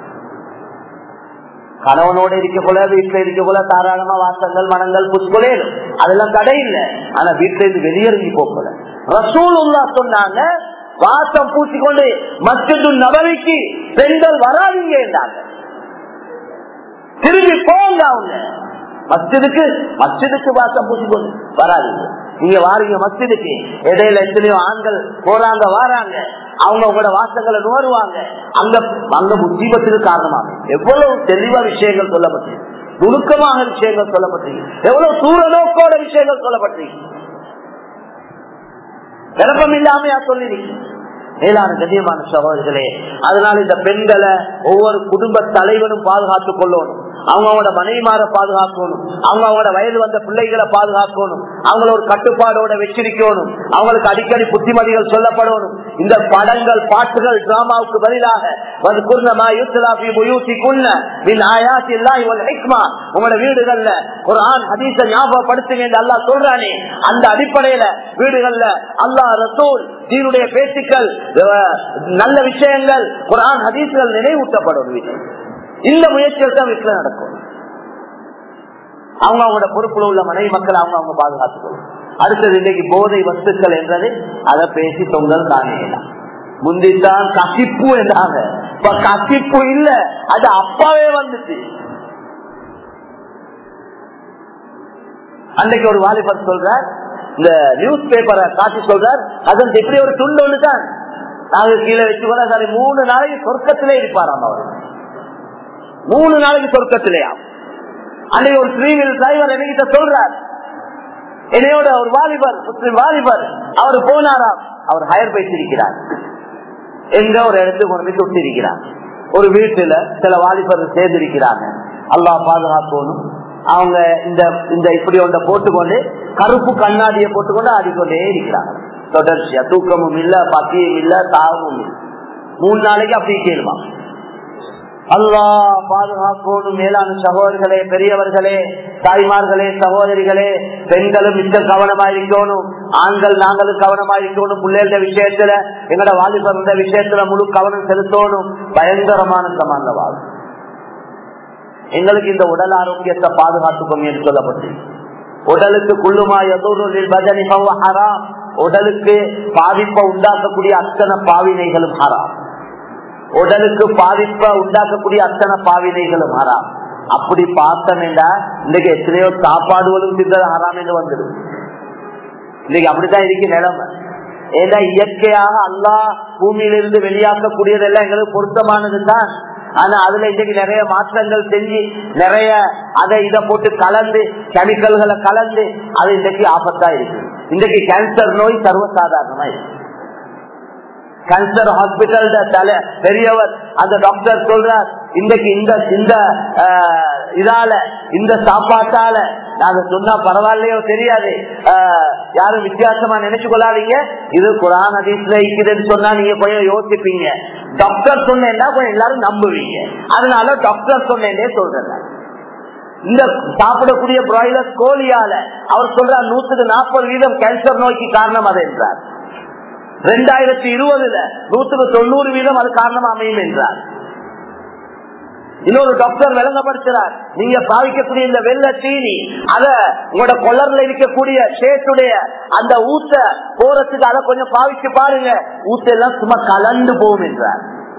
கணவனோட இருக்க போல வீட்டுல இருக்க போல தாராளமா வாசங்கள் மனங்கள் புஷ்பலேரும் அதெல்லாம் தடை இல்லை ஆனா வீட்டுல இருந்து வெளியேறி போகல ரசூல் சொன்னாங்க வாசம் பூசிக்கொண்டு மஸ்ஜிது நபவிக்கு பெண்கள் வராதிங்க என்றாங்க திரும்பி போங்க அவங்க மஸ்ஜிதுக்கு மஸ்ஜிதுக்கு வாசம் பூசிக்கொண்டு வராதிங்க நீங்க வாரீங்க மஸ்ஜிதுக்கு இடையில எத்தனையோ ஆண்கள் போறாங்க வாராங்க அவங்க உங்களோட வாசங்களை நுகருவாங்க அங்க அங்க முசீபத்துக்கு காரணமாக எவ்வளவு தெளிவா விஷயங்கள் சொல்லப்பட்டு நுணுக்கமாக விஷயங்கள் சொல்லப்பட்டு எவ்வளவு தூர நோக்கோட விஷயங்கள் சொல்லப்பட்டு விளப்பம் இல்லாமையா சொல்லிருக்கீங்க மேலான கண்ணியமான சகோதரர்களே அதனால இந்த பெண்களை ஒவ்வொரு குடும்ப தலைவனும் பாதுகாத்துக் கொள்ளணும் அவங்க அவங்களோட மனைவிமார பாதுகாக்கணும் அவங்க அவங்களோட வயது வந்த பிள்ளைகளை பாதுகாக்கணும் அவங்கள ஒரு கட்டுப்பாடோட வச்சிருக்கணும் அவங்களுக்கு அடிக்கடி புத்திமதிகள் சொல்லப்படணும் இந்த படங்கள் பாட்டுகள் டிராமாவுக்கு பதிலாக உங்களோட வீடுகள்ல ஒரு ஆண் ஹதீச ஞாபகப்படுத்துங்க என்று அல்லா சொல்றானே அந்த அடிப்படையில வீடுகள்ல அல்லா ரசூல் தீனுடைய பேச்சுக்கள் நல்ல விஷயங்கள் குரான் ஹதீசுகள் நினைவூட்டப்படும் வீட்டில் இந்த முயற்சிகள் தான் வீட்டுல நடக்கும் அவங்க அவங்களோட பொறுப்புல உள்ள மனைவி மக்கள் அவங்க அவங்க பாதுகாத்துக்கணும் அடுத்தது இன்னைக்கு போதை வஸ்துக்கள் என்றது அதை பேசி தொங்கல் தானே முந்தித்தான் கசிப்பு என்றாங்க இப்ப கசிப்பு இல்ல அது அப்பாவே வந்துச்சு அன்னைக்கு ஒரு வாலிபர் சொல்றார் இந்த நியூஸ் பேப்பரை காட்டி சொல்றார் அதன் எப்படி ஒரு துண்டு ஒண்ணுதான் நாங்க கீழே வச்சு கூட சாரி மூணு நாளைக்கு சொர்க்கத்திலே இருப்பாராம் அவர் மூணு நாளைக்கு சொர்க்கத்திலேயா அன்னைக்கு ஒரு த்ரீவில் டிரைவர் என்கிட்ட சொல்றார் என்னையோட ஒரு வாலிபர் முஸ்லிம் வாலிபர் அவர் போனாராம் அவர் ஹயர் பேசியிருக்கிறார் எங்க ஒரு இடத்துக்கு கொண்டு போய் தொட்டிருக்கிறார் ஒரு வீட்டுல சில வாலிபர் சேர்ந்திருக்கிறாங்க அல்லா பாதுகாக்கணும் அவங்க இந்த இந்த இப்படி ஒன்றை போட்டுக்கொண்டு கருப்பு கண்ணாடியை போட்டுக்கொண்டு ஆடிக்கொண்டே இருக்கிறாங்க தொடர்ச்சியா தூக்கமும் இல்ல பத்தியும் இல்ல தாகமும் இல்ல மூணு நாளைக்கு அப்படி கேள்வா அல்லா பாதுகாக்கணும் மேலான சகோதரர்களே பெரியவர்களே தாய்மார்களே சகோதரிகளே பெண்களும் மிக்க கவனமா இருக்கணும் ஆண்கள் நாங்களும் கவனமா இருக்கணும் பிள்ளைகள விஷயத்துல எங்கட வாலிபர் விஷயத்துல முழு கவனம் செலுத்தணும் பயங்கரமான சமான வாழ்க்கை எங்களுக்கு இந்த உடல் ஆரோக்கியத்தை பாதுகாத்துக்கோங்க என்று சொல்லப்பட்டு உடலுக்கு குள்ளுமா பஜனி ஹராம் உடலுக்கு பாதிப்பை உண்டாக்கக்கூடிய அத்தனை பாவினைகளும் ஹராம் உடலுக்கு பாதிப்பை உண்டாக்கக்கூடிய அத்தனை பாவினைகளும் ஹராம் அப்படி பார்த்தோம்டா இன்னைக்கு எத்தனையோ சாப்பாடுகளும் தின்றது ஹராம் என்று வந்துடும் இன்னைக்கு அப்படித்தான் இருக்கு நிலைமை ஏன்னா இயற்கையாக அல்லா பூமியிலிருந்து வெளியாக்கக்கூடியதெல்லாம் எங்களுக்கு பொருத்தமானது தான் ஆனா அதுல இன்னைக்கு நிறைய மாற்றங்கள் செஞ்சு நிறைய அதை இதை போட்டு கலந்து கெமிக்கல்களை கலந்து அது இன்னைக்கு ஆபத்தா இருக்கு இன்றைக்கு கேன்சர் நோய் சர்வசாதாரணமா இருக்கு கேன்சர் ஹாஸ்பிட்டல் தலை பெரியவர் அந்த டாக்டர் சொல்றார் இன்றைக்கு இந்த இந்த இதால இந்த சாப்பாட்டால நாங்க சொன்னா பரவாயில்லையோ தெரியாது யாரும் வித்தியாசமா நினைச்சு கொள்ளாதீங்க இது குரான் அதிசல இருக்குதுன்னு சொன்னா நீங்க கொஞ்சம் யோசிப்பீங்க டாக்டர் சொன்னேன்னா கொஞ்சம் எல்லாரும் நம்புவீங்க அதனால டாக்டர் சொன்னேன்னே சொல்றேன் இந்த சாப்பிடக்கூடிய பிராய்லர் கோழியால அவர் சொல்றார் நூத்துக்கு நாற்பது வீதம் கேன்சர் நோய்க்கு காரணம் அது என்றார் ரெண்டாயிரத்தி இருபதுல நூத்துக்கு தொண்ணூறு வீதம் அது காரணமா அமையும் என்றார் இன்னொரு டாக்டர் விளங்கப்படுத்துறார் நீங்க பாவிக்கக்கூடிய இந்த வெள்ள தீனி அத உங்களோட கொள்ளர்ல இருக்கக்கூடிய ஷேட்டுடைய அந்த ஊத்த போறதுக்கு அதை கொஞ்சம் பாவிச்சு பாருங்க ஊத்த எல்லாம் சும்மா கலந்து போகும் என்றார்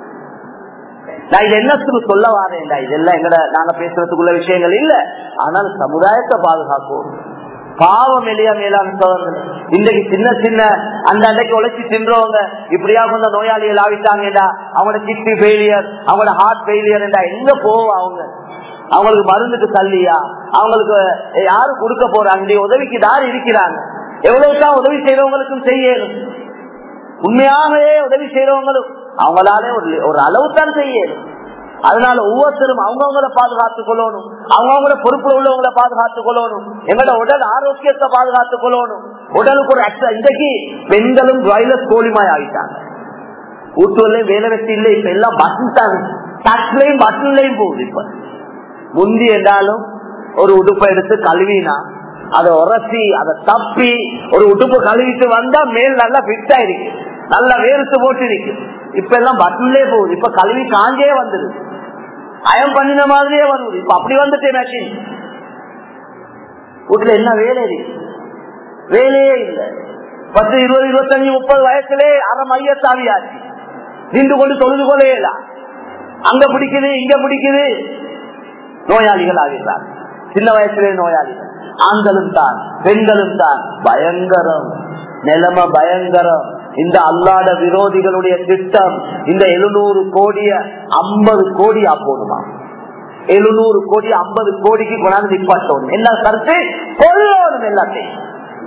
நான் இது என்னத்துக்கு சொல்ல வரேன்டா இதெல்லாம் எங்கட நாங்க பேசுறதுக்குள்ள விஷயங்கள் இல்ல ஆனால் சமுதாயத்தை பாதுகாக்கும் பாவம் இல்லையா மேலான சோதர்கள் இன்னைக்கு சின்ன சின்ன அந்த அன்னைக்கு உழைச்சி தின்றவங்க இப்படியா கொஞ்சம் நோயாளிகள் ஆகிட்டாங்கடா அவங்களோட கிட்னி ஃபெயிலியர் அவங்களோட ஹார்ட் ஃபெயிலியர் எங்க போவோம் அவங்க அவங்களுக்கு மருந்துக்கு தள்ளியா அவங்களுக்கு யாரு கொடுக்க போறாங்க உதவிக்கு யாரு இருக்கிறாங்க எவ்வளவுதான் உதவி செய்யறவங்களுக்கும் செய்யணும் உண்மையாகவே உதவி செய்யறவங்களும் அவங்களாலே ஒரு ஒரு அளவு தான் செய்யணும் அதனால ஒவ்வொருத்தரும் அவங்கவுங்கள பாதுகாத்துக் கொள்ளணும் அவங்கவுங்கள பொறுப்புல உள்ளவங்களை பாதுகாத்துக் கொள்ளணும் எங்களோட உடல் ஆரோக்கியத்தை பாதுகாத்துக் கொள்ளணும் உடலுக்கு ஒரு அச்ச இன்றைக்கு பெண்களும் வைரஸ் கோழிமாய் ஆகிட்டாங்க வீட்டுலயும் வேலை வெட்டி இல்லை இப்ப எல்லாம் பட்டன் தான் டச்லையும் பட்டன்லையும் போகுது இப்ப முந்தி என்றாலும் ஒரு உடுப்பை எடுத்து கழுவினா அதை உரசி அதை தப்பி ஒரு உடுப்பு கழுவிட்டு வந்தா மேல் நல்லா ஃபிட் ஆயிருக்கு நல்லா வேறுத்து போட்டு இருக்கு இப்ப எல்லாம் பட்டன்லயே போகுது இப்ப கழுவி காஞ்சே வந்துருது அயம் பண்ணின மாதிரியே வருது இப்ப அப்படி வந்துட்டே மேஷின் வீட்டுல என்ன வேலை இருக்கு வேலையே இல்லை பத்து இருபது இருபத்தஞ்சு முப்பது வயசுலே அரை மையத்தாவியாச்சு நின்று கொண்டு தொழுது கொள்ளையலாம் அங்க பிடிக்குது இங்க பிடிக்குது நோயாளிகள் ஆகிறார் சின்ன வயசுலே நோயாளிகள் ஆண்களும் தான் பெண்களும் தான் பயங்கரம் நிலைமை பயங்கரம் இந்த அல்லாத விரோதிகளுடைய திட்டம் இந்த எழுநூறு கோடிய ஐம்பது கோடியா போடுமா எழுநூறு கோடி ஐம்பது கோடிக்கு கொண்டாந்து நிப்பாட்டணும் என்ன கருத்து கொள்ளணும் எல்லாத்தையும்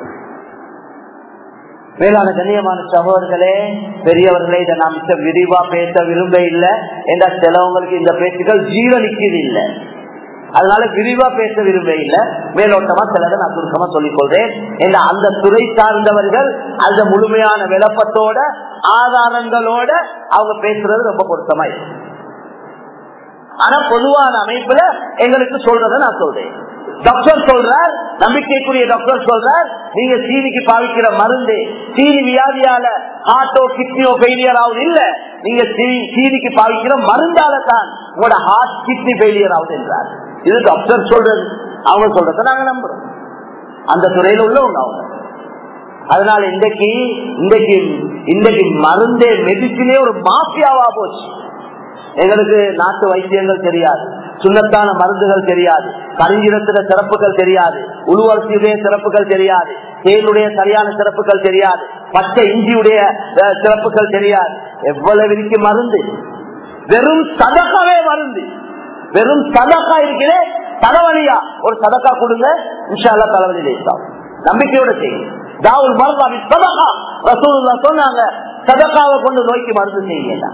மேலான கண்ணியமான சகோதரர்களே பெரியவர்களே இதை நாம் மிக விரிவா பேச விரும்ப இல்லை என்ற சிலவங்களுக்கு இந்த பேச்சுகள் ஜீவனிக்குது இல்லை அதனால விரிவா பேச விரும்ப இல்லை மேலோட்டமா சிலதை நான் சுருக்கமா சொல்லிக் கொள்றேன் ஏன்னா அந்த துறை சார்ந்தவர்கள் அந்த முழுமையான விளப்பத்தோட ஆதாரங்களோட அவங்க பேசுறது ரொம்ப பொருத்தமா இருக்கு ஆனா பொதுவான அமைப்புல எங்களுக்கு சொல்றதை நான் சொல்றேன் டாக்டர் சொல்றார் நம்பிக்கைக்குரிய டாக்டர் சொல்றார் நீங்க சீனிக்கு பாவிக்கிற மருந்து சீனி வியாதியால ஹார்ட்டோ கிட்னியோ ஃபெயிலியர் ஆகுது இல்ல நீங்க சீனிக்கு பாவிக்கிற மருந்தால தான் உங்களோட ஹார்ட் கிட்னி ஃபெயிலியர் ஆகுது என்றார் இது டாக்டர் சொல்றது அவங்க சொல்றத நாங்க நம்புறோம் அந்த துறையில உள்ளவங்க அவங்க அதனால இன்றைக்கு இன்றைக்கு இன்றைக்கு மருந்தே மெடிசினே ஒரு மாஃபியாவா போச்சு எங்களுக்கு நாட்டு வைத்தியங்கள் தெரியாது சுண்ணத்தான மருந்துகள் தெரியாது கரிஞ்சிடத்தின சிறப்புகள் தெரியாது உருவரசியுடைய சிறப்புகள் தெரியாது தேனுடைய சரியான சிறப்புகள் தெரியாது பச்சை இஞ்சியுடைய சிறப்புகள் தெரியாது எவ்வளவு இருக்கு மருந்து வெறும் சதக்காவே மருந்து வெறும் சதக்கா இருக்கிறே தலைவலியா ஒரு சதக்கா கொடுங்க இன்ஷால்லா தலைவலி லேசாம் நம்பிக்கையோட செய்யும் தாவூல் மருந்தாவி சதக்கா ரசூல்லா சொன்னாங்க சதக்காவை கொண்டு நோய்க்கு மருந்து செய்யுங்க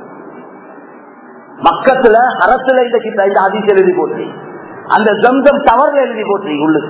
மக்கத்துல அரசுல இந்த கிட்ட இந்த அதிசயம் எழுதி போட்டு அந்த ஜம்சம் டவர்ல எழுதி போட்டு உள்ளது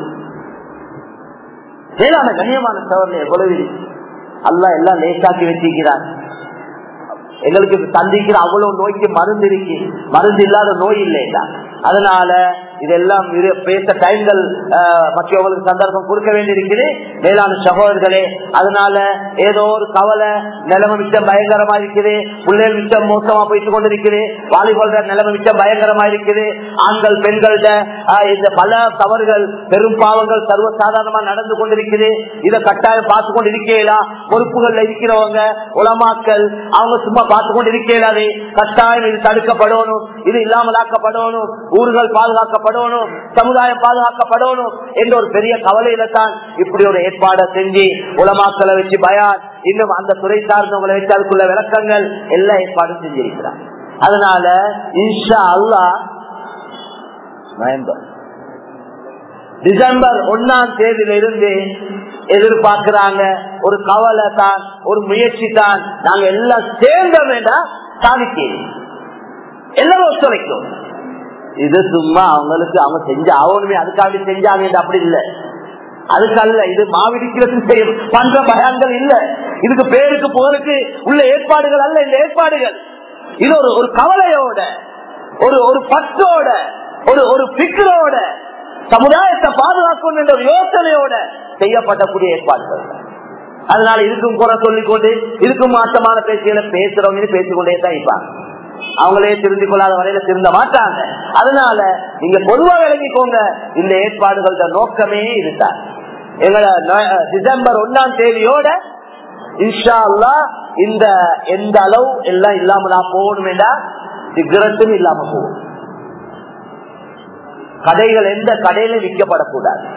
மேலான கண்ணியமான டவர்ல எவ்வளவு அல்லா எல்லாம் லேசாக்கி வச்சிருக்கிறார் எங்களுக்கு சந்திக்கிற அவ்வளவு நோய்க்கு மருந்து இருக்கு மருந்து இல்லாத நோய் இல்லையா அதனால இதெல்லாம் பேச டைம்கள் மற்றவங்களுக்கு சந்தர்ப்பம் கொடுக்க வேண்டியிருக்குது மேலான சகோதரர்களே அதனால ஏதோ ஒரு கவலை நிலைமை மிச்சம் பயங்கரமா இருக்குது பிள்ளைகள் மிச்சம் மோசமா போயிட்டு கொண்டிருக்குது வாலிபால் நிலைமை மிச்சம் பயங்கரமா இருக்குது ஆண்கள் பெண்கள்ட இந்த பல தவறுகள் பெரும் பாவங்கள் சர்வசாதாரணமா நடந்து கொண்டிருக்குது இதை கட்டாயம் பார்த்து கொண்டு இருக்கலாம் பொறுப்புகள்ல இருக்கிறவங்க உலமாக்கள் அவங்க சும்மா பார்த்து கொண்டு இருக்கலாது கட்டாயம் இது தடுக்கப்படணும் இது இல்லாமலாக்கப்படணும் ஊர்கள் பாதுகாக்கப்படணும் சமுதாயம் பாதுகாக்கப்படணும் என்ற ஒரு பெரிய கவலையில தான் இப்படி ஒரு ஏற்பாடை செஞ்சு உலமாக்களை வச்சு பயான் இன்னும் அந்த துறை சார்ந்தவங்களை வச்சு அதுக்குள்ள விளக்கங்கள் எல்லா ஏற்பாடும் செஞ்சிருக்கிறார் அதனால இன்ஷா அல்லா நவம்பர் டிசம்பர் ஒன்னாம் தேதியில இருந்து எதிர்பார்க்கிறாங்க ஒரு கவலை தான் ஒரு முயற்சி தான் நாங்க எல்லாம் சேர்ந்த வேண்டாம் சாதிக்கேன் எல்லாரும் ஒத்துழைக்கும் இது சும்மா அவங்களுக்கு அவங்க செஞ்ச ஆகணுமே அதுக்காக செஞ்சாங்க அப்படி இல்லை அதுக்கு அல்ல இது மாவிடிக்கிறது பண்ற பயான்கள் இல்ல இதுக்கு பேருக்கு போருக்கு உள்ள ஏற்பாடுகள் அல்ல இந்த ஏற்பாடுகள் இது ஒரு ஒரு கவலையோட ஒரு ஒரு பற்றோட ஒரு ஒரு பிக்கரோட சமுதாயத்தை பாதுகாக்கணும் என்ற ஒரு யோசனையோட செய்யப்படக்கூடிய ஏற்பாடுகள் அதனால இதுக்கும் குறை சொல்லிக்கொண்டு இதுக்கும் மாற்றமான பேச்சுகளை பேசுறவங்க பேசிக்கொண்டே தான் இருப்பாங்க அவங்களே திருந்திக் கொள்ளாத வரையில திருந்த மாட்டாங்க அதனால நீங்க பொதுவா விளங்கிக்கோங்க இந்த ஏற்பாடுகளோட நோக்கமே இதுதான் எங்களோட டிசம்பர் ஒன்னாம் தேதியோட இன்ஷா அல்லா இந்த எந்த அளவு எல்லாம் இல்லாமலா போகணுமேடா சிகரெட்டும் இல்லாம போகும் கடைகள் எந்த கடையிலும் விற்கப்படக்கூடாது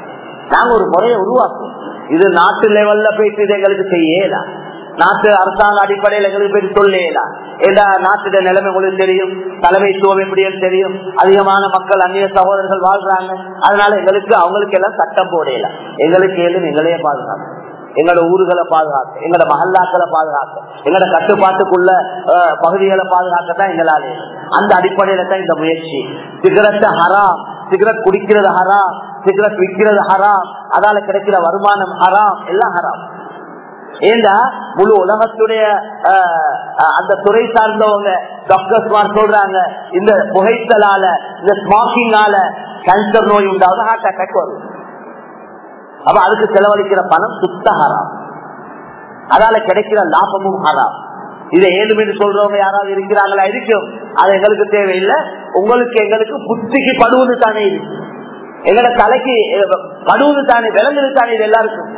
நாங்க ஒரு முறையை உருவாக்குவோம் இது நாட்டு லெவல்ல போயிட்டு இது எங்களுக்கு செய்யலாம் நாட்டு அரசாங்க அடிப்படையில் எங்களுக்கு போய் சொல்லலாம் ஏதா நாட்டுடைய நிலைமை உங்களுக்கு தெரியும் தலைமைத்துவம் எப்படின்னு தெரியும் அதிகமான மக்கள் அந்நிய சகோதரர்கள் வாழ்றாங்க அதனால எங்களுக்கு அவங்களுக்கு எல்லாம் சட்டம் போடையில எங்களுக்கு ஏழும் எங்களையே பாதுகாக்கும் எங்களோட ஊர்களை பாதுகாக்க எங்களோட மகல்லாக்களை பாதுகாக்க எங்களோட கட்டுப்பாட்டுக்குள்ள அஹ், பகுதிகளை பாதுகாக்கத்தான் எங்களாலே அந்த அடிப்படையில தான் இந்த முயற்சி சிகரெட் ஹராம் சிகரெட் குடிக்கிறது ஹராம் சிகரெட் விற்கிறது ஹராம் அதால கிடைக்கிற வருமானம் ஹராம் எல்லாம் ஹராம் ஏண்டா முழு உலகத்துடைய அஹ், அஹ், அந்த துறை சார்ந்தவங்க டாக்டர்ஸ் சொல்றாங்க இந்த புகைத்தலால இந்த ஸ்மாக்கிங்கால கேன்சர் நோய் உண்டாவது ஹார்ட் அட்டாக் வரும் அப்ப அதுக்கு செலவழிக்கிற பணம் சுத்த ஹராம் அதால கிடைக்கிற லாபமும் ஹராம் இதை ஏழும் என்று சொல்றவங்க யாராவது இருக்கிறாங்களா இருக்கும் அது எங்களுக்கு தேவையில்லை உங்களுக்கு எங்களுக்கு புத்திக்கு படுவது தானே இருக்கு எங்களோட தலைக்கு அஹ், படுவது தானே விலங்குது தானே இது எல்லாருக்கும்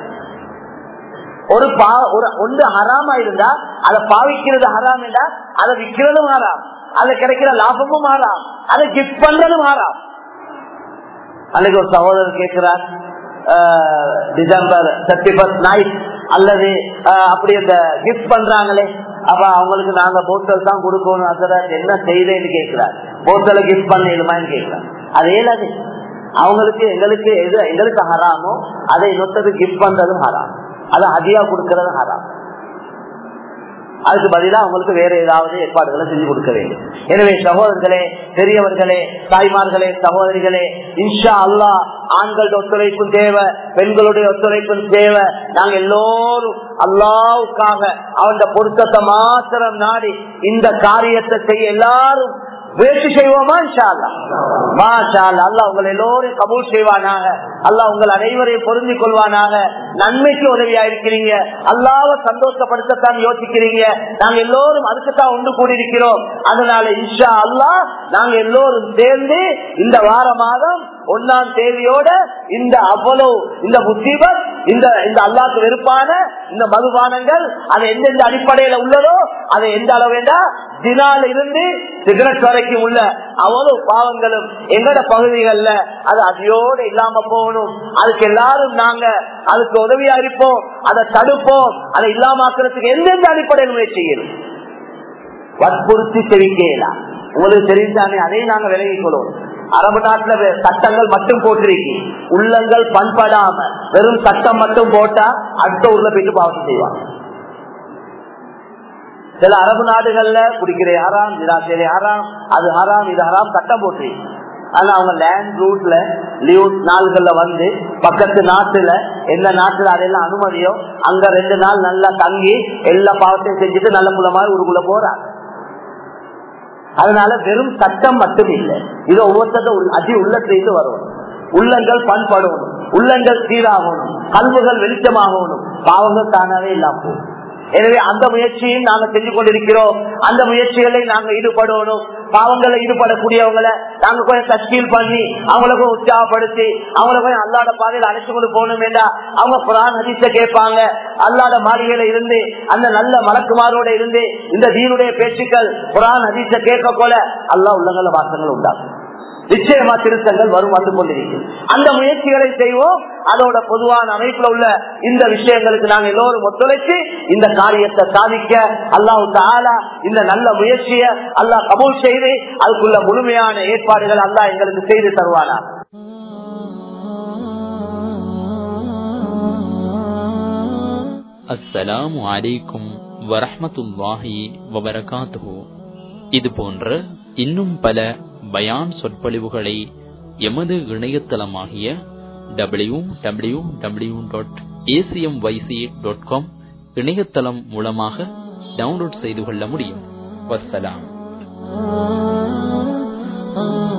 ஒரு பா ஒரு ஒன்று ஹராமா இருந்தா அதை பாவிக்கிறது ஹராம் என்றா அதை விற்கிறதும் ஹராம் அதை கிடைக்கிற லாபமும் ஹராம் அதை கிஃப்ட் பண்றதும் ஹராம் அன்னைக்கு ஒரு சகோதரர் கேட்கிறார் uh, December thirty first night அல்லது அஹ், அப்படி அந்த கிஃப்ட் பண்றாங்களே அப்ப அவங்களுக்கு நாங்க போத்தல் தான் கொடுக்கணும் அதுல என்ன செய்தேன்னு கேட்கிறார் போத்தலை கிஃப்ட் பண்ணிடுமான்னு கேட்கிறார் அது ஏலாது அவங்களுக்கு எங்களுக்கு எது எங்களுக்கு ஹராமோ அதை இன்னொருத்தருக்கு கிஃப்ட் பண்றதும் ஹராம் அதை ஹதியா கொடுக்கறதும் ஹராம் அதுக்கு பதிலாக அவங்களுக்கு வேற ஏதாவது ஏற்பாடுகளை செஞ்சு கொடுக்க வேண்டும் எனவே சகோதரர்களே பெரியவர்களே தாய்மார்களே சகோதரிகளே இன்ஷா அல்லா ஆண்களோட ஒத்துழைப்பும் தேவை பெண்களுடைய ஒத்துழைப்பும் தேவை நாங்க எல்லோரும் அல்லாவுக்காக அவன் பொருத்தத்தை மாத்திரம் நாடி இந்த காரியத்தை செய்ய எல்லாரும் முயற்சி செய்வோமா இன்ஷா அல்லாஹ்? மாஷா அல்லாஹ். அல்லாஹ் உங்கள் எல்லோரையும் கபூல் செய்வானாக அல்லாஹ் உங்கள் அனைவரையும் பொருந்திக் கொள்வானாக நன்மைக்கு உதவியா இருக்கிறீங்க அல்லாவை சந்தோஷப்படுத்தத்தான் யோசிக்கிறீங்க நாங்க எல்லோரும் அதுக்குத்தான் ஒன்று கூடியிருக்கிறோம் அதனால இன்ஷா அல்லாஹ் நாங்க எல்லோரும் சேர்ந்து இந்த வார மாதம் ஒன்னாம் தேதியோட இந்த அவ்வளவு இந்த முசீபத் இந்த இந்த அல்லாக்கு வெறுப்பான இந்த மதுபானங்கள் அது எந்தெந்த அடிப்படையில உள்ளதோ அதை எந்த அளவேண்டா தினால இருந்து சிகரெட் வரைக்கும் உள்ள அவ்வளவு பாவங்களும் எங்கட பகுதிகள்ல அது அதையோடு இல்லாம போகணும் அதுக்கு எல்லாரும் நாங்க அதுக்கு உதவியா இருப்போம் அதை தடுப்போம் அதை இல்லாமக்கிறதுக்கு எந்தெந்த அடிப்படையில் முயற்சி செய்யணும் வற்புறுத்தி தெரிவிக்கலாம் உங்களுக்கு தெரிஞ்சானே அதையும் நாங்க விலகிக் கொள்வோம் அரபு நாட்டுல வே- சட்டங்கள் மட்டும் போட்டிருக்கு உள்ளங்கள் பண்படாம வெறும் சட்டம் மட்டும் போட்டா அடுத்த ஊர்ல போயிட்டு பாவத்தை செய்வாங்க சில அரபு நாடுகள்ல குடிக்கிற ஹராம் நிராசையில ஹராம் அது ஹராம் இது ஹராம் சட்டம் போட்டிருக்கு ஆனா அவங்க லேண்ட் ரூட்ல லீவ் நாள்கள்ல வந்து பக்கத்து நாட்டுல எந்த நாட்டுல அதெல்லாம் அனுமதியோ அங்க ரெண்டு நாள் நல்லா தங்கி எல்லா பாவத்தையும் செஞ்சுட்டு நல்ல மூலமாக ஊருக்குள்ள போறாங்க அதனால வெறும் சட்டம் மட்டும் இல்லை இது ஒவ்வொருத்தரும் அதி உள்ளத்திலிருந்து வரும் உள்ளங்கள் பண்படணும் உள்ளங்கள் சீராகணும் கல்வுகள் வெளிச்சமாகணும் பாவங்கள் தானாவே இல்லாம போகும் எனவே அந்த முயற்சியும் நாங்க செஞ்சு கொண்டிருக்கிறோம் அந்த முயற்சிகளை நாங்க ஈடுபடணும் பாவங்களை ஈடுபடக்கூடியவங்களை நாங்க கொஞ்சம் தஸ்கீல் பண்ணி அவங்கள கொஞ்சம் உற்சாகப்படுத்தி அவங்கள கொஞ்சம் அல்லாட பாதையில் அழைச்சு கொண்டு போகணும் வேண்டாம் அவங்க புராண ஹதீஸ கேட்பாங்க அல்லாத மாளிகையில இருந்து அந்த நல்ல மலக்குமாரோட இருந்து இந்த தீனுடைய பேச்சுக்கள் புராண ஹதீஸ கேட்க போல அல்லா உள்ளங்கள வாசங்கள் உண்டாகும் நிச்சயமா திருத்தங்கள் வரும் வந்து கொண்டிருக்கும் அந்த முயற்சிகளை செய்வோம் அதோட பொதுவான அமைப்புல உள்ள இந்த விஷயங்களுக்கு நாங்க எல்லோரும் ஒத்துழைச்சு இந்த காரியத்தை சாதிக்க அல்லாஹு தாலா இந்த நல்ல முயற்சியை அல்லாஹ் கபூல் செய்து அதுக்குள்ள முழுமையான ஏற்பாடுகள் அல்லாஹ் எங்களுக்கு செய்து தருவானா அஸ்ஸலாமு அலைக்கும் வரஹ்மத்துல்லாஹி வபரகாத்துஹு இது போன்ற இன்னும் பல பயான் சொற்பொழிவுகளை எமது இணையதளமாகிய W W W dot ACM YC dot com இணையதளம் மூலமாக டவுன்லோட் செய்து கொள்ள முடியும் வஸ்ஸலாம் ah